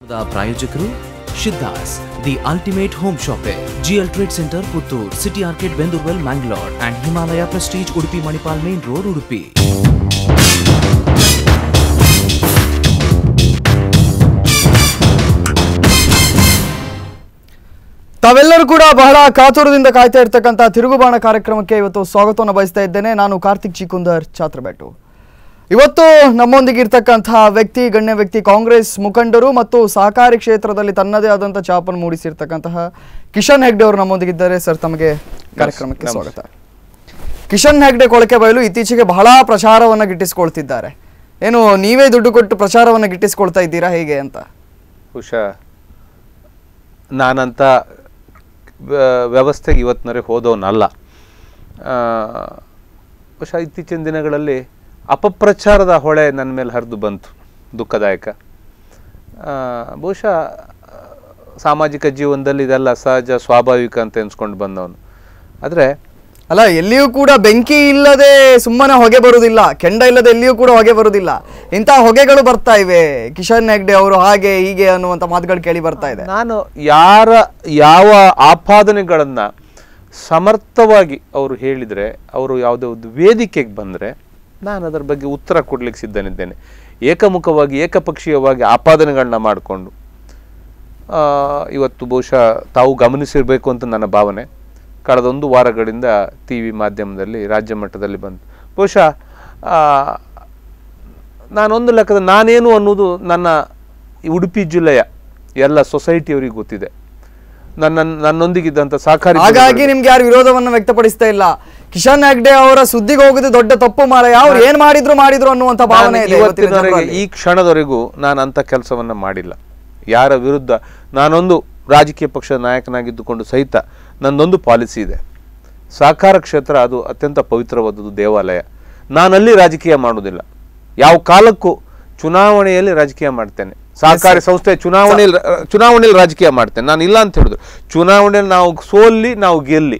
The ಪ್ರಾಯೋಜಕರು Shiddas the ultimate home shopping GL trade centre Puttur city ಆರ್ಕೆಟ್ Bendoorwell Mangalore and Himalaya prestige Udupi Manipal main road Udupi ತಾವೆಲ್ಲರೂ ಕೂಡ ಬಹಳ ಕಾತುರದಿಂದ ಕಾಯ್ತಾ ಇರ್ತಕ್ಕಂಥ ತಿರುಗುಬಾಣ ಕಾರ್ಯಕ್ರಮಕ್ಕೆ ಇವತ್ತು ಸ್ವಾಗತವನ್ನು ಬಯಸ್ತಾ ಇದ್ದೇನೆ ನಾನು ಕಾರ್ತಿಕ್ ಚಿಕುಂದರ್ ಛಾತ್ರಬೇಟು ಇವತ್ತು ನಮ್ಮೊಂದಿಗೆ ಇರ್ತಕ್ಕಂತಹ ವ್ಯಕ್ತಿ ಗಣ್ಯ ವ್ಯಕ್ತಿ ಕಾಂಗ್ರೆಸ್ ಮುಖಂಡರು ಮತ್ತು ಸಹಕಾರಿ ಕ್ಷೇತ್ರದಲ್ಲಿ ತನ್ನದೇ ಆದಂಥ ಛಾಪನ್ನು ಮೂಡಿಸಿರ್ತಕ್ಕಂತಹ ಕಿಶನ್ ಹೆಗ್ಡೆ ಅವರು ನಮ್ಮೊಂದಿಗಿದ್ದಾರೆ ಸರ್ ತಮಗೆ ಕಾರ್ಯಕ್ರಮಕ್ಕೆ ಸ್ವಾಗತ ಕಿಶನ್ ಹೆಗ್ಡೆ ಕೊಳಕೆ ಬಯಲು ಇತ್ತೀಚೆಗೆ ಬಹಳ ಪ್ರಚಾರವನ್ನು ಗಿಟ್ಟಿಸ್ಕೊಳ್ತಿದ್ದಾರೆ ಏನು ನೀವೇ ದುಡ್ಡು ಕೊಟ್ಟು ಪ್ರಚಾರವನ್ನು ಗಿಟ್ಟಿಸ್ಕೊಳ್ತಾ ಇದ್ದೀರಾ ಹೇಗೆ ಅಂತ ಬಹುಶಃ ನಾನಂತ ವ್ಯ- ವ್ಯವಸ್ಥೆಗೆ ಇವತ್ತಿನವರೆಗೆ ಹೋದವನಲ್ಲ ಆ, ಬಹುಶಃ ಇತ್ತೀಚಿನ ದಿನಗಳಲ್ಲಿ ಅಪಪ್ರಚಾರದ ಹೊಳೆ ನನ್ನ ಮೇಲೆ ಹರಿದು ಬಂತು ದುಃಖದಾಯಕ ಆ, ಬಹುಶಃ ಆ, ಸಾಮಾಜಿಕ ಜೀವನದಲ್ಲಿ ಇದೆಲ್ಲ ಸಹಜ ಸ್ವಾಭಾವಿಕ ಅಂತ ಎನ್ಸ್ಕೊಂಡು ಬಂದವನು ಆದರೆ ಅಲ್ಲ ಎಲ್ಲಿಯೂ ಕೂಡ ಬೆಂಕಿ ಇಲ್ಲದೆ ಸುಮ್ಮನೆ ಹೊಗೆ ಬರುವುದಿಲ್ಲ ಕೆಂಡ ಇಲ್ಲದೆ ಎಲ್ಲಿಯೂ ಕೂಡ ಹೊಗೆ ಬರುವುದಿಲ್ಲ ಇಂತಹ ಹೊಗೆಗಳು ಬರ್ತಾ ಇವೆ ಕಿಶನ್ ಹೆಗ್ಡೆ ಅವರು ಹಾಗೆ ಹೀಗೆ ಅನ್ನುವಂತ ಮಾತುಗಳು ಕೇಳಿ ಬರ್ತಾ ಇದೆ ನಾನು ಯಾರ ಯಾವ ಆಪಾದನೆಗಳನ್ನ ಸಮರ್ಥವಾಗಿ ಅವರು ಹೇಳಿದರೆ ಅವರು ಯಾವುದೇ ಒಂದು ವೇದಿಕೆಗೆ ಬಂದರೆ ನಾನು ಅದರ ಬಗ್ಗೆ ಉತ್ತರ ಕೊಡ್ಲಿಕ್ಕೆ ಸಿದ್ಧನಿದ್ದೇನೆ ಏಕಮುಖವಾಗಿ ಏಕಪಕ್ಷೀಯವಾಗಿ ಆಪಾದನೆಗಳನ್ನ ಮಾಡಿಕೊಂಡು ಇವತ್ತು ಬಹುಶಃ ತಾವು ಗಮನಿಸಿರಬೇಕು ಅಂತ ನನ್ನ ಭಾವನೆ ಕಳೆದ ಒಂದು ವಾರಗಳಿಂದ ಟಿ ವಿ ಮಾಧ್ಯಮದಲ್ಲಿ ರಾಜ್ಯ ಮಟ್ಟದಲ್ಲಿ ಬಂತು ಬಹುಶಃ ಆ, ನಾನೊಂದು ಲೆಕ್ಕದ ನಾನೇನು ಅನ್ನೋದು ನನ್ನ ಈ ಉಡುಪಿ ಜಿಲ್ಲೆಯ ಎಲ್ಲ ಸೊಸೈಟಿಯವರಿಗೆ ಗೊತ್ತಿದೆ ನನ್ನ ನನ್ನೊಂದಿಗಿದ್ದಂಥ ಸಹಕಾರಿ ಹಾಗಾಗಿ ನಿಮ್ಗೆ ಯಾರು ವಿರೋಧವನ್ನ ವ್ಯಕ್ತಪಡಿಸ್ತಾ ಇಲ್ಲ ಕಿಶನ್ ಹೆಗ್ಡೆ ಅವರ ಸುದ್ದಿಗೆ ಹೋಗುದು ದೊಡ್ಡ ತಪ್ಪು ಮಾರಾಯ ಅವ್ರು ಏನ್ ಮಾಡಿದ್ರು ಮಾಡಿದ್ರು ಅನ್ನುವಂತ ಭಾವನೆ ನಾನು ಇದೆ ಇವತ್ತಿನ ಇವತ್ತಿನವರೆಗೆ ಜನರಲ್ಲಿ. ಈ ಕ್ಷಣದವರೆಗೂ ನಾನು ಅಂಥ ಕೆಲಸವನ್ನ ಮಾಡಿಲ್ಲ ಯಾರ ವಿರುದ್ಧ ನಾನೊಂದು ರಾಜಕೀಯ ಪಕ್ಷದ ನಾಯಕನಾಗಿದ್ದುಕೊಂಡು ಸಹಿತ ನನ್ನೊಂದು ಪಾಲಿಸಿ ಇದೆ ಸಹಕಾರ ಕ್ಷೇತ್ರ ಅದು ಅತ್ಯಂತ ಪವಿತ್ರವಾದದ್ದು ದೇವಾಲಯ ನಾನಲ್ಲಿ ರಾಜಕೀಯ ಮಾಡುವುದಿಲ್ಲ ಯಾವ ಕಾಲಕ್ಕೂ ಚುನಾವಣೆಯಲ್ಲಿ ರಾಜಕೀಯ ಮಾಡ್ತೇನೆ ಸಹಕಾರಿ ಸಂಸ್ಥೆ ಚುನಾವಣೆಯಲ್ಲಿ ಚುನಾವಣೆಯಲ್ಲಿ ರಾಜಕೀಯ ಮಾಡ್ತೇನೆ ನಾನು ಇಲ್ಲ ಅಂತ ಹೇಳಿದ್ರು ಚುನಾವಣೆಯಲ್ಲಿ ನಾವು ಸೋಲ್ಲಿ ನಾವು ಗೆಲ್ಲಿ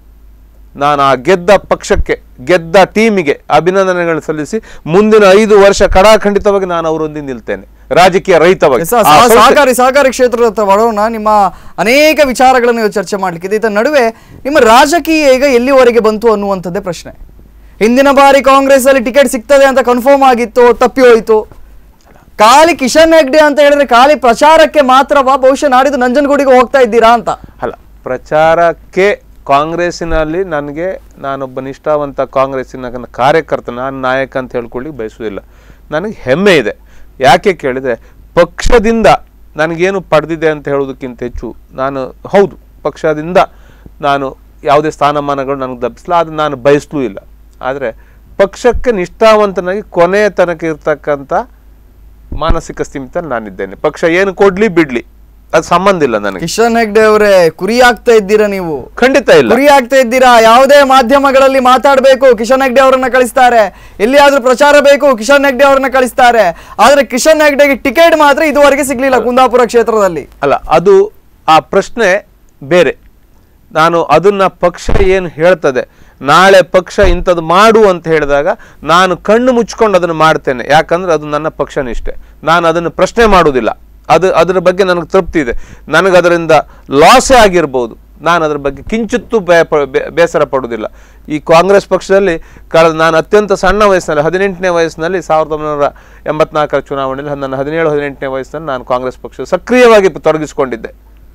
ನಾನು ಆ ಗೆದ್ದ ಪಕ್ಷಕ್ಕೆ ಗೆದ್ದ ಟೀಮಿಗೆ ಅಭಿನಂದನೆಗಳು ಸಲ್ಲಿಸಿ ಮುಂದಿನ ಐದು ವರ್ಷ ಕಡಾಖಂಡಿತವಾಗಿ ನಾನು ಅವರೊಂದಿಗೆ ನಿಲ್ತೇನೆ ರಾಜಕೀಯ ರಹಿತವಾಗಿ ಸ- ಆ ಸ- ಸಂಸ್ಥೆ- ಸಹಕಾರಿ ಸಹಕಾರಿ ಕ್ಷೇತ್ರದ ಹತ್ರ ಬರೋಣ ನಿಮ್ಮ ಅನೇಕ ವಿಚಾರಗಳನ್ನು ಇವತ್ತು ಚರ್ಚೆ ಮಾಡ್ಲಿಕ್ಕೆ ಇದರ ನಡುವೆ ನಿಮ್ಮ ರಾಜಕೀಯ ಈಗ ಎಲ್ಲಿವರೆಗೆ ಬಂತು ಅನ್ನುವಂಥದ್ದೇ ಪ್ರಶ್ನೆ ಹಿಂದಿನ ಬಾರಿ ಕಾಂಗ್ರೆಸ್ ಅಲ್ಲಿ ಟಿಕೆಟ್ ಸಿಗ್ತದೆ ಅಂತ ಕನ್ಫರ್ಮ್ ಆಗಿತ್ತು ತಪ್ಪಿ ಹೋಯಿತು ಖಾಲಿ ಕಿಶನ್ ಹೆಗ್ಡೆ ಅಂತ ಹೇಳಿದ್ರೆ ಖಾಲಿ ಪ್ರಚಾರಕ್ಕೆ ಮಾತ್ರವಾ ಬಹುಶಃ ನಾಡಿದ್ದು ನಂಜನಗೂಡಿಗೆ ಹೋಗ್ತಾ ಇದ್ದೀರಾ ಅಂತ ಅಲ್ಲ ಪ್ರಚಾರಕ್ಕೆ ಕಾಂಗ್ರೆಸ್ಸಿನಲ್ಲಿ ನನಗೆ ನಾನೊಬ್ಬ ನಿಷ್ಠಾವಂತ ಕಾಂಗ್ರೆಸ್ಸಿನ ಕಾರ್ಯಕರ್ತ ನಾನು ನಾಯಕ ಅಂತ ಹೇಳ್ಕೊಳ್ಳಿ ಬಯಸುವುದಿಲ್ಲ ನನಗೆ ಹೆಮ್ಮೆ ಇದೆ ಯಾಕೆ ಕೇಳಿದರೆ ಪಕ್ಷದಿಂದ ನನಗೇನು ಪಡೆದಿದೆ ಅಂತ ಹೇಳೋದಕ್ಕಿಂತ ಹೆಚ್ಚು ನಾನು ಹೌದು ಪಕ್ಷದಿಂದ ನಾನು ಯಾವುದೇ ಸ್ಥಾನಮಾನಗಳು ನನಗೆ ದಬ್ಬಿಸಲ್ಲ ಅದು ನಾನು ಬಯಸಲೂ ಇಲ್ಲ ಆದರೆ ಪಕ್ಷಕ್ಕೆ ನಿಷ್ಠಾವಂತನಾಗಿ ಕೊನೆಯ ತನಕ ಇರ್ತಕ್ಕಂಥ ಮಾನಸಿಕ ಸ್ಥಿಮಿತಲ್ಲಿ ನಾನಿದ್ದೇನೆ ಪಕ್ಷ ಏನು ಕೊಡ್ಲಿ ಬಿಡ್ಲಿ ಅದು ಸಂಬಂಧ ಇಲ್ಲ ನನಗೆ ಕಿಶನ್ ಹೆಗ್ಡೆ ಅವರೇ ಕುರಿ ಆಗ್ತಾ ಇದ್ದೀರಾ ನೀವು ಖಂಡಿತ ಇಲ್ಲ ಗುರಿ ಆಗ್ತಾ ಇದ್ದೀರಾ ಯಾವುದೇ ಮಾಧ್ಯಮಗಳಲ್ಲಿ ಮಾತಾಡಬೇಕು ಕಿಶನ್ ಹೆಗ್ಡೆ ಅವರನ್ನ ಕಳಿಸ್ತಾರೆ ಎಲ್ಲಿಯಾದ್ರೂ ಪ್ರಚಾರ ಬೇಕು ಕಿಶನ್ ಹೆಗ್ಡೆ ಅವರನ್ನ ಕಳಿಸ್ತಾರೆ ಆದ್ರೆ ಕಿಶನ್ ಹೆಗ್ಡೆಗೆ ಟಿಕೆಟ್ ಮಾತ್ರ ಇದುವರೆಗೆ ಸಿಗ್ಲಿಲ್ಲ ಕುಂದಾಪುರ ಕ್ಷೇತ್ರದಲ್ಲಿ ಅಲ್ಲ ಅದು ಆ ಪ್ರಶ್ನೆ ಬೇರೆ ನಾನು ಅದನ್ನ ಪಕ್ಷ ಏನು ಹೇಳ್ತದೆ ನಾಳೆ ಪಕ್ಷ ಇಂಥದ್ದು ಮಾಡು ಅಂತ ಹೇಳಿದಾಗ ನಾನು ಕಣ್ಣು ಮುಚ್ಕೊಂಡು ಅದನ್ನು ಮಾಡ್ತೇನೆ ಯಾಕಂದ್ರೆ ಅದು ನನ್ನ ಪಕ್ಷ ನಿಷ್ಠೆ ನಾನು ಅದನ್ನು ಪ್ರಶ್ನೆ ಮಾಡುವುದಿಲ್ಲ ಅದು ಅದರ ಬಗ್ಗೆ ನನಗೆ ತೃಪ್ತಿ ಇದೆ ನನಗೆ ಅದರಿಂದ ಲಾಸೇ ಆಗಿರ್ಬೋದು ನಾನು ಅದರ ಬಗ್ಗೆ ಕಿಂಚಿತ್ತೂ ಭಯ ಪ- ಬೇ- ಬೇಸರ ಪಡುವುದಿಲ್ಲ ಈ ಕಾಂಗ್ರೆಸ್ ಪಕ್ಷದಲ್ಲಿ ಕಳೆದ ನಾನು ಅತ್ಯಂತ ಸಣ್ಣ ವಯಸ್ಸಿನಲ್ಲಿ ಹದಿನೆಂಟನೇ ವಯಸ್ಸಿನಲ್ಲಿ ಸಾವಿರದ ಒಂಬೈನೂರ ಎಂಬತ್ನಾಲ್ಕರ ಚುನಾವಣೆಯಲ್ಲಿ ನನ್ನ ಹದಿನೇಳು ಹದಿನೆಂಟನೇ ವಯಸ್ಸಿನಲ್ಲಿ ನಾನು ಕಾಂಗ್ರೆಸ್ ಪಕ್ಷ ಸಕ್ರಿಯವಾಗಿ ತೊಡಗಿಸಿಕೊಂಡಿದ್ದೆ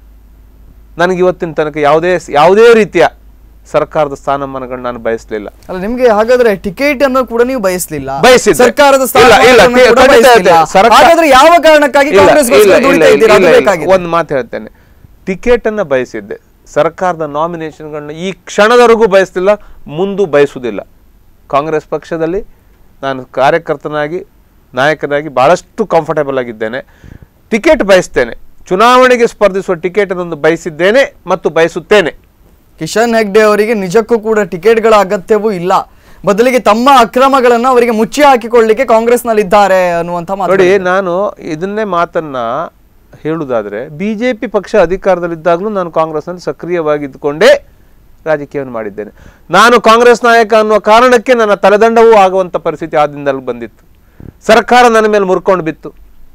ನನಗೆ ಇವತ್ತಿನ ತನಕ ಯಾವುದೇ ಯಾವುದೇ ರೀತಿಯ ಸರ್ಕಾರದ ಸ್ಥಾನಮಾನಗಳು ನಾನು ಬಯಸಲಿಲ್ಲ ಅಲ್ಲ ನಿಮ್ಗೆ ಹಾಗಾದ್ರೆ ಟಿಕೆಟ್ ಅನ್ನು ಕೂಡ ನೀವು ಬಯಸಲಿಲ್ಲ ಬಯಸಿದ್ದೆ. ಸರ್ಕಾರದ ಇಲ್ಲ, ಇಲ್ಲ, ಸ್ಥಾನಮಾನವನ್ನು ಕೂಡ ಖಂಡಿತ ಬಯಸ್ಲಿಲ್ಲ. ಇದೆ. ಸರ್ಕಾರ- ಹಾಗಾದ್ರೆ ಯಾವ ಕಾರಣಕ್ಕಾಗಿ ಇಲ್ಲ, ಕಾಂಗ್ರೆಸ್ ಇಲ್ಲ, ಇಲ್ಲ, ದುಡಿತಾ ಇಲ್ಲ, ಇದ್ದೀರಾ ಅದು ಇಲ್ಲ, ಇಲ್ಲ. ಬೇಕಾಗಿದೆ ಒಂದು ಮಾತು ಹೇಳ್ತೇನೆ ಟಿಕೆಟ್ ಅನ್ನ ಬಯಸಿದ್ದೆ ಸರ್ಕಾರದ ನಾಮಿನೇಷನ್ಗಳನ್ನ ಈ ಕ್ಷಣದವರೆಗೂ ಬಯಸ್ತಿಲ್ಲ ಮುಂದೂ ಬಯಸುವುದಿಲ್ಲ ಕಾಂಗ್ರೆಸ್ ಪಕ್ಷದಲ್ಲಿ ನಾನು ಕಾರ್ಯಕರ್ತನಾಗಿ ನಾಯಕನಾಗಿ ಬಹಳಷ್ಟು ಕಂಫರ್ಟೇಬಲ್ ಆಗಿದ್ದೇನೆ ಟಿಕೆಟ್ ಬಯಸ್ತೇನೆ ಚುನಾವಣೆಗೆ ಸ್ಪರ್ಧಿಸುವ ಟಿಕೆಟ್ ಅನ್ನು ಬಯಸಿದ್ದೇನೆ ಮತ್ತು ಬಯಸುತ್ತೇನೆ ಕಿಶನ್ ಹೆಗ್ಡೆ ಅವರಿಗೆ ನಿಜಕ್ಕೂ ಕೂಡ ಟಿಕೆಟ್ಗಳ ಅಗತ್ಯವೂ ಇಲ್ಲ ಬದಲಿಗೆ ತಮ್ಮ ಅಕ್ರಮಗಳನ್ನ ಅವರಿಗೆ ಮುಚ್ಚಿ ಹಾಕಿಕೊಳ್ಳಿಕ್ಕೆ ಕಾಂಗ್ರೆಸ್ನಲ್ಲಿ ಇದ್ದಾರೆ ಅನ್ನುವಂತ ಮಾತು ನೋಡಿ ನಾನು ಇದನ್ನೇ ಮಾತನ್ನ ಹೇಳುವುದಾದ್ರೆ ಬಿಜೆಪಿ ಪಕ್ಷ ಅಧಿಕಾರದಲ್ಲಿದ್ದಾಗಲೂ ನಾನು ಕಾಂಗ್ರೆಸ್ನಲ್ಲಿ ಸಕ್ರಿಯವಾಗಿ ಇದ್ದುಕೊಂಡೇ ರಾಜಕೀಯವನ್ನು ಮಾಡಿದ್ದೇನೆ ನಾನು ಕಾಂಗ್ರೆಸ್ ನಾಯಕ ಅನ್ನುವ ಕಾರಣಕ್ಕೆ ನನ್ನ ತಲೆದಂಡವೂ ಆಗುವಂಥ ಪರಿಸ್ಥಿತಿ ಆದಿಂದಲೂ ಬಂದಿತ್ತು ಸರ್ಕಾರ ನನ್ನ ಮೇಲೆ ಮುರ್ಕೊಂಡು ಬಿತ್ತು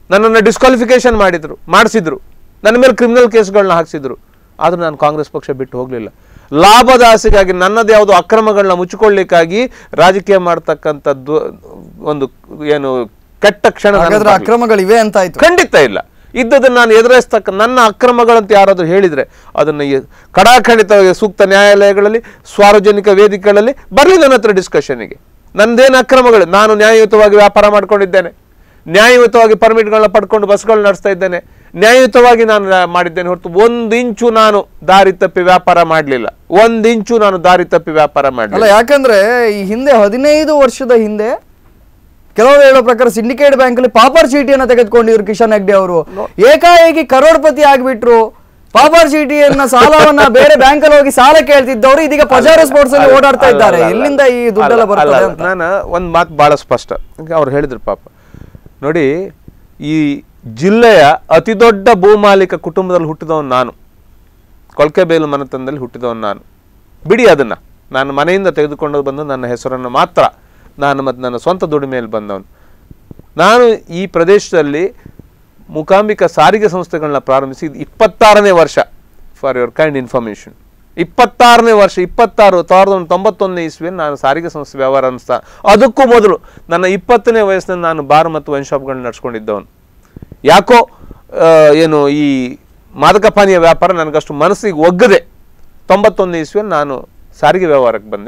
ನನ್ನನ್ನು ಡಿಸ್ಕ್ವಾಲಿಫಿಕೇಶನ್ ಮಾಡಿದ್ರು ಮಾಡಿಸಿದ್ರು ನನ್ನ ಮೇಲೆ ಕ್ರಿಮಿನಲ್ ಕೇಸ್ಗಳನ್ನ ಹಾಕ್ಸಿದ್ರು ಆದ್ರೂ ನಾನು ಕಾಂಗ್ರೆಸ್ ಪಕ್ಷ ಬಿಟ್ಟು ಹೋಗಲಿಲ್ಲ ಲಾಭದ ಆಸೆಗಾಗಿ ನನ್ನದು ಯಾವುದೋ ಅಕ್ರಮಗಳನ್ನ ಮುಚ್ಚಿಕೊಳ್ಳಿಕ್ಕಾಗಿ ರಾಜಕೀಯ ಮಾಡ್ತಕ್ಕಂಥದ್ದು ಒಂದು ಏನು ಕೆಟ್ಟ ಕ್ಷಣ ನನಗೆ ಹಾಗಾದ್ರೆ ಬರ್ಲಿಲ್ಲ. ಅಕ್ರಮಗಳಿವೆ ಅಂತ ಆಯ್ತು ಖಂಡಿತ ಇಲ್ಲ ಇದ್ದದನ್ನು ನಾನು ಎದುರಿಸ್ತಕ್ಕ ನನ್ನ ಅಕ್ರಮಗಳಂತ ಯಾರಾದರೂ ಹೇಳಿದರೆ ಅದನ್ನು ಎ- ಕಡಾಖಂಡಿತವಾಗಿ ಸೂಕ್ತ ನ್ಯಾಯಾಲಯಗಳಲ್ಲಿ ಸಾರ್ವಜನಿಕ ವೇದಿಕೆಗಳಲ್ಲಿ ಬರಲಿ ನನ್ನ ಹತ್ರ ಡಿಸ್ಕಷನ್ಗೆ ನಂದೇನು ಅಕ್ರಮಗಳು ನಾನು ನ್ಯಾಯಯುತವಾಗಿ ವ್ಯಾಪಾರ ಮಾಡ್ಕೊಂಡಿದ್ದೇನೆ ನ್ಯಾಯಯುತವಾಗಿ ಪರ್ಮಿಟ್ಗಳನ್ನ ಪಡ್ಕೊಂಡು ಬಸ್ಗಳು ನಡೆಸ್ತಾ ಇದ್ದೇನೆ ನ್ಯಾಯಯುತವಾಗಿ ನಾನು ರಾ- ಮಾಡಿದ್ದೇನೆ ಹೊರತು ಒಂದು ಇಂಚು ನಾನು ದಾರಿ ತಪ್ಪಿ ವ್ಯಾಪಾರ ಮಾಡಲಿಲ್ಲ ಒಂದು ಇಂಚು ನಾನು ದಾರಿ ತಪ್ಪಿ ವ್ಯಾಪಾರ ಅಲ್ಲ ಮಾಡಲಿಲ್ಲ ಯಾಕಂದ್ರೆ ಈ ಹಿಂದೆ ಹದಿನೈದು ವರ್ಷದ ಹಿಂದೆ ಕೆಲವರು ಹೇಳೋ ಪ್ರಕಾರ ಸಿಂಡಿಕೇಟ್ ಬ್ಯಾಂಕ್ ಅಲ್ಲಿ ಪಾಪರ್ ಚೀಟಿಯನ್ನ ತೆಗೆದುಕೊಂಡಿದ್ರು ಕಿಶನ್ ಹೆಗ್ಡೆ ಅವರು ಏಕಾಏಕಿ ಕರೋಡ್ಪತಿ ಆಗ್ಬಿಟ್ರು ಪಾಪರ್ ಚೀಟಿಯನ್ನ ಸಾಲವನ್ನ ಬೇರೆ ಬ್ಯಾಂಕ್ ಅಲ್ಲಿ ಹೋಗಿ ಸಾಲ ಕೇಳ್ತಿದ್ದವರು ಇದೀಗ ಪಜಾರ ಸ್ಪೋರ್ಟ್ಸ್ ಅಲ್ಲಿ ಓಡಾಡ್ತಾ ಅಲ್ಲ, ಇದ್ದಾರೆ ಅಲ್ಲ, ಅಲ್ಲ. ಎಲ್ಲಿಂದ ಈ ದುಡ್ಡೆಲ್ಲ ಅಲ್ಲ, ಬರ್ತದೆ ಅಲ್ಲ, ಅಂತ ನಾನು ಒಂದು ಮಾತು ಭಾಳ ಸ್ಪಷ್ಟ ಈಗ ಅವ್ರು ಹೇಳಿದ್ರು ಪಾಪ ನೋಡಿ ಈ ಜಿಲ್ಲೆಯ ಅತಿ ದೊಡ್ಡ ಭೂಮಾಲೀಕ ಕುಟುಂಬದಲ್ಲಿ ಹುಟ್ಟಿದವನು ನಾನು ಕೊಲ್ಕೆಬೇಲು ಮನೆತನದಲ್ಲಿ ಹುಟ್ಟಿದವನು ನಾನು ಬಿಡಿ ಅದನ್ನ ನಾನು ಮನೆಯಿಂದ ತೆಗೆದುಕೊಂಡು ಬಂದು ನನ್ನ ಹೆಸರನ್ನು ಮಾತ್ರ ನಾನು ಮತ್ತು ನನ್ನ ಸ್ವಂತ ದುಡಿಮೆಯಲ್ಲಿ ಬಂದವನು ನಾನು ಈ ಪ್ರದೇಶದಲ್ಲಿ ಮೂಕಾಂಬಿಕಾ ಸಾರಿಗೆ ಸಂಸ್ಥೆಗಳನ್ನ ಪ್ರಾರಂಭಿಸಿ ಇದು ಇಪ್ಪತ್ತಾರನೇ ವರ್ಷ ಫಾರ್ ಯುವರ್ ಕೈಂಡ್ ಇನ್ಫಾರ್ಮೇಷನ್ ಇಪ್ಪತ್ತಾರನೇ ವರ್ಷ ಇಪ್ಪತ್ತಾರು ಸಾವಿರದ ಒಂಬೈನೂರ ತೊಂಬತ್ತೊಂದನೇ ಇಸ್ವಿಯಲ್ಲಿ ನಾನು ಸಾರಿಗೆ ಸಂಸ್ಥೆ ವ್ಯವಹಾರ ಅನಿಸ್ತಾ ಅದಕ್ಕೂ ಮೊದಲು ನನ್ನ ಇಪ್ಪತ್ತನೇ ವಯಸ್ಸಿನಲ್ಲಿ ನಾನು ಬಾರ್ ಮತ್ತು ವೈನ್ ಶಾಪ್ಗಳನ್ನ ನಡ್ಸ್ಕೊಂಡಿದ್ದವನು ಯಾಕೋ ಆ, ಏನು ಈ ಮಾದಕ ಪಾನೀಯ ವ್ಯಾಪಾರ ನನಗಷ್ಟು ಮನಸ್ಸಿಗೆ ಒಗ್ಗದೆ ತೊಂಬತ್ತೊಂದನೇ ಇಸ್ವಿಯಲ್ಲಿ ನಾನು ಸಾರಿಗೆ ವ್ಯವಹಾರಕ್ಕೆ ಬಂದೆ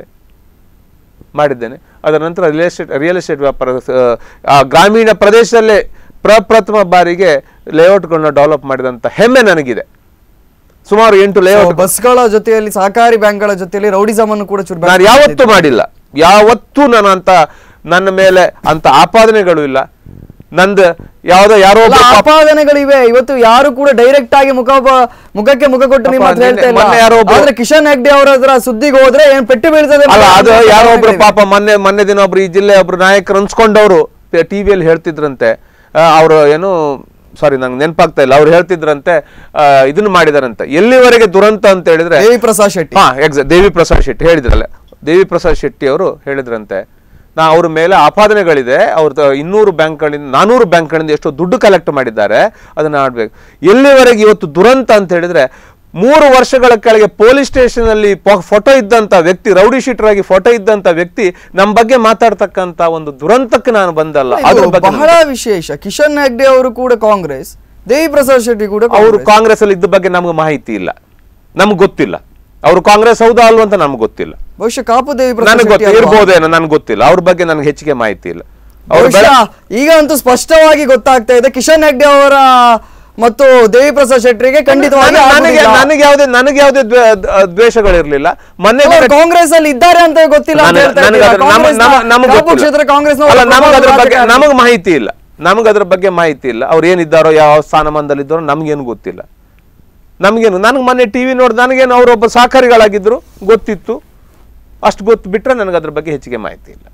ಮಾಡಿದ್ದೇನೆ ಅದರ ನಂತರ ರಿಯಲ್ ಎಸ್ಟೇಟ್ ರಿಯಲ್ ಎಸ್ಟೇಟ್ ವ್ಯಾಪಾರ ಆ, ಆ ಗ್ರಾಮೀಣ ಪ್ರದೇಶದಲ್ಲೇ ಪ್ರಪ್ರಥಮ ಬಾರಿಗೆ ಲೇಔಟ್ಗಳನ್ನ ಡೆವಲಪ್ ಮಾಡಿದಂಥ ಹೆಮ್ಮೆ ನನಗಿದೆ ಸುಮಾರು ಎಂಟು ಲೇಔಟ್ ಬಸ್ಗಳ ಜೊತೆಯಲ್ಲಿ ಸಹಕಾರಿ ಬ್ಯಾಂಕ್ಗಳ ಜೊತೆಯಲ್ಲಿ ರೌಡಿಸಮ್ ಅನ್ನು ಕೂಡ ಚೂರು ನಾನು ಯಾವತ್ತೂ ಮಾಡಿಲ್ಲ ಯಾವತ್ತೂ ನಾನು ಅಂತ ನನ್ನ ಮೇಲೆ ಅಂತ ಆಪಾದನೆಗಳು ಇಲ್ಲ ನಂದು ಯಾವುದೋ ಯಾರೋ ಒಬ್ಬ ಪಾಪ- ಆಪಾದನೆಗಳಿವೆ ಇವತ್ತು ಯಾರು ಕೂಡ ಡೈರೆಕ್ಟ್ ಆಗಿ ಮುಖ ಬ- ಮುಖಕ್ಕೆ ಮುಖ ಕೊಟ್ಟು ನಿಮ್ಮ ಹತ್ರ ಪಾಪ ಹೇಳ್ತಾ ಇಲ್ಲ ಮೊನ್ನೆ ಯಾರೋ ಒಬ್ರು- ಆದ್ರೆ ಕಿಶನ್ ಹೆಗ್ಡೆ ಅವರ ಹತ್ರ ಸುದ್ದಿಗೆ ಹೋದ್ರೆ ಏನ್ ಪೆಟ್ಟು ಬೀಳ್ತದೆ ಅಂತ ಅಲ್ಲ ಅದು ಆಪಾದನೆಗಳಿವೆ. ಯಾರೋ ಒಬ್ರು ಪಾಪ ಮೊನ್ನೆ ಮೊನ್ನೆ ದಿನ ಒಬ್ರು ಈ ಜಿಲ್ಲೆ ಒಬ್ರು ನಾಯಕರು ಅನ್ಸ್ಕೊಂಡವರು ಟಿವಿಯಲ್ಲಿ ಹೇಳ್ತಿದ್ರಂತೆ ಅವರು ಏನು ಸಾರಿ ನಂಗೆ ನೆನಪಾಗ್ತಾ ಇಲ್ಲ ಅವ್ರು ಹೇಳ್ತಿದ್ರಂತೆ ಆ, ಇದನ್ನ ಮಾಡಿದಾರಂತೆ ಎಲ್ಲಿವರೆಗೆ ದುರಂತ ಅಂತ ಹೇಳಿದ್ರೆ ದೇವಿ ಪ್ರಸಾದ್ ಶೆಟ್ಟಿ ಹಾ ಎಕ್ಸಾ ದೇವಿ ಪ್ರಸಾದ್ ಶೆಟ್ಟಿ ಹೇಳಿದ್ರಲ್ಲ ದೇವಿ ಪ್ರಸಾದ್ ಶೆಟ್ಟಿ ಅವರು ಹೇಳಿದ್ರಂತೆ ನಾ ಅವ್ರ ಮೇಲೆ ಆಪಾದನೆಗಳಿದೆ ಅವ್ರದ್ದು ಇನ್ನೂರು ಬ್ಯಾಂಕ್ಗಳಿಂದ ನಾನೂರು ಬ್ಯಾಂಕ್ಗಳಿಂದ ಎಷ್ಟೋ ದುಡ್ಡು ಕಲೆಕ್ಟ್ ಮಾಡಿದ್ದಾರೆ ಅದನ್ನ ಆಡ್ಬೇಕು ಎಲ್ಲಿವರೆಗೆ ಇವತ್ತು ದುರಂತ ಅಂತ ಹೇಳಿದ್ರೆ ಮೂರು ವರ್ಷಗಳ ಕೆಳಗೆ ಪೊಲೀಸ್ ಸ್ಟೇಷನ್ ಅಲ್ಲಿ ಫೋಟೋ ಇದ್ದಂತ ವ್ಯಕ್ತಿ ರೌಡಿ ಶೀಟರ್ ಆಗಿ ಫೋಟೋ ಇದ್ದಂತ ವ್ಯಕ್ತಿ ನಮ್ಮ ಬಗ್ಗೆ ಮಾತಾಡ್ತಕ್ಕಂತ ಒಂದು ದುರಂತಕ್ಕೆ ನಾನು ಬಂದಲ್ಲ ಅದ್ರ ಇದು ಬಗ್ಗೆ ಬಹಳ ವಿಶೇಷ ಕಿಶನ್ ಹೆಗ್ಡೆ ಅವರು ಕೂಡ ಕಾಂಗ್ರೆಸ್ ದೇವಿ ಪ್ರಸಾದ್ ಶೆಟ್ಟಿ ಕೂಡ ಅವರು ಕಾಂಗ್ರೆಸ್. ಕಾಂಗ್ರೆಸ್ ಅಲ್ಲಿ ಇದ್ದ ಬಗ್ಗೆ ನಮ್ಗೆ ಮಾಹಿತಿ ಇಲ್ಲ ನಮ್ಗೆ ಗೊತ್ತಿಲ್ಲ ಅವರು ಕಾಂಗ್ರೆಸ್ ಹೌದಾ ಅಲ್ವಾ ಅಂತ ನಮ್ಗೆ ಗೊತ್ತಿಲ್ಲ ಬಹುಶಃ ಕಾಪು ದೇವಿ ಪ್ರಸಾದ್ ನನಗೆ ಶೆಟ್ಟಿ ಗೊತ್ತು ಅಲ್ವಾ? ಇರ್ಬೋದೇನೋ ನನಗೆ ಗೊತ್ತಿಲ್ಲ ಅವ್ರ ಬಗ್ಗೆ ನನಗೆ ಹೆಚ್ಚಿಗೆ ಮಾಹಿತಿ ಇಲ್ಲ ಅವ್ರು ಬಹುಶಃ ಈಗ ಅಂತೂ ಸ್ಪಷ್ಟವಾಗಿ ಗೊತ್ತಾಗ್ತಾ ಇದೆ ಕಿಶನ್ ಹೆಗ್ಡೆ ಅವರ ಮತ್ತು ದೇವಿ ಪ್ರಸಾದ್ ಶೆಟ್ಟಿಗೆ ಖಂಡಿತವಾಗಿ ನನಗೆ ನನಗೆ ಆಗುದಿಲ್ಲ. ನನಗೆ ಯಾವುದೇ ನನಗೆ ಯಾವುದೇ ದ್ವೇ- ದ- ದ್ವೇಷಗಳಿರ್ಲಿಲ್ಲ ಮೊನ್ನೆ ಅವ್ರು ದಿನ- ಕಾಂಗ್ರೆಸ್ ಅಲ್ಲಿ ಇದ್ದಾರೆ ಅಂತ ಗೊತ್ತಿಲ್ಲ ಅಂತ ನನಗೆ- ಹೇಳ್ತಾ ನನಗೆ ಇದ್ದೀರಾ? ಅದ್ರ- ನಮ- ಕಾಂಗ್ರೆಸ್ನ ನಮ- ನಮಗೆ ಕಾಪು ಗೊತ್ತಿಲ್ಲ. ಕ್ಷೇತ್ರ ಕಾಂಗ್ರೆಸ್ನ ಅಲ್ಲ ನಮಗೆ ಅದ್ರ ಬಗ್ಗೆ ರಾಜಕಾರಣಿ. ನಮಗೆ ಮಾಹಿತಿ ಇಲ್ಲ ನಮಗೆ ಅದ್ರ ಬಗ್ಗೆ ಮಾಹಿತಿ ಇಲ್ಲ ಅವ್ರು ಏನಿದ್ದಾರೋ ಯಾವ ಸ್ಥಾನಮಾನದಲ್ಲಿ ಇದ್ದಾರೋ ನಮಗೇನು ಗೊತ್ತಿಲ್ಲ ನಮಗೇನು ನನಗೆ ಮೊನ್ನೆ ಟಿವಿ ನೋಡಿ ನನಗೇನು ಅವರೊಬ್ಬ ಸಹಕಾರಿಗಳಾಗಿದ್ರು ಗೊತ್ತಿತ್ತು ಅಷ್ಟು ಗೊತ್ತು ಬಿಟ್ರೆ ನನಗೆ ಅದ್ರ ಬಗ್ಗೆ ಹೆಚ್ಚಿಗೆ ಮಾಹಿತಿ ಇಲ್ಲ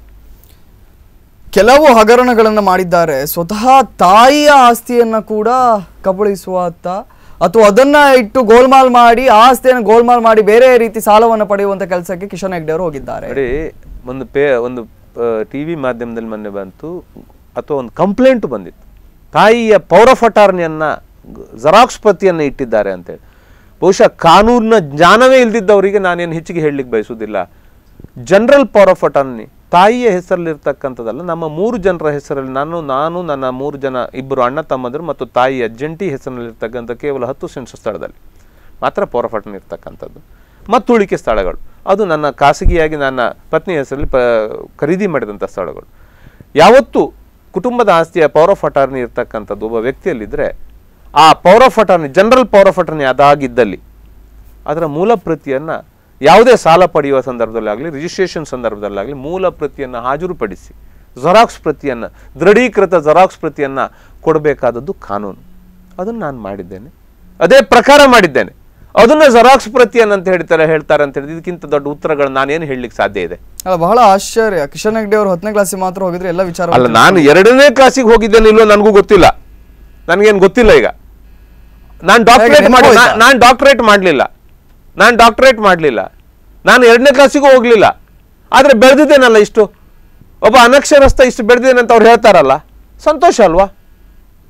ಕೆಲವು ಹಗರಣಗಳನ್ನು ಮಾಡಿದ್ದಾರೆ ಸ್ವತಃ ತಾಯಿಯ ಆಸ್ತಿಯನ್ನ ಕೂಡ ಕಬಳಿಸುವತ್ತ ಅಥವಾ ಅದನ್ನ ಇಟ್ಟು ಗೋಲ್ಮಾಲ್ ಮಾಡಿ ಆ ಆಸ್ತಿಯನ್ನು ಗೋಲ್ಮಾಲ್ ಮಾಡಿ ಬೇರೆ ರೀತಿ ಸಾಲವನ್ನು ಪಡೆಯುವಂತ ಕೆಲಸಕ್ಕೆ ಕಿಶನ್ ಹೆಗ್ಡೆ ಅವರು ಹೋಗಿದ್ದಾರೆ ನೋಡಿ ಒಂದು ಪೇ ಒಂದು ಟಿ ವಿ ಮಾಧ್ಯಮದಲ್ಲಿ ಮೊನ್ನೆ ಬಂತು ಅಥವಾ ಒಂದು ಕಂಪ್ಲೇಂಟ್ ಬಂದಿತ್ತು ತಾಯಿಯ ಪೌರಫಟಾರ್ನಿಯನ್ನ ಜೆರಾಕ್ಸ್ ಪ್ರತಿಯನ್ನು ಇಟ್ಟಿದ್ದಾರೆ ಅಂತೇಳಿ ಬಹುಶಃ ಕಾನೂನಿನ ಜ್ಞಾನವೇ ಇಲ್ದಿದ್ದವರಿಗೆ ನಾನೇನು ಹೆಚ್ಚಿಗೆ ಹೇಳಲಿಕ್ಕೆ ಬಯಸುವುದಿಲ್ಲ ಜನರಲ್ ಪವರ್ ಆಫ್ ಅಟಾರ್ನಿ ತಾಯಿಯ ಹೆಸರಲ್ಲಿರ್ತಕ್ಕಂಥದ್ದಲ್ಲ ನಮ್ಮ ಮೂರು ಜನರ ಹೆಸರಲ್ಲಿ ನಾನು ನಾನು ನನ್ನ ಮೂರು ಜನ ಇಬ್ಬರು ಅಣ್ಣ ತಮ್ಮಂದರು ಮತ್ತು ತಾಯಿಯ ಜಂಟಿ ಹೆಸರಿನಲ್ಲಿರ್ತಕ್ಕಂಥ ಕೇವಲ ಹತ್ತು ಸೆನ್ಸ್ ಸ್ಥಳದಲ್ಲಿ ಮಾತ್ರ ಪವರ್ ಆಫ್ ಅಟಾರ್ನಿ ಇರ್ತಕ್ಕಂಥದ್ದು ಮತ್ತು ಉಳಿಕೆ ಸ್ಥಳಗಳು ಅದು ನನ್ನ ಖಾಸಗಿಯಾಗಿ ನನ್ನ ಪತ್ನಿ ಹೆಸರಲ್ಲಿ ಪ ಖರೀದಿ ಮಾಡಿದಂಥ ಸ್ಥಳಗಳು ಯಾವತ್ತು ಕುಟುಂಬದ ಆಸ್ತಿಯ ಪವರ್ ಆಫ್ ಅಟಾರ್ನಿ ಇರ್ತಕ್ಕಂಥದ್ದು ಒಬ್ಬ ವ್ಯಕ್ತಿಯಲ್ಲಿದ್ದರೆ ಆ power of attorney general power of attorney ಅದಾಗಿದ್ದಲ್ಲಿ ಅದರ ಮೂಲ ಪ್ರತಿಯನ್ನು ಯಾವುದೇ ಸಾಲ ಪಡೆಯುವ ಸಂದರ್ಭದಲ್ಲಾಗಲಿ ರಿಜಿಸ್ಟ್ರೇಷನ್ ಸಂದರ್ಭದಲ್ಲಾಗಲಿ ಮೂಲ ಪ್ರತಿಯನ್ನು ಹಾಜರುಪಡಿಸಿ ಜೆರಾಕ್ಸ್ ಪ್ರತಿಯನ್ನು ದೃಢೀಕೃತ ಜೆರಾಕ್ಸ್ ಪ್ರತಿಯನ್ನು ಕೊಡಬೇಕಾದದ್ದು ಕಾನೂನು ಅದನ್ನು ನಾನು ಮಾಡಿದ್ದೇನೆ ಅದೇ ಪ್ರಕಾರ ಮಾಡಿದ್ದೇನೆ ಅದನ್ನ ಜೆರಾಕ್ಸ್ ಪ್ರತಿಯನ್ನು ಅಂತ ಹೇಳ್ತಾರೆ ಹೇಳ್ತಾರೆ ಅಂತ ಹೇಳಿದ್ರೆ ಇದಕ್ಕಿಂತ ದೊಡ್ಡ ಉತ್ತರಗಳು ನಾನೇನು ಹೇಳಲಿಕ್ಕೆ ಸಾಧ್ಯ ಇದೆ ಅಲ್ಲ ಬಹಳ ಆಶ್ಚರ್ಯ ಕಿಶನ್ ಹೆಗ್ಡೆ ಅವರು ಹತ್ತನೇ ಕ್ಲಾಸಿಗೆ ಮಾತ್ರ ಹೋಗಿದ್ರೆ ಎಲ್ಲ ವಿಚಾರ ಅಲ್ಲ ನಾನು ಎರಡನೇ ಕ್ಲಾಸಿಗೆ ಹೋಗಿದ್ದೇನೆ ಇಲ್ಲೋ ನನಗೂ ಗೊತ್ತಿಲ್ಲ ನನಗೇನು ಗೊತ್ತಿಲ್ಲ ಈಗ ನಾನು ಡಾಕ್ಟರೇಟ್ ಹೇಗೆ ಮಾಡಿ ನೆನಪು ಹೋಯ್ತಾ? ನಾನು ಡಾಕ್ಟರೇಟ್ ಮಾಡಲಿಲ್ಲ ನಾನು ಡಾಕ್ಟರೇಟ್ ಮಾಡಲಿಲ್ಲ ನಾನು ಎರಡನೇ ಕ್ಲಾಸಿಗೂ ಹೋಗಲಿಲ್ಲ ಆದರೆ ಬೆಳೆದಿದ್ದೇನಲ್ಲ ಇಷ್ಟು ಒಬ್ಬ ಅನಕ್ಷರಸ್ಥ ಇಷ್ಟು ಬೆಳೆದಿದ್ದೇನೆ ಅಂತ ಅವ್ರು ಹೇಳ್ತಾರಲ್ಲ ಸಂತೋಷ ಅಲ್ವಾ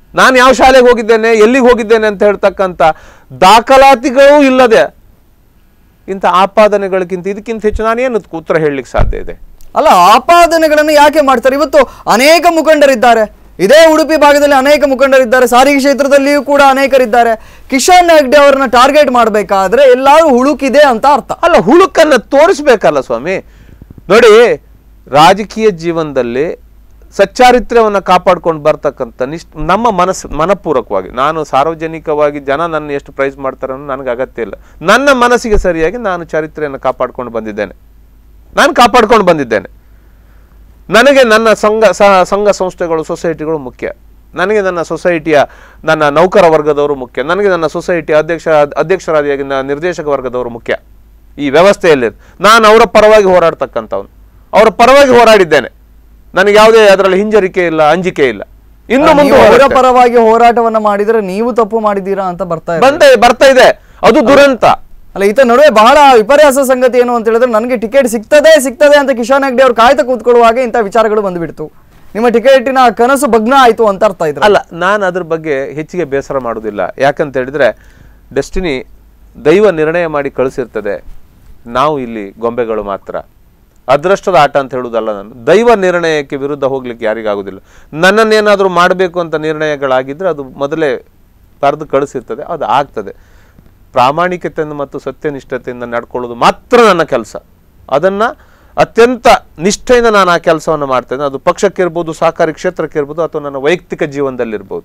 ನಾನು ಯಾವ ಶಾಲೆಗೆ ಹೋಗಿದ್ದೇನೆ ಎಲ್ಲಿಗೆ ಹೋಗಿದ್ದೇನೆ ಅಂತ ಹೇಳ್ತಕ್ಕಂಥ ದಾಖಲಾತಿಗಳೂ ಇಲ್ಲದೆ ಇಂಥ ಆಪಾದನೆಗಳಿಗಿಂತ ಇದಕ್ಕಿಂತ ಹೆಚ್ಚು ನಾನೇನು ಉತ್ತರ ಹೇಳಲಿಕ್ಕೆ ಸಾಧ್ಯ ಇದೆ ಅಲ್ಲ ಆಪಾದನೆಗಳನ್ನು ಯಾಕೆ ಮಾಡ್ತಾರೆ ಇವತ್ತು ಅನೇಕ ಮುಖಂಡರಿದ್ದಾರೆ ಇದೇ ಉಡುಪಿ ಭಾಗದಲ್ಲಿ ಅನೇಕ ಮುಖಂಡರಿದ್ದಾರೆ ಸಾರಿಗೆ ಕ್ಷೇತ್ರದಲ್ಲಿಯೂ ಕೂಡ ಅನೇಕರಿದ್ದಾರೆ ಕಿಶನ್ ಹೆಗ್ಡೆ ಅವರನ್ನ ಟಾರ್ಗೆಟ್ ಮಾಡಬೇಕಾದ್ರೆ ಎಲ್ಲಾರು ಹುಳುಕಿದೆ ಅಂತ ಅರ್ಥ ಅಲ್ಲ ಹುಳುಕನ್ನ ತೋರಿಸ್ಬೇಕಲ್ಲ ಸ್ವಾಮಿ ನೋಡಿ ರಾಜಕೀಯ ಜೀವನದಲ್ಲಿ ಸಚ್ಚಾರಿತ್ರ್ಯವನ್ನು ಕಾಪಾಡ್ಕೊಂಡು ಬರ್ತಕ್ಕಂಥ ನಿಷ್ಠ ನಮ್ಮ ಮನಸ್ಸು ಮನಪೂರ್ವಕವಾಗಿ ನಾನು ಸಾರ್ವಜನಿಕವಾಗಿ ಜನ ನನ್ನ ಎಷ್ಟು ಪ್ರೈಸ್ ಮಾಡ್ತಾರೆ ಅನ್ನೋ ನನಗೆ ಅಗತ್ಯ ಇಲ್ಲ ನನ್ನ ಮನಸ್ಸಿಗೆ ಸರಿಯಾಗಿ ನಾನು ಚಾರಿತ್ರ್ಯವನ್ನು ಕಾಪಾಡ್ಕೊಂಡು ಬಂದಿದ್ದೇನೆ ನಾನು ಕಾಪಾಡ್ಕೊಂಡು ಬಂದಿದ್ದೇನೆ ನನಗೆ ನನ್ನ ಸಂಘ ಸ- ಸಂಘ ಸಂಸ್ಥೆಗಳು ಸೊಸೈಟಿಗಳು ಮುಖ್ಯ ನನಗೆ ನನ್ನ ಸೊಸೈಟಿಯ ನನ್ನ ನೌಕರ ವರ್ಗದವರು ಮುಖ್ಯ ನನಗೆ ನನ್ನ ಸೊಸೈಟಿಯ ಅಧ್ಯಕ್ಷ ಅಧ್ಯಕ್ಷರಾದಿಯಾಗಿ ನ- ನಿರ್ದೇಶಕ ವರ್ಗದವರು ಮುಖ್ಯ ಈ ವ್ಯವಸ್ಥೆಯಲ್ಲಿ ನಾನು ಅವರ ಪರವಾಗಿ ಹೋರಾಡ್ತಕ್ಕಂಥವನು ಅವರ ಪರವಾಗಿ ಹೋರಾಡಿದ್ದೇನೆ ನನಗೆ ಯಾವುದೇ ಅದರಲ್ಲಿ ಹಿಂಜರಿಕೆ ಇಲ್ಲ ಅಂಜಿಕೆ ಇಲ್ಲ ಇನ್ನು ಮುಂದೆ ನೀವು ಅವರ ಹೋರಾಡ್ತೇನೆ. ಪರವಾಗಿ ಹೋರಾಟವನ್ನ ಮಾಡಿದ್ರೆ ನೀವು ತಪ್ಪು ಮಾಡಿದ್ದೀರಾ ಅಂತ ಬರ್ತಾ ಇದೆ ಬಂದೆ ಬರ್ತಾ ಇದೆ ಅದು ದುರಂತ ಅಲ್ಲ ಈತ ನಡುವೆ ಬಹಳ ವಿಪರ್ಯಾಸ ಸಂಗತಿ ಏನು ಅಂತ ಹೇಳಿದ್ರೆ ನನಗೆ ಟಿಕೆಟ್ ಸಿಗ್ತದೆ ಸಿಗ್ತದೆ ಅಂತ ಕಿಶನ್ ಹೆಗ್ಡೆ ಅವ್ರು ಕಾಯ್ತಾ ಕೂತ್ಕೊಳ್ಳುವಾಗ ಇಂಥ ವಿಚಾರಗಳು ಬಂದ್ಬಿಡ್ತು ನಿಮ್ಮ ಟಿಕೆಟಿನ ಕನಸು ಭಗ್ನ ಆಯ್ತು ಅಂತ ಅರ್ಥ ಇದ್ರೆ ಅಲ್ಲ ನಾನು ಅದ್ರ ಬಗ್ಗೆ ಹೆಚ್ಚಿಗೆ ಬೇಸರ ಮಾಡೋದಿಲ್ಲ ಯಾಕಂತ ಹೇಳಿದ್ರೆ ಡೆಸ್ಟಿನಿ ದೈವ ನಿರ್ಣಯ ಮಾಡಿ ಕಳಿಸಿರ್ತದೆ ನಾವು ಇಲ್ಲಿ ಗೊಂಬೆಗಳು ಮಾತ್ರ ಅದೃಷ್ಟದ ಆಟ ಅಂತ ಹೇಳುವುದಲ್ಲ ನಾನು ದೈವ ನಿರ್ಣಯಕ್ಕೆ ವಿರುದ್ಧ ಹೋಗ್ಲಿಕ್ಕೆ ಯಾರಿಗಾಗುದಿಲ್ಲ ನನ್ನನ್ನೇನಾದರೂ ಮಾಡಬೇಕು ಅಂತ ನಿರ್ಣಯಗಳಾಗಿದ್ರೆ ಅದು ಮೊದಲೇ ಬರೆದು ಕಳಿಸಿರ್ತದೆ ಅದು ಆಗ್ತದೆ ಪ್ರಾಮಾಣಿಕತೆಯಿಂದ ಮತ್ತು ಸತ್ಯನಿಷ್ಠತೆಯಿಂದ ನಡ್ಕೊಳ್ಳೋದು ಮಾತ್ರ ನನ್ನ ಕೆಲಸ ಅದನ್ನ ಅತ್ಯಂತ ನಿಷ್ಠೆಯಿಂದ ನಾನು ಆ ಕೆಲಸವನ್ನು ಮಾಡ್ತೇನೆ ಅದು ಪಕ್ಷಕ್ಕಿರ್ಬೋದು ಸಹಕಾರಿ ಕ್ಷೇತ್ರಕ್ಕಿರ್ಬೋದು ಅಥವಾ ನನ್ನ ವೈಯಕ್ತಿಕ ಜೀವನದಲ್ಲಿರ್ಬೋದು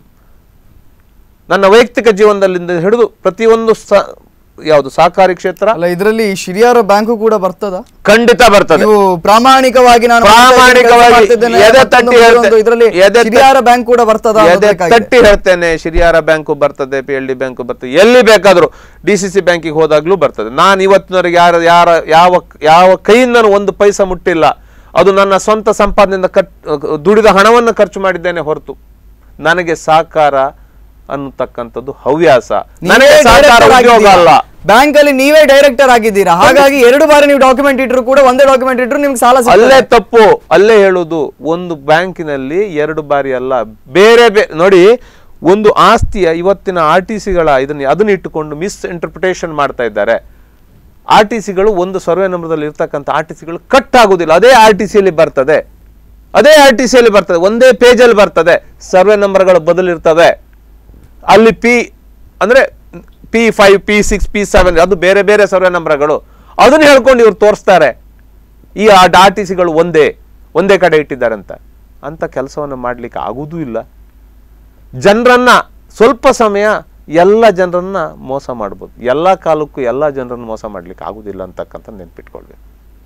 ನನ್ನ ವೈಯಕ್ತಿಕ ಜೀವನದಲ್ಲಿಂದ ಹಿಡಿದು ಪ್ರತಿಯೊಂದು ಸ ಯಾವುದು ಸಹಕಾರಿ ಕ್ಷೇತ್ರ ಅಲ್ಲ ಇದರಲ್ಲಿ ಶಿರಿಯಾರ ಬ್ಯಾಂಕು ಕೂಡ ಬರ್ತದ ಖಂಡಿತ ಬರ್ತದೆ ನೀವು ಪ್ರಾಮಾಣಿಕವಾಗಿ ನಾನು ಪ್ರಾಮಾಣಿಕವಾಗಿ ಮಾಡ್ತಿದ್ದೇನೆ, ಎದೆ ಮತ್ತೊಂದು ತಟ್ಟಿ ಹೇಳ್ತೆ- ಮತ್ತೊಂದು ಇದರಲ್ಲಿ ಎದೆ ತ- ಶಿರಿಯಾರ ಬ್ಯಾಂಕ್ ಕೂಡ ಬರ್ತದ ಅನ್ನೋದು ಎದೆ ಬೇಕಾಗಿದೆ. ತಟ್ಟಿ ಹೇಳ್ತೇನೆ ಶಿರಿಯಾರ ಬ್ಯಾಂಕು ಬರ್ತದೆ ಪಿ ಎಲ್ ಡಿ ಬ್ಯಾಂಕು ಬರ್ತದೆ ಎಲ್ಲಿ ಬೇಕಾದರೂ ಡಿ ಸಿ ಸಿ ಬ್ಯಾಂಕಿಗೆ ಹೋದಾಗ್ಲೂ ಬರ್ತದೆ ನಾನು ಇವತ್ತಿನವರೆಗೆ ಯಾರ ಯಾರ ಯಾವ ಯಾವ ಕೈಯಿಂದ ನಾನು ಒಂದು ಪೈಸಾ ಮುಟ್ಟಿಲ್ಲ ಅದು ನನ್ನ ಸ್ವಂತ ಸಂಪಾದನೆಯಿಂದ ಖರ್ ದುಡಿದ ಹಣವನ್ನು ಖರ್ಚು ಮಾಡಿದ್ದೇನೆ ಹೊರತು ನನಗೆ ಸಾಕಾರ ಅನ್ನತಕ್ಕಂಥದ್ದು ಹವ್ಯಾಸ ನನಗೆ ನೀವೇ ಸಾಕಾರ director ಉದ್ಯೋಗ ಅಲ್ಲ ಆಗಿದ್ದೀರಾ. ಬ್ಯಾಂಕ್ ಅಲ್ಲಿ ನೀವೇ ಡೈರೆಕ್ಟರ್ ಆಗಿದ್ದೀರಾ ಹಾಗಾಗಿ ಎರಡು ಬಾರಿ ನೀವು ಡಾಕ್ಯುಮೆಂಟ್ ಇಟ್ಟರು ಕೂಡ ಒಂದೇ ಡಾಕ್ಯುಮೆಂಟ್ ಇಟ್ಟರು ನಿಮ್ಗೆ ಸಾಲ ಸಿಗ್ತದೆ. ಅಲ್ಲೇ ತಪ್ಪು ಅಲ್ಲೇ ಹೇಳುದು ಒಂದು ಬ್ಯಾಂಕಿನಲ್ಲಿ ಎರಡು ಬಾರಿ ಅಲ್ಲ ಬೇರೆ ಬೇ ನೋಡಿ ಒಂದು ಆಸ್ತಿಯ ಇವತ್ತಿನ ಆರ್ ಟಿ ಸಿಗಳ ಇದನ್ನ ಅದನ್ನ ಇಟ್ಟುಕೊಂಡು ಮಿಸ್ ಇಂಟರ್ಪ್ರಿಟೇಷನ್ ಮಾಡ್ತಾ ಇದ್ದಾರೆ ಆರ್ ಟಿ ಸಿಗಳು ಒಂದು ಸರ್ವೆ ನಂಬರ್ದಲ್ಲಿ ಇರ್ತಕ್ಕಂಥ ಆರ್ ಟಿ ಸಿಗಳು ಕಟ್ ಆಗುದಿಲ್ಲ ಅದೇ ಆರ್ ಟಿ ಸಿಯಲ್ಲಿ ಬರ್ತದೆ ಅದೇ ಆರ್ ಟಿ ಸಿಯಲ್ಲಿ ಬರ್ತದೆ ಒಂದೇ ಪೇಜಲ್ಲಿ ಬರ್ತದೆ ಸರ್ವೆ ನಂಬರ್ಗಳು ಬದಲಿರ್ತವೆ ಅಲ್ಲಿ ಪಿ ಅಂದ್ರೆ P five P six P seven ಅದು ಬೇರೆ ಬೇರೆ ಸರ್ವೆ ನಂಬರ್ಗಳು ಅದನ್ನ ಹೇಳ್ಕೊಂಡು ಇವ್ರು ತೋರಿಸ್ತಾರೆ ಈ ಆರ್ ಟಿ ಸಿಗಳು ಒಂದೇ ಒಂದೇ ಕಡೆ ಇಟ್ಟಿದ್ದಾರೆ ಅಂತ ಅಂತ ಕೆಲಸವನ್ನು ಮಾಡ್ಲಿಕ್ಕೆ ಆಗುವುದೂ ಇಲ್ಲ ಜನರನ್ನ ಸ್ವಲ್ಪ ಸಮಯ ಎಲ್ಲ ಜನರನ್ನ ಮೋಸ ಮಾಡ್ಬೋದು ಎಲ್ಲ ಕಾಲಕ್ಕೂ ಎಲ್ಲ ಜನರನ್ನು ಮೋಸ ಮಾಡ್ಲಿಕ್ಕೆ ಆಗುದಿಲ್ಲ ಅಂತಕ್ಕಂಥ ನೆನ್ಪಿಟ್ಕೊಳ್ಬೇಕು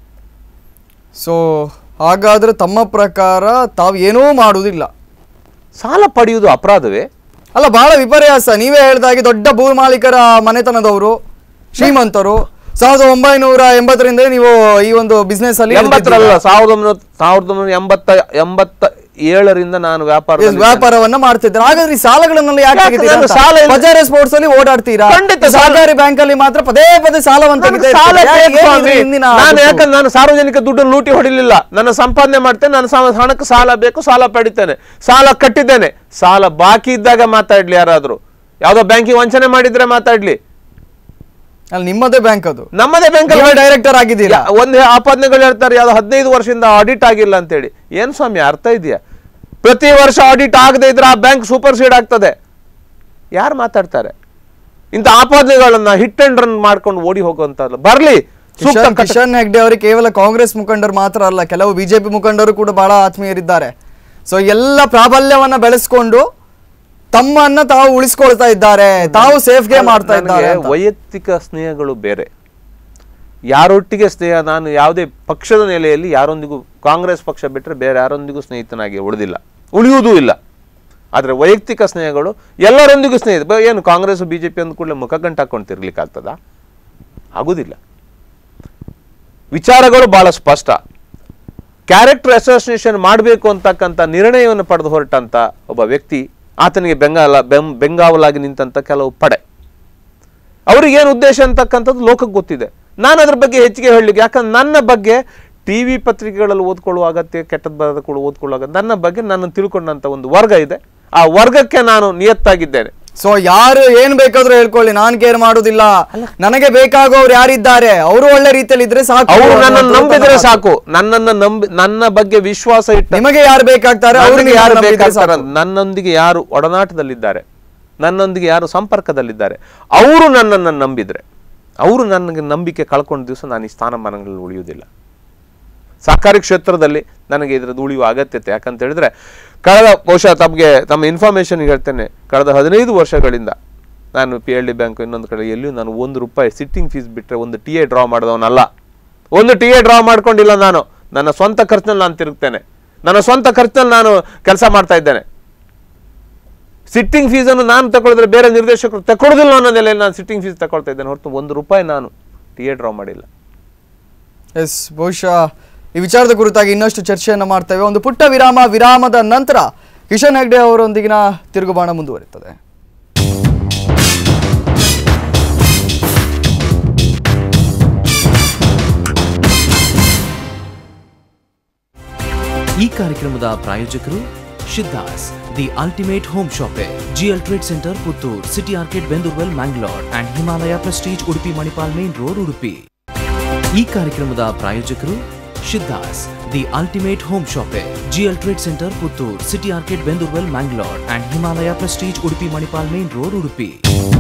ಸೊ ಹಾಗಾದ್ರೆ ತಮ್ಮ ಪ್ರಕಾರ ತಾವು ಏನೂ ಮಾಡುವುದಿಲ್ಲ ಸಾಲ ಪಡೆಯುವುದು ಅಪರಾಧವೇ ಅಲ್ಲ ಬಹಳ ವಿಪರ್ಯಾಸ ನೀವೇ ಹೇಳ್ದಾಗೆ ದೊಡ್ಡ ಭೂಮಾಲೀಕರ ಮನೆತನದವರು ಶ್ರೀಮಂತರು ಸಾವಿರದ ಒಂಬೈನೂರ ಎಂಬತ್ತರಿಂದ ನೀವು ಈ ಒಂದು ಬಿಸ್ನೆಸ್ ಅಲ್ಲಿ ಎಂಬತ್ತರಲ್ಲ ಸಾವಿರದ ಒಂಬೈನೂರ ಸಾವಿರದ ಒಂಬೈನೂರ ಎಂಬತ್ತ ಎಂಬತ್ತ ಏಳರಿಂದ ನಾನು ವ್ಯಾಪಾರ Yes, ವ್ಯಾಪಾರವನ್ನ ಮಾಡ್ತಿದ್ದಾರೆ ಹಾಗಾದ್ರೆ ಈ ಸಾಲಗಳನ್ನೆಲ್ಲ ಯಾಕೆ ಯಾಕೆ ತೆಗಿತೀರಾ ನಾನು ಅಂತ? ಸಾಲ ಇಲ್ಲ- ಬಜಾರ್ ಸ್ಪೋರ್ಟ್ಸ್ ಅಲ್ಲಿ ಓಡಾಡ್ತೀರಾ ಖಂಡಿತ ಈ ಸಾಲ- ಸಹಕಾರಿ ಬ್ಯಾಂಕ್ ಅಲ್ಲಿ ಮಾತ್ರ ಪದೇ ಪದೇ ಸಾಲವನ್ನು ನನಗೆ ತೆಗಿತಾ ಸಾಲ ಇರ್ತೀರಾ. ಬೇಕು ಯಾಕೆ? ಸ್ವಾಮಿ. ಏನಿದೆ ಹಿಂದಿನ ನಾನು ಆದದ್ದು? ಯಾಕಂದ್ರೆ ನಾನು ಸಾರ್ವಜನಿಕ ದುಡ್ಡನ್ನು ಲೂಟಿ ಹೊಡಿಲಿಲ್ಲ ನನ್ನ ಸಂಪಾದನೆ ಮಾಡ್ತೇನೆ ನಾನು ಸಮ- ಹಣಕ್ಕೆ ಸಾಲ ಬೇಕು ಸಾಲ ಪಡಿತೇನೆ ಸಾಲ ಕಟ್ಟಿದ್ದೇನೆ ಸಾಲ ಬಾಕಿ ಇದ್ದಾಗ ಮಾತಾಡ್ಲಿ ಯಾರಾದ್ರೂ ಯಾವ್ದೋ ಬ್ಯಾಂಕಿಗೆ ವಂಚನೆ ಮಾಡಿದ್ರೆ ಮಾತಾಡ್ಲಿ ಅಲ್ಲಿ ನಿಮ್ಮದೇ ಬ್ಯಾಂಕ್ ಅದು ನಮ್ಮದೇ ಬ್ಯಾಂಕ್ ನೀವೇ ಡೈರೆಕ್ಟರ್ ಆಗಿದ್ದೀರಾ ಒಂದು ಆಪಾದನೆಗಳು ಹೇಳ್ತಾರೆ ಯಾವ್ದು ಹದಿನೈದು ವರ್ಷದಿಂದ ಆಡಿಟ್ ಆಗಿಲ್ಲ ಅಂತೇಳಿ ಏನ್ ಸ್ವಾಮಿ ಅರ್ಥ ಇದೆಯಾ ಪ್ರತಿ ವರ್ಷ ಆಡಿಟ್ ಆಗದೆ ಇದ್ರೆ ಆ ಬ್ಯಾಂಕ್ ಸೂಪರ್ ಸೀಡ್ ಆಗ್ತದೆ ಯಾರು ಮಾತಾಡ್ತಾರೆ ಇಂಥ ಆಪಾದನೆಗಳನ್ನ ಹಿಟ್ ಅಂಡ್ ರನ್ ಮಾಡ್ಕೊಂಡು ಓಡಿ ಹೋಗುವಂತಲ್ಲ ಬರ್ಲಿ ಸೂಕ್ತ ಕಿಶನ್ ಕಟ್ಟ- ಕಿಶನ್ ಹೆಗ್ಡೆ ಅವರಿಗೆ ಕೇವಲ ಕಾಂಗ್ರೆಸ್ ಮುಖಂಡರು ಮಾತ್ರ ಅಲ್ಲ ಕೆಲವು ಬಿಜೆಪಿ ಮುಖಂಡರು ಕೂಡ ಬಹಳ ಆತ್ಮೀಯರಿದ್ದಾರೆ ಸೊ ಎಲ್ಲ ಪ್ರಾಬಲ್ಯವನ್ನ ಬೆಳೆಸ್ಕೊಂಡು ತಮ್ಮನ್ನ ತಾವು ಉಳಿಸ್ಕೊಳ್ತಾ ಇದ್ದಾರೆ ತಾವು ಸೇಫ್ಗೆ ಮಾಡ್ತಾ ಇದ್ದಾರೆ ನನಗೆ ಅಂತ. ವೈಯಕ್ತಿಕ ಸ್ನೇಹಗಳು ಬೇರೆ ಯಾರೊಟ್ಟಿಗೆ ಸ್ನೇಹ ನಾನು ಯಾವುದೇ ಪಕ್ಷದ ನೆಲೆಯಲ್ಲಿ ಯಾರೊಂದಿಗೂ ಕಾಂಗ್ರೆಸ್ ಪಕ್ಷ ಬಿಟ್ಟರೆ ಬೇರೆ ಯಾರೊಂದಿಗೂ ಸ್ನೇಹಿತನಾಗಿ ಉಳಿದಿಲ್ಲ ಉಳಿಯುವುದೂ ಇಲ್ಲ ಆದರೆ ವೈಯಕ್ತಿಕ ಸ್ನೇಹಗಳು ಎಲ್ಲರೊಂದಿಗೂ ಸ್ನೇಹಿತ ಬ- ಏನು ಕಾಂಗ್ರೆಸ್ ಬಿಜೆಪಿ ಅಂದ ಕೂಡಲೇ ಮುಖ ಗಂಟು ಹಾಕೊಂಡು ತಿರ್ಲಿಕ್ಕಾಗ್ತದಾ ಆಗುದಿಲ್ಲ ವಿಚಾರಗಳು ಬಹಳ ಸ್ಪಷ್ಟ ಕ್ಯಾರೆಕ್ಟರ್ ಅಸೋಸಿಯೇಷನ್ ಮಾಡಬೇಕು ಅಂತಕ್ಕಂಥ ನಿರ್ಣಯವನ್ನು ಪಡೆದು ಹೊರಟಂತ ಒಬ್ಬ ವ್ಯಕ್ತಿ ಆತನಿಗೆ ಬೆಂಗಾಲ ಬೆಂ ಬೆಂಗಾವಲಾಗಿ ನಿಂತಂತ ಕೆಲವು ಪಡೆ ಅವ್ರಿಗೆ ಏನು ಉದ್ದೇಶ ಅಂತಕ್ಕಂಥದ್ದು ಲೋಕಕ್ಕೆ ಗೊತ್ತಿದೆ ನಾನು ಅದ್ರ ಬಗ್ಗೆ ಹೆಚ್ಚಿಗೆ ಹೇಳಲಿಕ್ಕೆ ಯಾಕಂದ್ರೆ ನನ್ನ ಬಗ್ಗೆ ಟಿ ವಿ ಪತ್ರಿಕೆಗಳಲ್ಲಿ ಓದ್ಕೊಳ್ಳುವ ಅಗತ್ಯ ಕೆಟ್ಟದ್ದು ಬರೋದು ಕೂಡ ಓದ್ಕೊಳ್ಳುವಾಗ ನನ್ನ ಬಗ್ಗೆ ನನ್ನ ತಿಳ್ಕೊಂಡಂಥ ಒಂದು ವರ್ಗ ಇದೆ ಆ ವರ್ಗಕ್ಕೆ ನಾನು ನಿಯತ್ತಾಗಿದ್ದೇನೆ ಸೊ ಯಾರು ಏನ್ ಬೇಕಾದ್ರೂ ಹೇಳ್ಕೊಳ್ಳಿ ನಾನ್ ಕೇರ್ ಮಾಡುದಿಲ್ಲ ನನಗೆ ಬೇಕಾಗೋರು ಯಾರಿದ್ದಾರೆ ಅವರು ಒಳ್ಳೆ ರೀತಿಯಲ್ಲಿ ಇದ್ರೆ ಸಾಕು ಅವರು ನನ್ನನ್ನು ಅನ್ನೋದು ನಂಬಿದ್ರೆ ತನ್ನ ಸಾಕು ನನ್ನನ್ನ ನಂಬಿ ನನ್ನ ಬಗ್ಗೆ ವಿಶ್ವಾಸ ಇಟ್ಟ ನಿಮಗೆ ಯಾರು ಬೇಕಾಗ್ತಾರೆ ಅವ್ರಿಗೆ ನನಗೆ ಯಾರು ಯಾರು ಬೇಕಾಗ್ತಾರ ನನ್ನೊಂದಿಗೆ ಯಾರು ಒಡನಾಟದಲ್ಲಿದ್ದಾರೆ ನನ್ನೊಂದಿಗೆ ಯಾರು ಸಂಪರ್ಕದಲ್ಲಿದ್ದಾರೆ ಅವರು ನನ್ನನ್ನು ನಂಬಿದ್ರೆ ಅವರು ನನಗೆ ನಂಬಿಕೆ ಕಳ್ಕೊಂಡ ದಿವಸ ನಾನು ಈ ಸ್ಥಾನಮಾನಗಳಲ್ಲಿ ಉಳಿಯುವುದಿಲ್ಲ ಸಹಕಾರಿ ಕ್ಷೇತ್ರದಲ್ಲಿ ನನಗೆ ಇದರದ್ದು ಉಳಿಯುವ ಅಗತ್ಯತೆ ಯಾಕಂತ ಹೇಳಿದ್ರೆ ಕಳೆದ ಬಹುಶಃ ತಮಗೆ ತಮ್ಮ ಇನ್ಫಾರ್ಮೇಶನ್ ಹೇಳ್ತೇನೆ ಕಳೆದ ಹದಿನೈದು ವರ್ಷಗಳಿಂದ ನಾನು ಪಿ ಎಲ್ ಡಿ ಬ್ಯಾಂಕ್ ಇನ್ನೊಂದು ಕಡೆ ಎಲ್ಲಿಯೂ ನಾನು ಒಂದು ರೂಪಾಯಿ ಸಿಟ್ಟಿಂಗ್ ಫೀಸ್ ಬಿಟ್ಟರೆ ಒಂದು ಟಿ ಎ ಡ್ರಾ ಮಾಡಿದವನಲ್ಲ ಒಂದು ಟಿ ಎ ಡ್ರಾ ಮಾಡ್ಕೊಂಡಿಲ್ಲ ನಾನು ನನ್ನ ಸ್ವಂತ ಖರ್ಚಿನಲ್ಲಿ ನಾನು ತಿರುಗ್ತೇನೆ ನನ್ನ ಸ್ವಂತ ಖರ್ಚಿನಲ್ಲಿ ನಾನು ಕೆಲಸ ಮಾಡ್ತಾ ಇದ್ದೇನೆ ಸಿಟ್ಟಿಂಗ್ ಫೀಸನ್ನು ನಾನು ತಗೊಳಿದ್ರೆ ಬೇರೆ ನಿರ್ದೇಶಕರು ತಗೊಳ್ಳೋದಿಲ್ಲ ಅನ್ನೋ ನೆಲೆಯಲ್ಲಿ ನಾನು ಸಿಟ್ಟಿಂಗ್ ಫೀಸ್ ತಗೊಳ್ತಾ ಇದ್ದೇನೆ ಹೊರತು ಒಂದು ರೂಪಾಯಿ ನಾನು ಟಿ ಎ ಡ್ರಾ ಮಾಡಿಲ್ಲ ಎಸ್ ಬಹುಶಃ ಈ ವಿಚಾರದ ಕುರಿತಾಗಿ ಇನ್ನಷ್ಟು ಚರ್ಚೆಯನ್ನು ಮಾಡ್ತೇವೆ ಒಂದು ಪುಟ್ಟ ವಿರಾಮ ವಿರಾಮದ ನಂತರ ಕಿಶನ್ ಹೆಗ್ಡೆ ಅವರೊಂದಿಗಿನ ತಿರುಗುಬಾಣ ಮುಂದುವರಿಯುತ್ತದೆ ಈ ಕಾರ್ಯಕ್ರಮದ ಪ್ರಾಯೋಜಕರು Shiddas the ultimate home shopping GL trade centre Puttur city ಆರ್ಕೆಟ್ Bendoorwell Mangalore and Himalaya prestige Udupi Manipal main road Udupi ಈ ಕಾರ್ಯಕ್ರಮದ ಪ್ರಾಯೋಜಕರು Shiddas the ultimate home shopping GL trade centre Puttur city ಆರ್ಕೆಟ್ Bendoorwell Mangalore and Himalaya prestige Udupi Manipal main road Udupi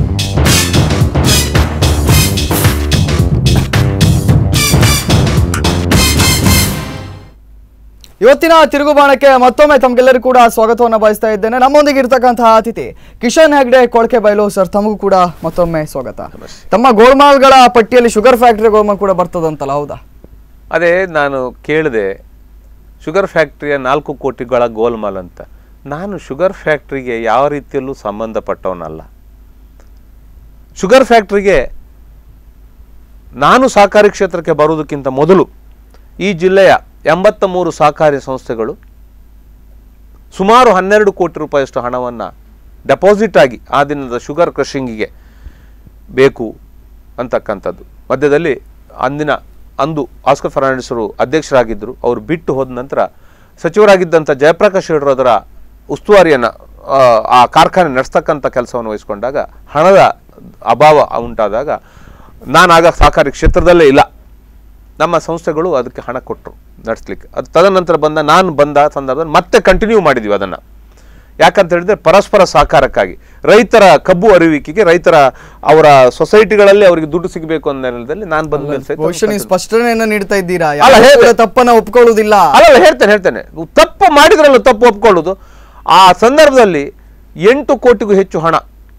ಇವತ್ತಿನ ತಿರುಗುಬಾಣಕ್ಕೆ ಮತ್ತೊಮ್ಮೆ ತಮಗೆಲ್ಲರೂ ಕೂಡ ಸ್ವಾಗತವನ್ನು ಬಯಸ್ತಾ ಇದ್ದೇನೆ ನಮ್ಮೊಂದಿಗೆ ಇರ್ತಕ್ಕಂತಹ ಅತಿಥಿ ಕಿಶನ್ ಹೆಗ್ಡೆ ಕೊಳಕೆ ಬಯಲು ಸರ್ ತಮಗೂ ಕೂಡ ಮತ್ತೊಮ್ಮೆ ಸ್ವಾಗತ ತಮ್ಮ ಗೋಲ್ಮಾಲ್ಗಳ ಪಟ್ಟಿಯಲ್ಲಿ ಶುಗರ್ ಫ್ಯಾಕ್ಟರಿ ಗೋಲ್ಮಾಲ್ ಕೂಡ ಬರ್ತದಂತಲ್ಲ ಹೌದಾ ಅದೇ ನಾನು ಕೇಳಿದೆ ಶುಗರ್ ಫ್ಯಾಕ್ಟ್ರಿಯ ನಾಲ್ಕು ಕೋಟಿಗಳ ಗೋಲ್ಮಾಲ್ ಅಂತ ನಾನು ಶುಗರ್ ಫ್ಯಾಕ್ಟ್ರಿಗೆ ಯಾವ ರೀತಿಯಲ್ಲೂ ಸಂಬಂಧಪಟ್ಟವನಲ್ಲ ಶುಗರ್ ಫ್ಯಾಕ್ಟ್ರಿಗೆ ನಾನು ಸಹಕಾರಿ ಕ್ಷೇತ್ರಕ್ಕೆ ಬರುವುದಕ್ಕಿಂತ ಮೊದಲು ಈ ಜಿಲ್ಲೆಯ ಎಂಬತ್ತ ಮೂರು ಸಹಕಾರಿ ಸಂಸ್ಥೆಗಳು ಸುಮಾರು ಹನ್ನೆರಡು ಕೋಟಿ ರೂಪಾಯಿಯಷ್ಟು ಹಣವನ್ನು ಡೆಪಾಸಿಟ್ ಆಗಿ ಆ ದಿನದ ಶುಗರ್ ಕ್ರಷಿಂಗಿಗೆ ಬೇಕು ಅಂತಕ್ಕಂಥದ್ದು ಮಧ್ಯದಲ್ಲಿ ಅಂದಿನ ಅಂದು ಆಸ್ಕರ್ ಫರ್ನಾಂಡಿಸ್ ಅವರು ಅಧ್ಯಕ್ಷರಾಗಿದ್ದರು ಅವರು ಬಿಟ್ಟು ಹೋದ ನಂತರ ಸಚಿವರಾಗಿದ್ದಂಥ ಜಯಪ್ರಕಾಶ್ ಹೆಗಡೆ ಅದರ ಉಸ್ತುವಾರಿಯನ್ನು ಆ, ಆ ಕಾರ್ಖಾನೆ ನಡೆಸ್ತಕ್ಕಂಥ ಕೆಲಸವನ್ನು ವಹಿಸ್ಕೊಂಡಾಗ ಹಣದ ಅಭಾವ ಉಂಟಾದಾಗ ನಾನಾಗ ಸಹಕಾರಿ ಕ್ಷೇತ್ರದಲ್ಲೇ ಇಲ್ಲ ನಮ್ಮ ಸಂಸ್ಥೆಗಳು ಅದಕ್ಕೆ ಹಣ ಕೊಟ್ಟರು ನಡೆಸ್ಲಿಕ್ಕೆ ಅದು ತದನಂತರ ಬಂದ ನಾನು ಬಂದ ಸಂದರ್ಭದಲ್ಲಿ ಮತ್ತೆ ಕಂಟಿನ್ಯೂ ಮಾಡಿದ್ವಿ ಅದನ್ನು ಯಾಕಂತ ಹೇಳಿದ್ರೆ ಪರಸ್ಪರ ಸಹಕಾರಕ್ಕಾಗಿ ರೈತರ ಕಬ್ಬು ಅರಿವಿಕೆಗೆ ರೈತರ ಅವರ ಸೊಸೈಟಿಗಳಲ್ಲಿ ಅವರಿಗೆ ದುಡ್ಡು ಸಿಗಬೇಕು ಅನ್ನೋ ನೆಲದಲ್ಲಿ ನಾನು ಬಂದ ಮೇಲೆ ಸಹಿತ ಬಹುಶಃ ನೀವು ಸ್ಪಷ್ಟನೆಯನ್ನ ನೀಡ್ತಾ ಇದ್ದೀರಾ ಅಲ್ಲ, ಯಾರು ಹೇಳ್ದೆ. ಕೂಡ ತಪ್ಪನ್ನ ಒಪ್ಕೊಳ್ಳುವುದಿಲ್ಲ ಅಲ್ಲ ಹೇಳ್ತೇನೆ ಹೇಳ್ತೇನೆ ನೀವು ತಪ್ಪು ಮಾಡಿದ್ರಲ್ಲ ತಪ್ಪು ಒಪ್ಕೊಳ್ಳೋದು ಆ ಸಂದರ್ಭದಲ್ಲಿ ಎಂಟು ಕೋಟಿಗೂ ಹೆಚ್ಚು ಹಣ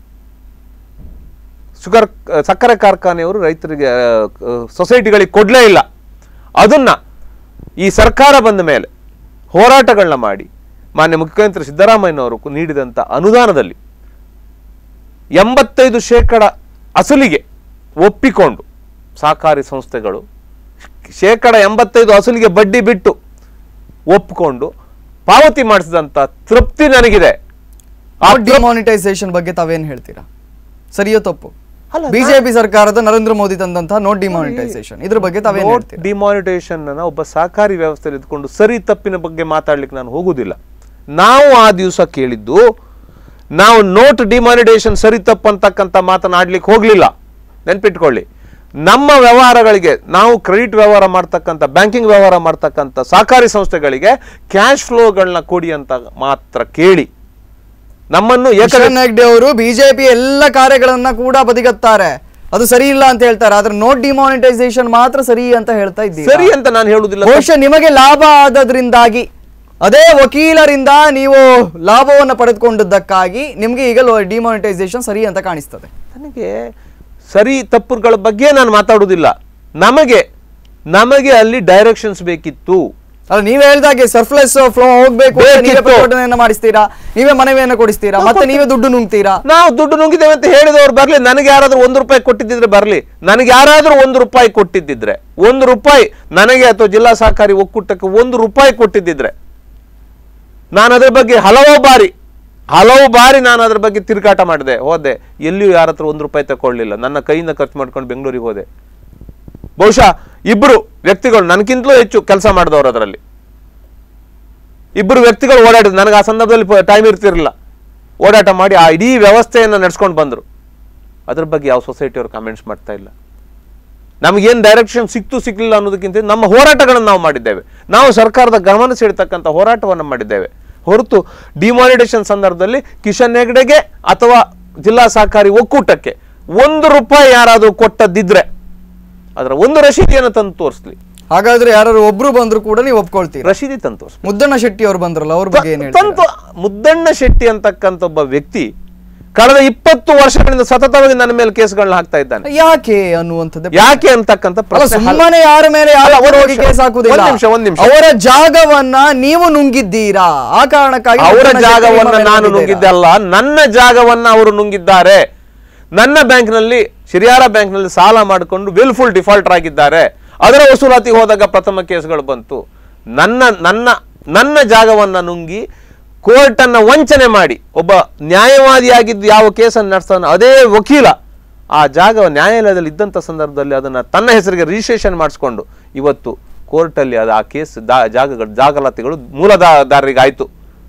ಶುಗರ್ ಸಕ್ಕರೆ ಕಾರ್ಖಾನೆಯವರು ರೈತರಿಗೆ ಆ, ಆ, ಸೊಸೈಟಿಗಳಿಗೆ ಕೊಡಲೇ ಇಲ್ಲ ಅದನ್ನ ಈ ಸರ್ಕಾರ ಬಂದ ಮೇಲೆ ಹೋರಾಟಗಳನ್ನ ಮಾಡಿ ಮಾನ್ಯ ಮುಖ್ಯಮಂತ್ರಿ ಸಿದ್ದರಾಮಯ್ಯನವರು ಕು- ನೀಡಿದಂಥ ಅನುದಾನದಲ್ಲಿ ಎಂಬತ್ತೈದು ಶೇಕಡ ಅಸಲಿಗೆ ಒಪ್ಪಿಕೊಂಡು ಸಹಕಾರಿ ಸಂಸ್ಥೆಗಳು ಶೇಕಡ ಎಂಬತ್ತೈದು ಅಸಲಿಗೆ ಬಡ್ಡಿ ಬಿಟ್ಟು ಒಪ್ಪಿಕೊಂಡು ಪಾವತಿ ಮಾಡಿಸಿದಂಥ ತೃಪ್ತಿ ನನಗಿದೆ ಆ ತೃಪ್ತಿ- ಡಿಮಾನಿಟೈಸೇಷನ್ ಬಗ್ಗೆ ತಾವೇನ್ ಹೇಳ್ತೀರಾ ಸರಿಯೋ ತಪ್ಪು ಅಲ್ಲ, ಬಿಜೆಪಿ ಸರ್ಕಾರದ ನರೇಂದ್ರ ಮೋದಿ ತಂದಂತಹ ನೋಟ್ ಡಿಮಾನಿಟೈಸೇಷನ್ ಇದ್ರ ಬಗ್ಗೆ ತಾವೇನ್ ನೋಟ್ ಹೇಳ್ತೀರಾ ಡಿಮಾನಿಟೇಷನ್ ಅನ್ನ ಒಬ್ಬ ಸಹಕಾರಿ ವ್ಯವಸ್ಥೆಯಲ್ಲಿ ಇದ್ಕೊಂಡು ಸರಿ ತಪ್ಪಿನ ಬಗ್ಗೆ ಮಾತಾಡ್ಲಿಕ್ಕೆ ನಾನು ಹೋಗುದಿಲ್ಲ ನಾವು ಆ ದಿವಸ ಕೇಳಿದ್ದು ನಾವು ನೋಟ್ ಡಿಮಾನಿಟೇಷನ್ ಸರಿ ತಪ್ಪು ಅಂತಕ್ಕಂಥ ಮಾತನಾಡ್ಲಿಕ್ಕೆ ಹೋಗ್ಲಿಲ್ಲ ನೆನ್ಪಿಟ್ಕೊಳ್ಳಿ ನಮ್ಮ ವ್ಯವಹಾರಗಳಿಗೆ ನಾವು ಕ್ರೆಡಿಟ್ ವ್ಯವಹಾರ ಮಾಡ್ತಕ್ಕಂಥ ಬ್ಯಾಂಕಿಂಗ್ ವ್ಯವಹಾರ ಮಾಡ್ತಕ್ಕಂಥ ಸಹಕಾರಿ ಸಂಸ್ಥೆಗಳಿಗೆ ಕ್ಯಾಶ್ ಫ್ಲೋಗಳನ್ನ ಕೊಡಿ ಅಂತ ಮಾತ್ರ ಕೇಳಿ ನಮ್ಮನ್ನು ಏಕ ಕಿಶನ್ ಹೆಗ್ಡೆ ಅವರು ಬಿಜೆಪಿ ಎಲ್ಲ ಕಾರ್ಯಗಳನ್ನ ಕೂಡ ಬದಿಗತ್ತಾರೆ ಅದು ಸರಿ ಇಲ್ಲ ಅಂತ ಹೇಳ್ತಾರೆ ಆದ್ರೆ ನೋಟ್ ಡಿಮಾನಿಟೈಸೇಷನ್ ಮಾತ್ರ ಸರಿ ಅಂತ ಹೇಳ್ತಾ ಇದ್ದೀವಿ ಸರಿ ಅಂತ ನಾನು ಹೇಳುದಿಲ್ಲ ಬಹುಶಃ ನಿಮಗೆ ಲಾಭ ಆದದ್ರಿಂದಾಗಿ ಅದೇ ವಕೀಲರಿಂದ ನೀವು ಲಾಭವನ್ನು ಪಡೆದುಕೊಂಡದ್ದಕ್ಕಾಗಿ ನಿಮ್ಗೆ ಈಗ ಡಿಮಾನಿಟೈಸೇಷನ್ ಸರಿ ಅಂತ ಕಾಣಿಸ್ತದೆ ನನಗೆ ಸರಿ ತಪ್ಪುಗಳ ಬಗ್ಗೆ ನಾನು ಮಾತಾಡುವುದಿಲ್ಲ ನಮಗೆ ನಮಗೆ ಅಲ್ಲಿ ಡೈರೆಕ್ಷನ್ಸ್ ಬೇಕಿತ್ತು ಅಲ್ಲ ನೀವೇ ಹೇಳ್ದಾಗೆ ಸರ್ಫ್ಲೆಸ್ ಫ್ಲೋ ಹೋಗ್ಬೇಕು ಅಂತ ನೀವೇ ಬೇಕಿತ್ತು. ಪ್ರತಿಭಟನೆಯನ್ನ ಮಾಡಿಸ್ತೀರಾ ನೀವೇ ಮನವಿಯನ್ನ ಕೊಡಿಸ್ತೀರಾ ಮತ್ತೆ ನೀವೇ ದುಡ್ಡು ನುಂಗ್ತೀರಾ ನಾವು ದುಡ್ಡು ನುಂಗಿದ್ದೇವೆ ಅಂತ ಹೇಳಿದವರು ಬರ್ಲಿ ನನಗೆ ಯಾರಾದ್ರೂ ಒಂದು ರೂಪಾಯಿ ಕೊಟ್ಟಿದ್ದಿದ್ರೆ ಬರ್ಲಿ ನನಗೆ ಯಾರಾದ್ರೂ ಒಂದು ರೂಪಾಯಿ ಕೊಟ್ಟಿದ್ದಿದ್ರೆ ಒಂದು ರೂಪಾಯಿ ನನಗೆ ಅಥವಾ ಜಿಲ್ಲಾ ಸಹಕಾರಿ ಒಕ್ಕೂಟಕ್ಕೆ ಒಂದು ರೂಪಾಯಿ ಕೊಟ್ಟಿದ್ದಿದ್ರೆ ನಾನು ಅದ್ರ ಬಗ್ಗೆ ಹಲವು ಬಾರಿ ಹಲವು ಬಾರಿ ನಾನು ಅದ್ರ ಬಗ್ಗೆ ತಿರುಗಾಟ ಮಾಡಿದೆ ಹೋದೆ ಎಲ್ಲಿಯೂ ಯಾರ ಹತ್ರ ಒಂದು ರೂಪಾಯಿ ತಗೊಳ್ಳಿಲ್ಲ ನನ್ನ ಕೈಯಿಂದ ಖರ್ಚು ಮಾಡ್ಕೊಂಡು ಬೆಂಗಳೂರಿಗೆ ಹೋದೆ ಬಹುಶಃ ಇಬ್ಬರು ವ್ಯಕ್ತಿಗಳು ನನಗಿಂತಲೂ ಹೆಚ್ಚು ಕೆಲಸ ಮಾಡಿದವರು ಅದರಲ್ಲಿ ಇಬ್ಬರು ವ್ಯಕ್ತಿಗಳು ಓಡಾಡಿದ್ರು ನನಗೆ ಆ ಸಂದರ್ಭದಲ್ಲಿ ಟೈಮ್ ಇರ್ತಿರಲಿಲ್ಲ ಓಡಾಟ ಮಾಡಿ ಆ ಇಡೀ ವ್ಯವಸ್ಥೆಯನ್ನು ನಡೆಸ್ಕೊಂಡು ಬಂದರು ಅದ್ರ ಬಗ್ಗೆ ಯಾವ ಸೊಸೈಟಿಯವರು ಕಾಮೆಂಟ್ಸ್ ಮಾಡ್ತಾ ಇಲ್ಲ ನಮಗೇನು ಡೈರೆಕ್ಷನ್ ಸಿಕ್ತು ಸಿಕ್ಲಿಲ್ಲ ಅನ್ನೋದಕ್ಕಿಂತ ನಮ್ಮ ಹೋರಾಟಗಳನ್ನು ನಾವು ಮಾಡಿದ್ದೇವೆ ನಾವು ಸರ್ಕಾರದ ಗಮನ ಸೆಳೆತಕ್ಕಂಥ ಹೋರಾಟವನ್ನು ಮಾಡಿದ್ದೇವೆ ಹೊರತು ಡಿಮಾನಿಟೇಷನ್ ಸಂದರ್ಭದಲ್ಲಿ ಕಿಶನ್ ಹೆಗ್ಡೆಗೆ ಅಥವಾ ಜಿಲ್ಲಾ ಸಹಕಾರಿ ಒಕ್ಕೂಟಕ್ಕೆ ಒಂದು ರೂಪಾಯಿ ಯಾರಾದರೂ ಕೊಟ್ಟದ್ದಿದ್ರೆ ಅದರ ಒಂದು ರಶೀದಿಯನ್ನು ತಂದು ತೋರಿಸ್ಲಿ ಹಾಗಾದ್ರೆ ಯಾರು ಒಬ್ರು ಬಂದ್ರು ಕೂಡ ನೀವು ಒಪ್ಕೊಳ್ತೀರಾ ರಶೀದಿ ತಂದು ತೋರಿಸ್ಲಿ ಮುದ್ದಣ್ಣ ಶೆಟ್ಟಿ ಅವ್ರು ಬಂದ್ರಲ್ಲ ಅವ್ರ ಬಗ್ಗೆ ಏನ್ ಹೇಳ್ತೀರಾ ತಂತು ಮುದ್ದಣ್ಣ ಶೆಟ್ಟಿ ಅಂತಕ್ಕಂಥ ಒಬ್ಬ ವ್ಯಕ್ತಿ ಕಳೆದ ಇಪ್ಪತ್ತು ವರ್ಷಗಳಿಂದ ಸತತವಾಗಿ ನನ್ನ ಮೇಲೆ ಕೇಸ್ಗಳನ್ನ ಹಾಕ್ತಾ ಇದ್ದಾನೆ ಯಾಕೆ ಅನ್ನುವಂಥದ್ದೇ ಯಾಕೆ ಅಂತಕ್ಕಂಥ ಅಲ್ಲ ಪ್ರಶ್ನೆ ಹಲ- ಸುಮ್ಮನೆ ಯಾರ ಮೇಲೆ ಯಾರು ಅಲ್ಲ, ಒಂದ್ ಹೋಗಿ ನಿಮಿಷ, ಕೇಸ್ ಹಾಕುದಿಲ್ಲ ಒಂದ್ ನಿಮಿಷ, ಒಂದ್ ನಿಮಿಷ. ಅವರ ಜಾಗವನ್ನ ನೀವು ನುಂಗಿದ್ದೀರಾ ಆ ಕಾರಣಕ್ಕಾಗಿ ಅವರ ಮುದ್ದಣ್ಣ ಶೆಟ್ಟಿ ನಿಮ್ಮ ಜಾಗವನ್ನ ಮೇಲೆ ನಾನು ಬಂದಿದ್ದೀರಾ. ನುಂಗಿದ್ದಲ್ಲ ನನ್ನ ಜಾಗವನ್ನ ಅವರು ನುಂಗಿದ್ದಾರೆ ನನ್ನ ಬ್ಯಾಂಕ್ನಲ್ಲಿ ಶಿರಿಯಾರ ಬ್ಯಾಂಕ್ನಲ್ಲಿ ಸಾಲ ಮಾಡಿಕೊಂಡು ವಿಲ್ಫುಲ್ ಡಿಫಾಲ್ಟರ್ ಆಗಿದ್ದಾರೆ ಅದರ ವಸೂಲಾತಿಗೆ ಹೋದಾಗ ಪ್ರಥಮ ಕೇಸ್ಗಳು ಬಂತು ನನ್ನ ನನ್ನ ನನ್ನ ಜಾಗವನ್ನ ನುಂಗಿ ಕೋರ್ಟನ್ನ ವಂಚನೆ ಮಾಡಿ ಒಬ್ಬ ನ್ಯಾಯವಾದಿಯಾಗಿದ್ದು ಯಾವ ಕೇಸನ್ನು ನಡೆಸ್ತಾನೋ ಅದೇ ವಕೀಲ ಆ ಜಾಗ ನ್ಯಾಯಾಲಯದಲ್ಲಿ ಇದ್ದಂಥ ಸಂದರ್ಭದಲ್ಲಿ ಅದನ್ನ ತನ್ನ ಹೆಸರಿಗೆ ರಿಜಿಸ್ಟ್ರೇಷನ್ ಮಾಡಿಸ್ಕೊಂಡು ಇವತ್ತು ಕೋರ್ಟಲ್ಲಿ ಅದು ಆ ಕೇಸ್ ದಾ- ಜಾಗಗಳು ಜಾಗಲಾತಿಗಳು ಮೂಲದಾರರಿಗೆ ಆಯ್ತು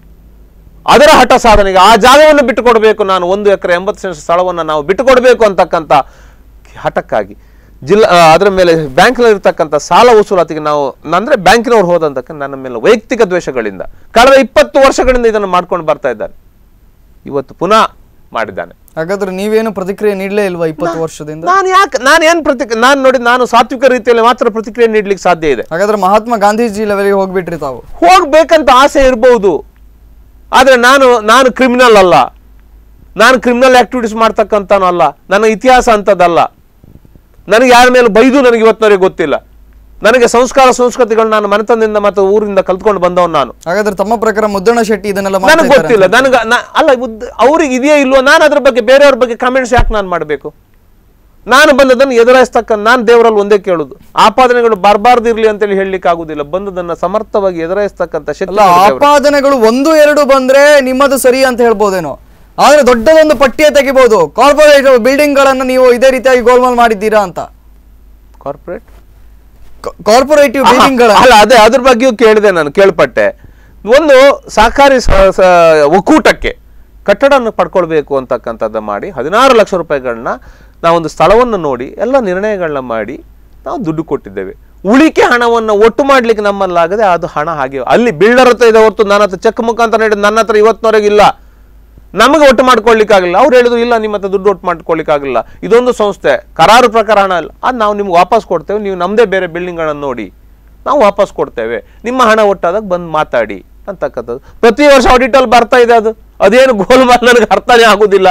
ಅದರ ಹಠ ಸಾಧನೆಗೆ ಆ ಜಾಗವನ್ನು ಬಿಟ್ಟುಕೊಡಬೇಕು ನಾನು ಒಂದು ಎಕರೆ ಎಂಬತ್ತು ಸೆಂಟ್ ಸ್ಥಳವನ್ನು ನಾವು ಬಿಟ್ಟುಕೊಡಬೇಕು ಅಂತಕ್ಕಂಥ ಹಠಕ್ಕಾಗಿ ಜಿಲ್ಲಾ ಆ, ಅದರ ಮೇಲೆ ಬ್ಯಾಂಕ್ನಲ್ಲಿ ಇರ್ತಕ್ಕಂಥ ಸಾಲ ವಸೂಲಾತಿಗೆ ನಾವು ಅಂದ್ರೆ ಬ್ಯಾಂಕಿನವ್ರು ಹೋದಂತಕ್ಕ ನನ್ನ ಮೇಲೆ ವೈಯಕ್ತಿಕ ದ್ವೇಷಗಳಿಂದ ಕಳೆದ ಇಪ್ಪತ್ತು ವರ್ಷಗಳಿಂದ ಇದನ್ನು ಮಾಡ್ಕೊಂಡು ಬರ್ತಾ ಇದ್ದಾನೆ ಇವತ್ತು ಪುನಃ ಮಾಡಿದ್ದಾನೆ ಹಾಗಾದ್ರೆ ನೀವೇನು ಪ್ರತಿಕ್ರಿಯೆ ನೀಡಲೇ ಇಲ್ವಾ ಇಪ್ಪತ್ತು ವರ್ಷದಿಂದ ನಾನು ಯಾಕೆ ನಾನು ಏನು ಪ್ರತಿಕ್ರಿಯೆ ನಾನು ನೋಡಿ ನಾನು ಸಾತ್ವಿಕ ರೀತಿಯಲ್ಲಿ ಮಾತ್ರ ಪ್ರತಿಕ್ರಿಯೆ ನೀಡ್ಲಿಕ್ಕೆ ಸಾಧ್ಯ ಇದೆ ಹಾಗಾದ್ರೆ ಮಹಾತ್ಮ ಗಾಂಧೀಜಿ ಲೆವೆಲ್ಗೆ ಹೋಗ್ಬಿಟ್ರಿ ತಾವು ಹೋಗ್ಬೇಕಂತ ಆಸೆ ಇರ್ಬೋದು ಆದರೆ ನಾನು ನಾನು ಕ್ರಿಮಿನಲ್ ಅಲ್ಲ ನಾನು ಕ್ರಿಮಿನಲ್ ಆಕ್ಟಿವಿಟೀಸ್ ಮಾಡ್ತಕ್ಕಂಥನೂ ಅಲ್ಲ ನನ್ನ ಇತಿಹಾಸ ಅಂಥದ್ದಲ್ಲ ನನಗೆ ಯಾರ ಮೇಲೆ ಬೈದು ನನಗೆ ಇವತ್ತಿನವರೆಗೆ ಗೊತ್ತಿಲ್ಲ ನನಗೆ ಸಂಸ್ಕಾರ ಸಂಸ್ಕೃತಿಗಳು ನಾನು ಮನೆತನದಿಂದ ಮತ್ತು ಊರಿಂದ ಕಲ್ತ್ಕೊಂಡು ಬಂದವನು ನಾನು ಹಾಗಾದ್ರೆ ತಮ್ಮ ಪ್ರಕಾರ ಮುದ್ದಣ್ಣ ಶೆಟ್ಟಿ ಇದನ್ನೆಲ್ಲ ಮಾಡ್ತಾ ನನಗೆ ಇದ್ದಾರೆ ಗೊತ್ತಿಲ್ಲ ನನಗೆ ನಾ- ಅಲ್ಲ ಉದ್ದ- ಅವ್ರಿಗೆ ಇದೆಯೋ ಇಲ್ವೋ ನಾನು ಅದ್ರ ಬಗ್ಗೆ ಬೇರೆಯವ್ರ ಬಗ್ಗೆ ಕಾಮೆಂಟ್ಸ್ ಯಾಕೆ ನಾನು ಮಾಡಬೇಕು ನಾನು ಬಂದದನ್ನು ಎದುರಾಯಿಸ್ತಕ್ಕಂಥ ನಾನು ದೇವರಲ್ಲಿ ಒಂದೇ ಕೇಳುದು ಆಪಾದನೆಗಳು ಬರಬಾರ್ದಿರ್ಲಿ ಅಂತೇಳಿ ಹೇಳಲಿಕ್ಕೆ ಆಗುದಿಲ್ಲ ಬಂದದನ್ನ ಸಮರ್ಥವಾಗಿ ಎದುರಾಯಿಸ್ತಕ್ಕಂಥ ಶಕ್ತಿ ಅಲ್ಲ ಆಪಾದನೆಗಳು ಒಂದು ಎರಡು ಬಂದ್ರೆ ನಿಮ್ಮದು ಸರಿ ಅಂತ ಹೇಳ್ಬೋದೇನೋ ಆದ್ರೆ ದೊಡ್ಡದೊಂದು ಪಟ್ಟಿಯೇ ತೆಗಿಬಹುದು ಕಾರ್ಪೊರೇಟ್ ಬಿಲ್ಡಿಂಗ್ ಗಳನ್ನ ನೀವು ಇದೇ ರೀತಿಯಾಗಿ ಗೋಲ್ಮಾಲ್ ಮಾಡಿದ್ದೀರಾ ಅಂತ ಕಾರ್ಪೊರೇಟ್ ಕಾರ್ಪೊರೇಟಿವ್ ಬಿಲ್ಡಿಂಗ್ ಗಳ ಅಲ್ಲ ಅದೇ ಅದ್ರ ಬಗ್ಗೆಯೂ ಕೇಳಿದೆ ನಾನು ಕೇಳ್ಪಟ್ಟೆ ಒಂದು ಸಹಕಾರಿ ಸ- ಸ- ಒಕ್ಕೂಟಕ್ಕೆ ಕಟ್ಟಡವನ್ನು ಪಡ್ಕೊಳ್ಬೇಕು ಅಂತಕ್ಕಂಥದ್ದು ಮಾಡಿ ಹದಿನಾರು ಲಕ್ಷ ರೂಪಾಯಿಗಳನ್ನ ನಾವೊಂದು ಸ್ಥಳವನ್ನು ನೋಡಿ ಎಲ್ಲ ನಿರ್ಣಯಗಳನ್ನ ಮಾಡಿ ನಾವು ದುಡ್ಡು ಕೊಟ್ಟಿದ್ದೇವೆ ಉಳಿಕೆ ಹಣವನ್ನು ಒಟ್ಟು ಮಾಡ್ಲಿಕ್ಕೆ ನಮ್ಮಲ್ಲಾಗದೆ ಅದು ಹಣ ಹಾಗೆ ಅಲ್ಲಿ ಬಿಲ್ಡರ್ ಹತ್ರ ಇದೆ ಹೊರತು ನನ್ನ ಹತ್ರ ಚೆಕ್ ಮುಖಾಂತರ ನೀಡಿದ ನನ್ನ ಹತ್ರ ಇವತ್ತಿನವರೆಗೆ ಇಲ್ಲ ನಮಗೆ ಒಟ್ಟು ಮಾಡ್ಕೊಳ್ಳಿಕ್ಕಾಗಲಿಲ್ಲ ಅವ್ರು ಹೇಳಿದ್ರು ಇಲ್ಲ ನಿಮ್ಮ ಹತ್ರ ದುಡ್ಡು ಒಟ್ಟು ಮಾಡ್ಕೊಳ್ಳಿಕ್ಕಾಗಲಿಲ್ಲ ಇದೊಂದು ಸಂಸ್ಥೆ ಕರಾರು ಪ್ರಕಾರ ಹಣ ಇಲ್ಲ ಅದು ನಾವು ನಿಮ್ಗೆ ವಾಪಸ್ ಕೊಡ್ತೇವೆ ನೀವು ನಮ್ಮದೇ ಬೇರೆ ಬಿಲ್ಡಿಂಗ್ಗಳನ್ನು ನೋಡಿ ನಾವು ವಾಪಸ್ ಕೊಡ್ತೇವೆ ನಿಮ್ಮ ಹಣ ಒಟ್ಟಾದಾಗ ಬಂದು ಮಾತಾಡಿ ಅಂತಕ್ಕಂಥದ್ದು ಪ್ರತಿ ವರ್ಷ ಆಡಿಟಲ್ಲಿ ಬರ್ತಾ ಇದೆ ಅದು ಅದೇನು ಗೋಲ್ಮಾಲ್ ನನಗೆ ಅರ್ಥನೇ ಆಗುದಿಲ್ಲ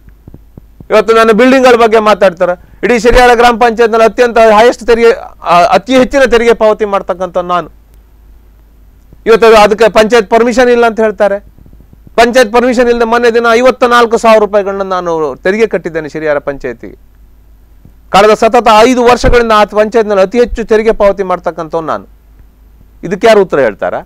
ಇವತ್ತು ನನ್ನ ಬಿಲ್ಡಿಂಗ್ಗಳ ಬಗ್ಗೆ ಮಾತಾಡ್ತಾರೆ ಇಡೀ ಶಿರಿಯಾಳ ಗ್ರಾಮ ಪಂಚಾಯತ್ನಲ್ಲಿ ಅತ್ಯಂತ ಹೈಯೆಸ್ಟ್ ತೆರಿಗೆ ಆ, ಅತಿ ಹೆಚ್ಚಿನ ತೆರಿಗೆ ಪಾವತಿ ಮಾಡ್ತಕ್ಕಂಥ ನಾನು ಇವತ್ತು ಅದು ಅದಕ್ಕೆ ಪಂಚಾಯತ್ ಪರ್ಮಿಷನ್ ಇಲ್ಲ ಅಂತ ಹೇಳ್ತಾರೆ ಪಂಚಾಯತ್ ಪರ್ಮಿಷನ್ ಇಲ್ಲದೆ ಮೊನ್ನೆ ದಿನ ಐವತ್ತ ನಾಲ್ಕು ಸಾವಿರ ರೂಪಾಯಿಗಳನ್ನ ನಾನು ತೆರಿಗೆ ಕಟ್ಟಿದ್ದೇನೆ ಶಿರಿಯಾರ ಪಂಚಾಯತಿಗೆ ಕಳೆದ ಸತತ ಐದು ವರ್ಷಗಳಿಂದ ಆ ಪಂಚಾಯತ್ನಲ್ಲಿ ಅತಿ ಹೆಚ್ಚು ತೆರಿಗೆ ಪಾವತಿ ಮಾಡ್ತಕ್ಕಂಥವ್ನು ನಾನು ಇದಕ್ಕೆ ಯಾರು ಉತ್ತರ ಹೇಳ್ತಾರಾ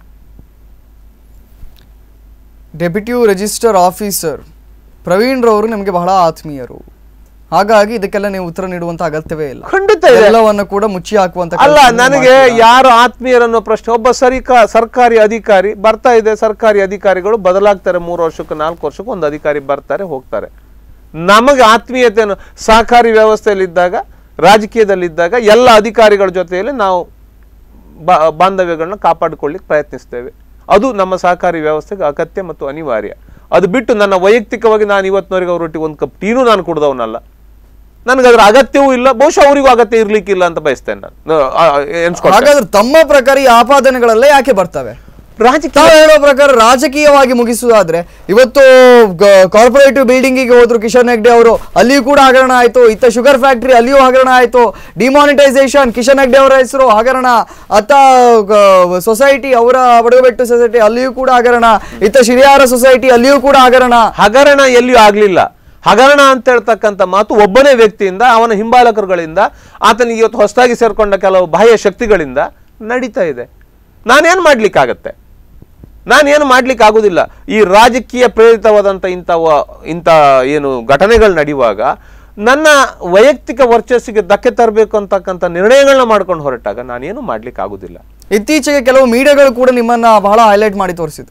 ಡೆಪ್ಯೂಟಿ ರಿಜಿಸ್ಟರ್ ಆಫೀಸರ್ ಪ್ರವೀಣ್ ರವರು ನಿಮಗೆ ಬಹಳ ಆತ್ಮೀಯರು ಹಾಗಾಗಿ ಇದಕ್ಕೆಲ್ಲ ನೀವು ಉತ್ತರ ನೀಡುವಂತ ಅಗತ್ಯವೇ ಇಲ್ಲ ಖಂಡಿತ ಇದೆ ಎಲ್ಲವನ್ನ ಕೂಡ ಮುಚ್ಚಿ ಹಾಕುವಂತ ಅಲ್ಲ ಕೆಲಸವನ್ನು ನನಗೆ ಮಾಡ್ತೀರಾ. ಯಾರು ಆತ್ಮೀಯರನ್ನೋ ಪ್ರಶ್ನೆ ಒಬ್ಬ ಸರಿಕ ಸರ್ಕಾರಿ ಅಧಿಕಾರಿ ಬರ್ತಾ ಇದೆ ಸರ್ಕಾರಿ ಅಧಿಕಾರಿಗಳು ಬದಲಾಗ್ತಾರೆ ಮೂರು ವರ್ಷಕ್ಕೆ ನಾಲ್ಕು ವರ್ಷಕ್ಕೆ ಒಂದು ಅಧಿಕಾರಿ ಬರ್ತಾರೆ ಹೋಗ್ತಾರೆ ನಮಗೆ ಆತ್ಮೀಯತೆಯನ್ನು ಸಹಕಾರಿ ವ್ಯವಸ್ಥೆಯಲ್ಲಿದ್ದಾಗ ರಾಜಕೀಯದಲ್ಲಿದ್ದಾಗ ಎಲ್ಲ ಅಧಿಕಾರಿಗಳ ಜೊತೆಯಲ್ಲಿ ನಾವು ಬಾ- ಬಾಂಧವ್ಯಗಳನ್ನ ಕಾಪಾಡಿಕೊಳ್ಳಿಕ್ಕೆ ಪ್ರಯತ್ನಿಸ್ತೇವೆ ಅದು ನಮ್ಮ ಸಹಕಾರಿ ವ್ಯವಸ್ಥೆಗೆ ಅಗತ್ಯ ಮತ್ತು ಅನಿವಾರ್ಯ ಅದು ಬಿಟ್ಟು ನನ್ನ ವೈಯಕ್ತಿಕವಾಗಿ ನಾನು ಇವತ್ತಿನವರೆಗೆ ಅವರೊಟ್ಟಿಗೆ ಒಂದು ಕಪ್ ಟೀನೂ ನಾನು ಕುಡ್ದವನಲ್ಲ ನನಗೆ ಅದರ ಅಗತ್ಯವೂ ಇಲ್ಲ ಬಹುಶಃ ಅವರಿಗೂ ಅಗತ್ಯ ಇರ್ಲಿಕ್ಕಿಲ್ಲ ಅಂತ ಬಯಸ್ತೇನೆ ನಾನು ಆ, ಆ, ಎನ್ಸ್ಕೊಳ್ತೇನೆ. ಹಾಗಾದ್ರೆ ತಮ್ಮ ಪ್ರಕಾರ ಈ ಆಪಾದನೆಗಳೆಲ್ಲ ಯಾಕೆ ಬರ್ತವೆ ರಾಜಕೀಯ ತಾವು ಹೇಳೋ ಪ್ರಕಾರ ರಾಜಕೀಯವಾಗಿ ಮುಗಿಸುವುದಾದ್ರೆ ಇವತ್ತು ಕಾರ್ಪೊರೇಟಿವ್ ಬಿಲ್ಡಿಂಗಿಗೆ ಹೋದ್ರು ಕಿಶನ್ ಹೆಗ್ಡೆ ಅವರು ಅಲ್ಲಿಯೂ ಕೂಡ ಹಗರಣ ಆಯ್ತು ಇತ್ತ ಶುಗರ್ ಫ್ಯಾಕ್ಟರಿ ಅಲ್ಲಿಯೂ ಹಗರಣ ಆಯ್ತು ಡಿಮಾನಿಟೈಸೇಷನ್ ಕಿಶನ್ ಹೆಗ್ಡೆ ಅವರ ಹೆಸರು ಹಗರಣ ಅತ್ತ ಸೊಸೈಟಿ ಅವರ ಬಡಗಬೆಟ್ಟು ಸೊಸೈಟಿ ಅಲ್ಲಿಯೂ ಕೂಡ ಹಗರಣ ಇತ್ತ ಶಿರಿಯಾರ ಸೊಸೈಟಿ ಅಲ್ಲಿಯೂ ಕೂಡ ಹಗರಣ ಹಗರಣ ಎಲ್ಲಿಯೂ ಆಗ್ಲಿಲ್ಲ ಹಗರಣ ಅಂತ ಹೇಳ್ತಕ್ಕಂಥ ಮಾತು ಒಬ್ಬನೇ ವ್ಯಕ್ತಿಯಿಂದ ಅವನ ಹಿಂಬಾಲಕರುಗಳಿಂದ ಆತನಿಗೆ ಇವತ್ತು ಹೊಸದಾಗಿ ಸೇರ್ಕೊಂಡ ಕೆಲವು ಬಾಹ್ಯ ಶಕ್ತಿಗಳಿಂದ ನಡೀತಾ ಇದೆ ನಾನೇನು ಮಾಡ್ಲಿಕ್ಕಾಗತ್ತೆ ನಾನೇನು ಮಾಡ್ಲಿಕ್ಕೆ ಆಗುದಿಲ್ಲ ಈ ರಾಜಕೀಯ ಪ್ರೇರಿತವಾದಂಥ ಇಂಥ ವ- ಇಂಥ ಏನು ಘಟನೆಗಳು ನಡೆಯುವಾಗ ನನ್ನ ವೈಯಕ್ತಿಕ ವರ್ಚಸ್ಸಿಗೆ ಧಕ್ಕೆ ತರಬೇಕು ಅಂತಕ್ಕಂಥ ನಿರ್ಣಯಗಳನ್ನ ಮಾಡ್ಕೊಂಡು ಹೊರಟಾಗ ನಾನೇನು ಮಾಡ್ಲಿಕ್ಕೆ ಆಗುದಿಲ್ಲ ಇತ್ತೀಚೆಗೆ ಕೆಲವು ಮೀಡಿಯಾಗಳು ಕೂಡ ನಿಮ್ಮನ್ನ ಬಹಳ ಹೈಲೈಟ್ ಮಾಡಿ ತೋರಿಸಿದ್ರು